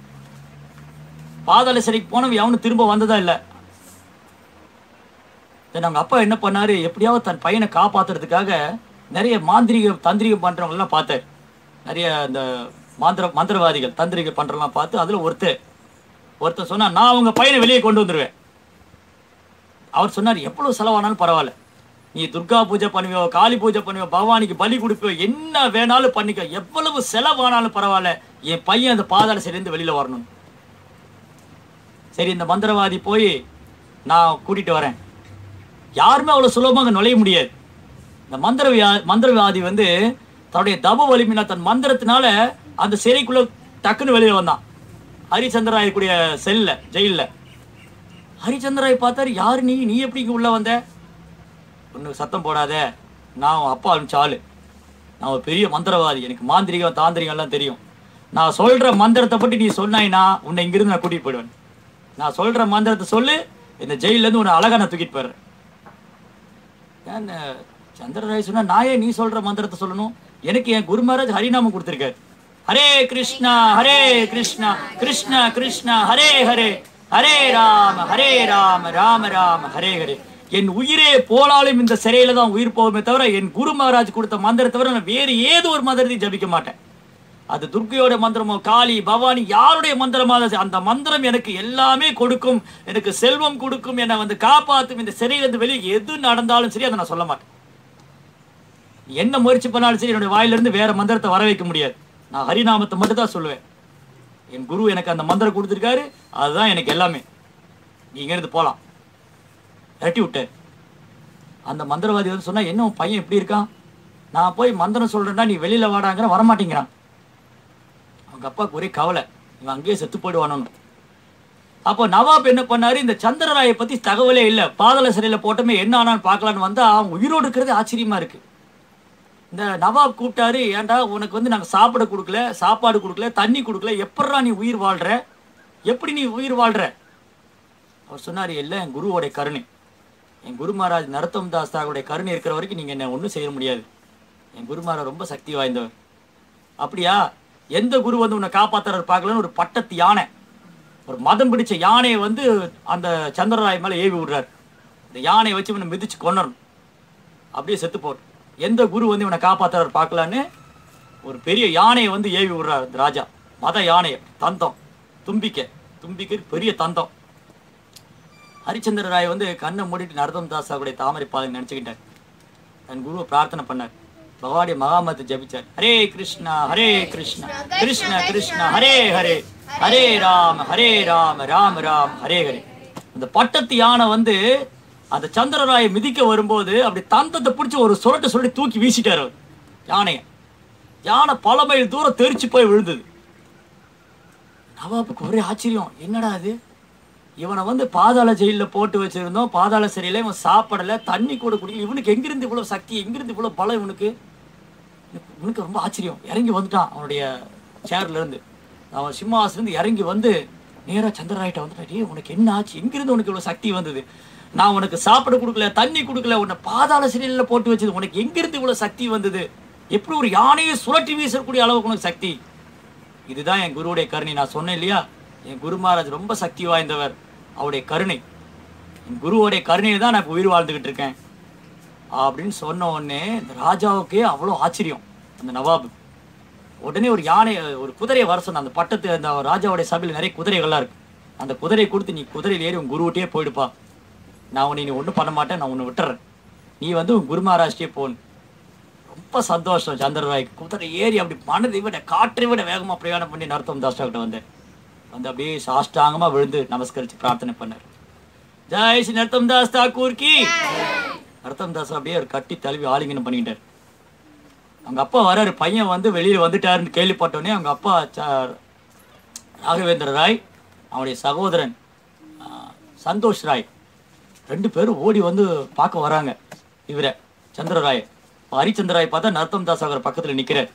பாதாள சிறைக்கு போனவன் எவனும் திரும்ப வந்ததா இல்லை தென் அவங்க அப்பா என்ன பண்ணாரு எப்படியாவது தன் பையனை காப்பாத்துறதுக்காக நிறைய மாந்திரிக தந்திரிகம் பண்றவங்க எல்லாம் பார்த்தாரு நிறைய இந்த மாந்திர மந்திரவாதிகள் தந்திரிகள் பண்றவங்களாம் பார்த்து அதுல ஒருத்தர் ஒருத்தர் சொன்னா நான் உங்க பையனை வெளியே கொண்டு வந்துருவேன் அவர் சொன்னார் எவ்வளவு செலவானாலும் பரவாயில்ல நீ துர்கா பூஜை பண்ணுவியோ காளி பூஜை பண்ணுவியோ பகவானிக்கு பலி கொடுப்பியோ என்ன வேணாலும் பண்ணிக்க எவ்வளவு செலவானாலும் பரவாயில்ல என் பையன் அந்த பாதாள சிறைந்து வெளியில வரணும் சரி இந்த மந்திரவாதி போய் நான் கூட்டிட்டு வரேன் யாருமே அவ்வளவு சுலபமாக நுழைய முடியாது இந்த மந்திரவியா மந்திரவாதி வந்து தன்னுடைய தப வலிமையில தன் மந்திரத்தினால அந்த சிறைக்குள்ள டக்குன்னு வெளியில வந்தான் ஹரிச்சந்திராய கூடிய செல்ல ஜெயில்ல ஹரிச்சந்திராய் பார்த்தாரு யாரு நீ நீ எப்படி இங்க உள்ள வந்த ஒன்று சத்தம் போடாத நான் உன் அப்பா அனுப்பிச்ச ஆளு நான் ஒரு பெரிய மந்திரவாதி எனக்கு மாந்திரிகம் தாந்திரிகம் எல்லாம் தெரியும் நான் சொல்ற மந்திரத்தை பற்றி நீ சொன்னாய்னா உன்னை இங்கிருந்து நான் கூட்டிட்டு போயிடுவேன் நான் சொல்ற மந்திரத்தை சொல்லு இந்த ஜெயில்ல இருந்து உன்னை அழகா நான் தூக்கிட்டு போயிடுறேன் ஏன் சந்திரராய் சொன்னா நான் ஏன் நீ சொல்ற மந்திரத்தை சொல்லணும் எனக்கு என் குரு மகாராஜ் ஹரிநாமம் கொடுத்திருக்காரு ஹரே கிருஷ்ணா ஹரே கிருஷ்ணா கிருஷ்ணா கிருஷ்ணா ஹரே ஹரே ஹரே ராம ஹரே ராம ராம ராம ஹரே ஹரே என் உயிரே போனாலும் இந்த சிறையில தான் உயிர் போகுமே தவிர என் குரு மகாராஜ் கொடுத்த மந்திரத்தை தவிர நான் வேறு ஏதோ ஒரு மந்திரத்தையும் ஜபிக்க மாட்டேன் அது துர்க்கையோட மந்திரமோ காளி பவானி யாருடைய மந்திரமா இருந்தாலும் அந்த மந்திரம் எனக்கு எல்லாமே கொடுக்கும் எனக்கு செல்வம் கொடுக்கும் என்னை வந்து காப்பாத்தும் இந்த சிறையிலிருந்து வெளியே எது நடந்தாலும் சரி அதை நான் சொல்ல மாட்டேன் நீ என்ன முயற்சி பண்ணாலும் சரி என்னுடைய வாயிலிருந்து வேற மந்திரத்தை வர வைக்க முடியாது நான் ஹரிநாமத்தை மட்டும் தான் சொல்லுவேன் என் குரு எனக்கு அந்த மந்திரம் கொடுத்துருக்காரு அதுதான் எனக்கு எல்லாமே நீ இங்கேருந்து போகலாம் இறட்டி விட்டார் அந்த மந்திரவாதி வந்து சொன்னா என்ன உன் பையன் எப்படி இருக்கான் நான் போய் மந்திரம் சொல்றேன்டா நீ வெளியில வாடாங்கிற வரமாட்டேங்கிறான் அவங்க அப்பாவுக்கு ஒரே கவலை இவன் அங்கேயே செத்து போயிடுவானு அப்போ நவாப் என்ன பண்ணாரு இந்த சந்திரராயை பத்தி தகவலே இல்லை பாதாள சிறையில போட்டமே என்ன ஆனான்னு பார்க்கலான்னு வந்தா அவன் உயிரோடு இருக்கிறது ஆச்சரியமா இருக்கு இந்த நவாப் கூப்பிட்டாரு ஏன்டா உனக்கு வந்து நாங்கள் சாப்பிட கொடுக்கல சாப்பாடு கொடுக்கல தண்ணி கொடுக்கல எப்பட்றா நீ உயிர் வாழ்ற எப்படி நீ உயிர் வாழ்ற அவர் சொன்னார் இல்லை என் குருவோடைய கருணை என் குரு மகாராஜ் நரத்தம் தாஸ் தாகுடைய கருணை இருக்கிற வரைக்கும் நீங்கள் என்ன ஒன்றும் செய்ய முடியாது என் குரு மகாராஜ் ரொம்ப சக்தி வாய்ந்தவர் அப்படியா எந்த குரு வந்து உன்னை காப்பாத்துறாரு பார்க்கலன்னு ஒரு பட்டத்து யானை ஒரு மதம் பிடிச்ச யானையை வந்து அந்த சந்திரராய் மேலே ஏவி விடுறாரு இந்த யானையை வச்சு இவனை மிதிச்சு கொண்டணும் அப்படியே செத்து போட்டு எந்த குரு வந்து இவனை காப்பாத்துறாரு பார்க்கலான்னு ஒரு பெரிய யானையை வந்து ஏவி விடுறாரு இந்த ராஜா மத யானையை தந்தம் தும்பிக்கை தும்பிக்கை பெரிய தந்தம் ஹரிச்சந்திர ராய் வந்து கண்ணை மூடிட்டு நரதம் தாசாவுடைய தாமரை பாதை நினச்சிக்கிட்டார் தன் குருவை பிரார்த்தனை பண்ணார் பகவானுடைய மகாமத்தை ஜபிச்சார் ஹரே கிருஷ்ணா ஹரே கிருஷ்ணா கிருஷ்ண கிருஷ்ணா ஹரே ஹரே ஹரே ராம ஹரே ராம ராம ராம் ஹரே ஹரே அந்த பட்டத்து யானை வந்து அந்த சந்திரராயை மிதிக்க வரும்போது அப்படி தந்தத்தை பிடிச்சி ஒரு சுரட்டு சுரட்டி தூக்கி வீசிட்டார் அவர் யானையை யானை பல மைல் தூரம் தெரிச்சு போய் விழுந்தது நவாபுக்கு ஒரே ஆச்சரியம் என்னடா அது இவனை வந்து பாதாள ஜெயிலில் போட்டு வச்சிருந்தோம் பாதாள சிறையில் இவன் சாப்பிடல தண்ணி கூட குடிக்கல இவனுக்கு எங்கிருந்து இவ்வளோ சக்தி எங்கிருந்து இவ்வளோ பலம் இவனுக்கு இவனுக்கு- இவனுக்கு ரொம்ப ஆச்சரியம் இறங்கி வந்துட்டான் அவனுடைய சேர்ல இருந்து அவன் சிம்மாசிலிருந்து இறங்கி வந்து நேரா சந்திரராயிட்ட வந்துட்டான் டேய் உனக்கு என்ன ஆச்சு எங்கிருந்து உனக்கு இவ்வளோ சக்தி வந்தது நான் உனக்கு சாப்பிட கொடுக்கல தண்ணி கொடுக்கல உன்னை பாதாள சிறையில் போட்டு வச்சது உனக்கு எங்கிருந்து இவ்வளோ சக்தி வந்தது எப்படி ஒரு யானையை சுழட்டி வீசக்கூடிய அளவுக்கு உனக்கு சக்தி இதுதான் என் குருவுடைய கருணை நான் சொன்னேன் இல்லையா என் குரு மகாராஜ் ரொம்ப சக்தி வாய்ந்தவர் அவருடைய கருணை என் குருவோடைய கருணையை தான் நான் இப்ப உயிர் வாழ்ந்துகிட்டு இருக்கேன் அப்படின்னு சொன்ன உடனே இந்த ராஜாவுக்கே அவ்வளோ ஆச்சரியம் அந்த நவாபு உடனே ஒரு யானை ஒரு குதிரையை வர சொன்ன அந்த பட்டத்து அந்த ராஜாவுடைய சபையில் நிறைய குதிரைகள்லாம் இருக்கு அந்த குதிரையை கொடுத்து நீ குதிரையில் ஏறி உன் குருவிட்டே போயிடுப்பா நான் உன்னை நீ ஒன்றும் பண்ண மாட்டேன் நான் உன்னை விட்டுறேன் நீ வந்து உன் குரு மகாராஷ்டிரே போன் ரொம்ப சந்தோஷம் சந்திரராய்க்கு குதிரை ஏறி அப்படி மனதை விட காற்றை விட வேகமா பிரயாணம் பண்ணி நரத்தம் தாஸ் கிட்ட வந்தேன் வந்து அப்படியே சாஷ்டாங்கமா விழுந்து நமஸ்கரிச்சு பிரார்த்தனை பண்ணார் ஜெய் ஸ்ரீ நரத்தம் தாஸ் தாக்கூர் கி நரத்தம் தாஸ் அப்படியே ஒரு கட்டி தழுவி ஆலிங்கனம் பண்ணிக்கிட்டார் அவங்க அப்பா வராரு பையன் வந்து வெளியில வந்துட்டாருன்னு கேள்விப்பட்டோடனே அவங்க அப்பா ச- ராகவேந்திர ராய் அவனுடைய சகோதரன் ஆ, சந்தோஷ் ராய் ரெண்டு பேரும் ஓடி வந்து பார்க்க வராங்க இவரை சந்திரராய் ஹரிச்சந்திராய் பார்த்தா நரத்தம் தாஸ் அவர் பக்கத்துல நிக்கிறார்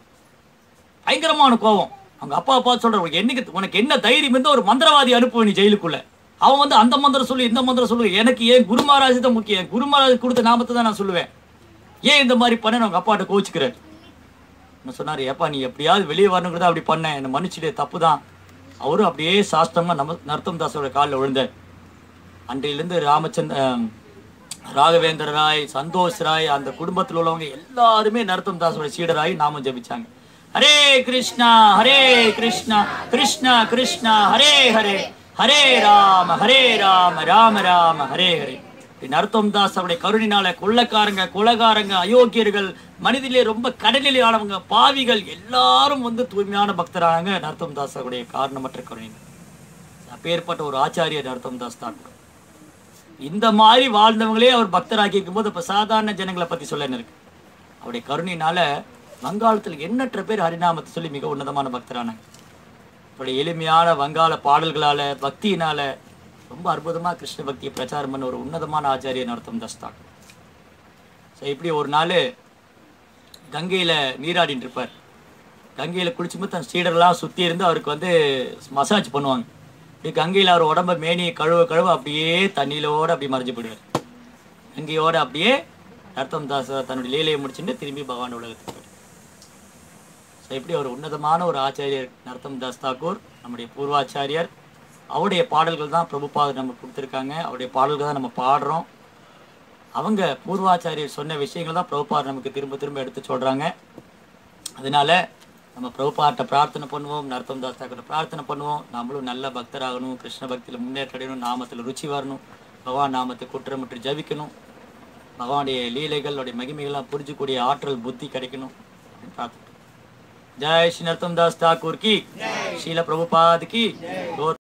பயங்கரமான கோவம் அவங்க அப்பா பார்த்து சொல்ற உனக்கு என்னைக்கு உனக்கு என்ன தைரியம் இருந்தா ஒரு மந்திரவாதி அனுப்புவ நீ ஜெயிலுக்குள்ள அவன் வந்து அந்த மந்திரம் சொல்லு இந்த மந்திரம் சொல்லு எனக்கு ஏன் குரு மகாராஜ் தான் முக்கியம் குரு மகாராஜ் கொடுத்த நாமத்தை தான் நான் சொல்லுவேன் ஏன் இந்த மாதிரி பண்ண அவங்க அப்பாட்ட கோச்சுக்கிறார் நான் சொன்னாரு ஏப்பா நீ எப்படியாவது வெளியே வரணுங்கிறத அப்படி பண்ணேன் என்னை மன்னிச்சிடு தப்பு தான் அவரும் அப்படியே சாஸ்திரமா நம்ம நரத்தம் தாஸோட காலில் விழுந்தார் அன்றையிலிருந்து ராமச்சந்திர ஆம், ராகவேந்திர ராய் சந்தோஷ் ராய் அந்த குடும்பத்தில் உள்ளவங்க எல்லாருமே நரத்தம் தாஸோட சீடராய் நாமம் ஜெபிச்சாங்க ஹரே கிருஷ்ணா ஹரே கிருஷ்ணா கிருஷ்ணா கிருஷ்ணா ஹரே ஹரே ஹரே ராம ஹரே ராம ராம ராம ஹரே ஹரே இப்படி நரத்தம் தாஸ் அவருடைய கருணினால கொள்ளக்காரங்க கொலகாரங்க அயோக்கியர்கள் மனிதிலே ரொம்ப கடலிலே ஆனவங்க பாவிகள் எல்லாரும் வந்து தூய்மையான பக்தரானாங்க நரத்தம் தாஸ் அவருடைய காரணமற்ற கருணை அப்பேற்பட்ட ஒரு ஆச்சாரியர் நரத்தம் தாஸ் தான் இந்த மாதிரி வாழ்ந்தவங்களே அவர் பக்தராக்கி இருக்கும்போது இப்ப சாதாரண ஜனங்களை பத்தி சொல்ல என்ன இருக்கு அவருடைய கருணையினால வங்காளத்துல எண்ணற்ற பேர் ஹரிநாமத்தை சொல்லி மிக உன்னதமான பக்தரானாங்க அவருடைய எளிமையான வங்காள பாடல்களால பக்தியினால ரொம்ப அற்புதமா கிருஷ்ண பக்தியை பிரச்சாரம் பண்ண ஒரு உன்னதமான ஆச்சாரியர் நரத்தம் தாஸ் தான் ஸோ இப்படி ஒரு நாள் கங்கையில நீராடிட்டு இருப்பார் கங்கையில குளிச்சும்போது தன் சீடர்லாம் சுத்தி இருந்து அவருக்கு வந்து மசாஜ் பண்ணுவாங்க இப்படி கங்கையில அவர் உடம்ப மேனி கழுவ கழுவ அப்படியே தண்ணியிலோட அப்படியே மறைஞ்சு போயிடுவார் கங்கையோட அப்படியே நர்த்தம் தாஸ் தன்னுடைய லீலையை முடிச்சுட்டு திரும்பி பகவான் உலகத்துக்கு போயிடுவார் ஸோ இப்படி ஒரு உன்னதமான ஒரு ஆச்சாரியர் நர்த்தம் தாஸ் தாக்கூர் நம்முடைய பூர்வாச்சாரியர் அவருடைய பாடல்கள் தான் பிரபுபாதர் நம்ம கொடுத்துருக்காங்க அவருடைய பாடல்கள் தான் நம்ம பாடுறோம் அவங்க பூர்வாச்சாரியர் சொன்ன விஷயங்கள் தான் பிரபுபாதர் நமக்கு திரும்ப திரும்ப எடுத்து சொல்றாங்க அதனால நம்ம பிரபுபாட்ட பிரார்த்தனை பண்ணுவோம் நர்த்தம் தாஸ் தாக்கூர் பிரார்த்தனை பண்ணுவோம் நம்மளும் நல்ல பக்தராகணும் கிருஷ்ண பக்தியில் முன்னேற்ற அடையணும் நாமத்தில் ருச்சி வரணும் பகவான் நாமத்தை குற்றமிட்டு ஜபிக்கணும் பகவானுடைய லீலைகள் அவருடைய மகிமைகள்லாம் புரிஞ்சக்கூடிய ஆற்றல் புத்தி கிடைக்கணும் அப்படின்னு பிரார்த்தனை ஜெய் ஸ்ரீ நர்த்தம் தாஸ் தாக்கூர் கி ஸ்ரீல பிரபுபாத் கி கௌர்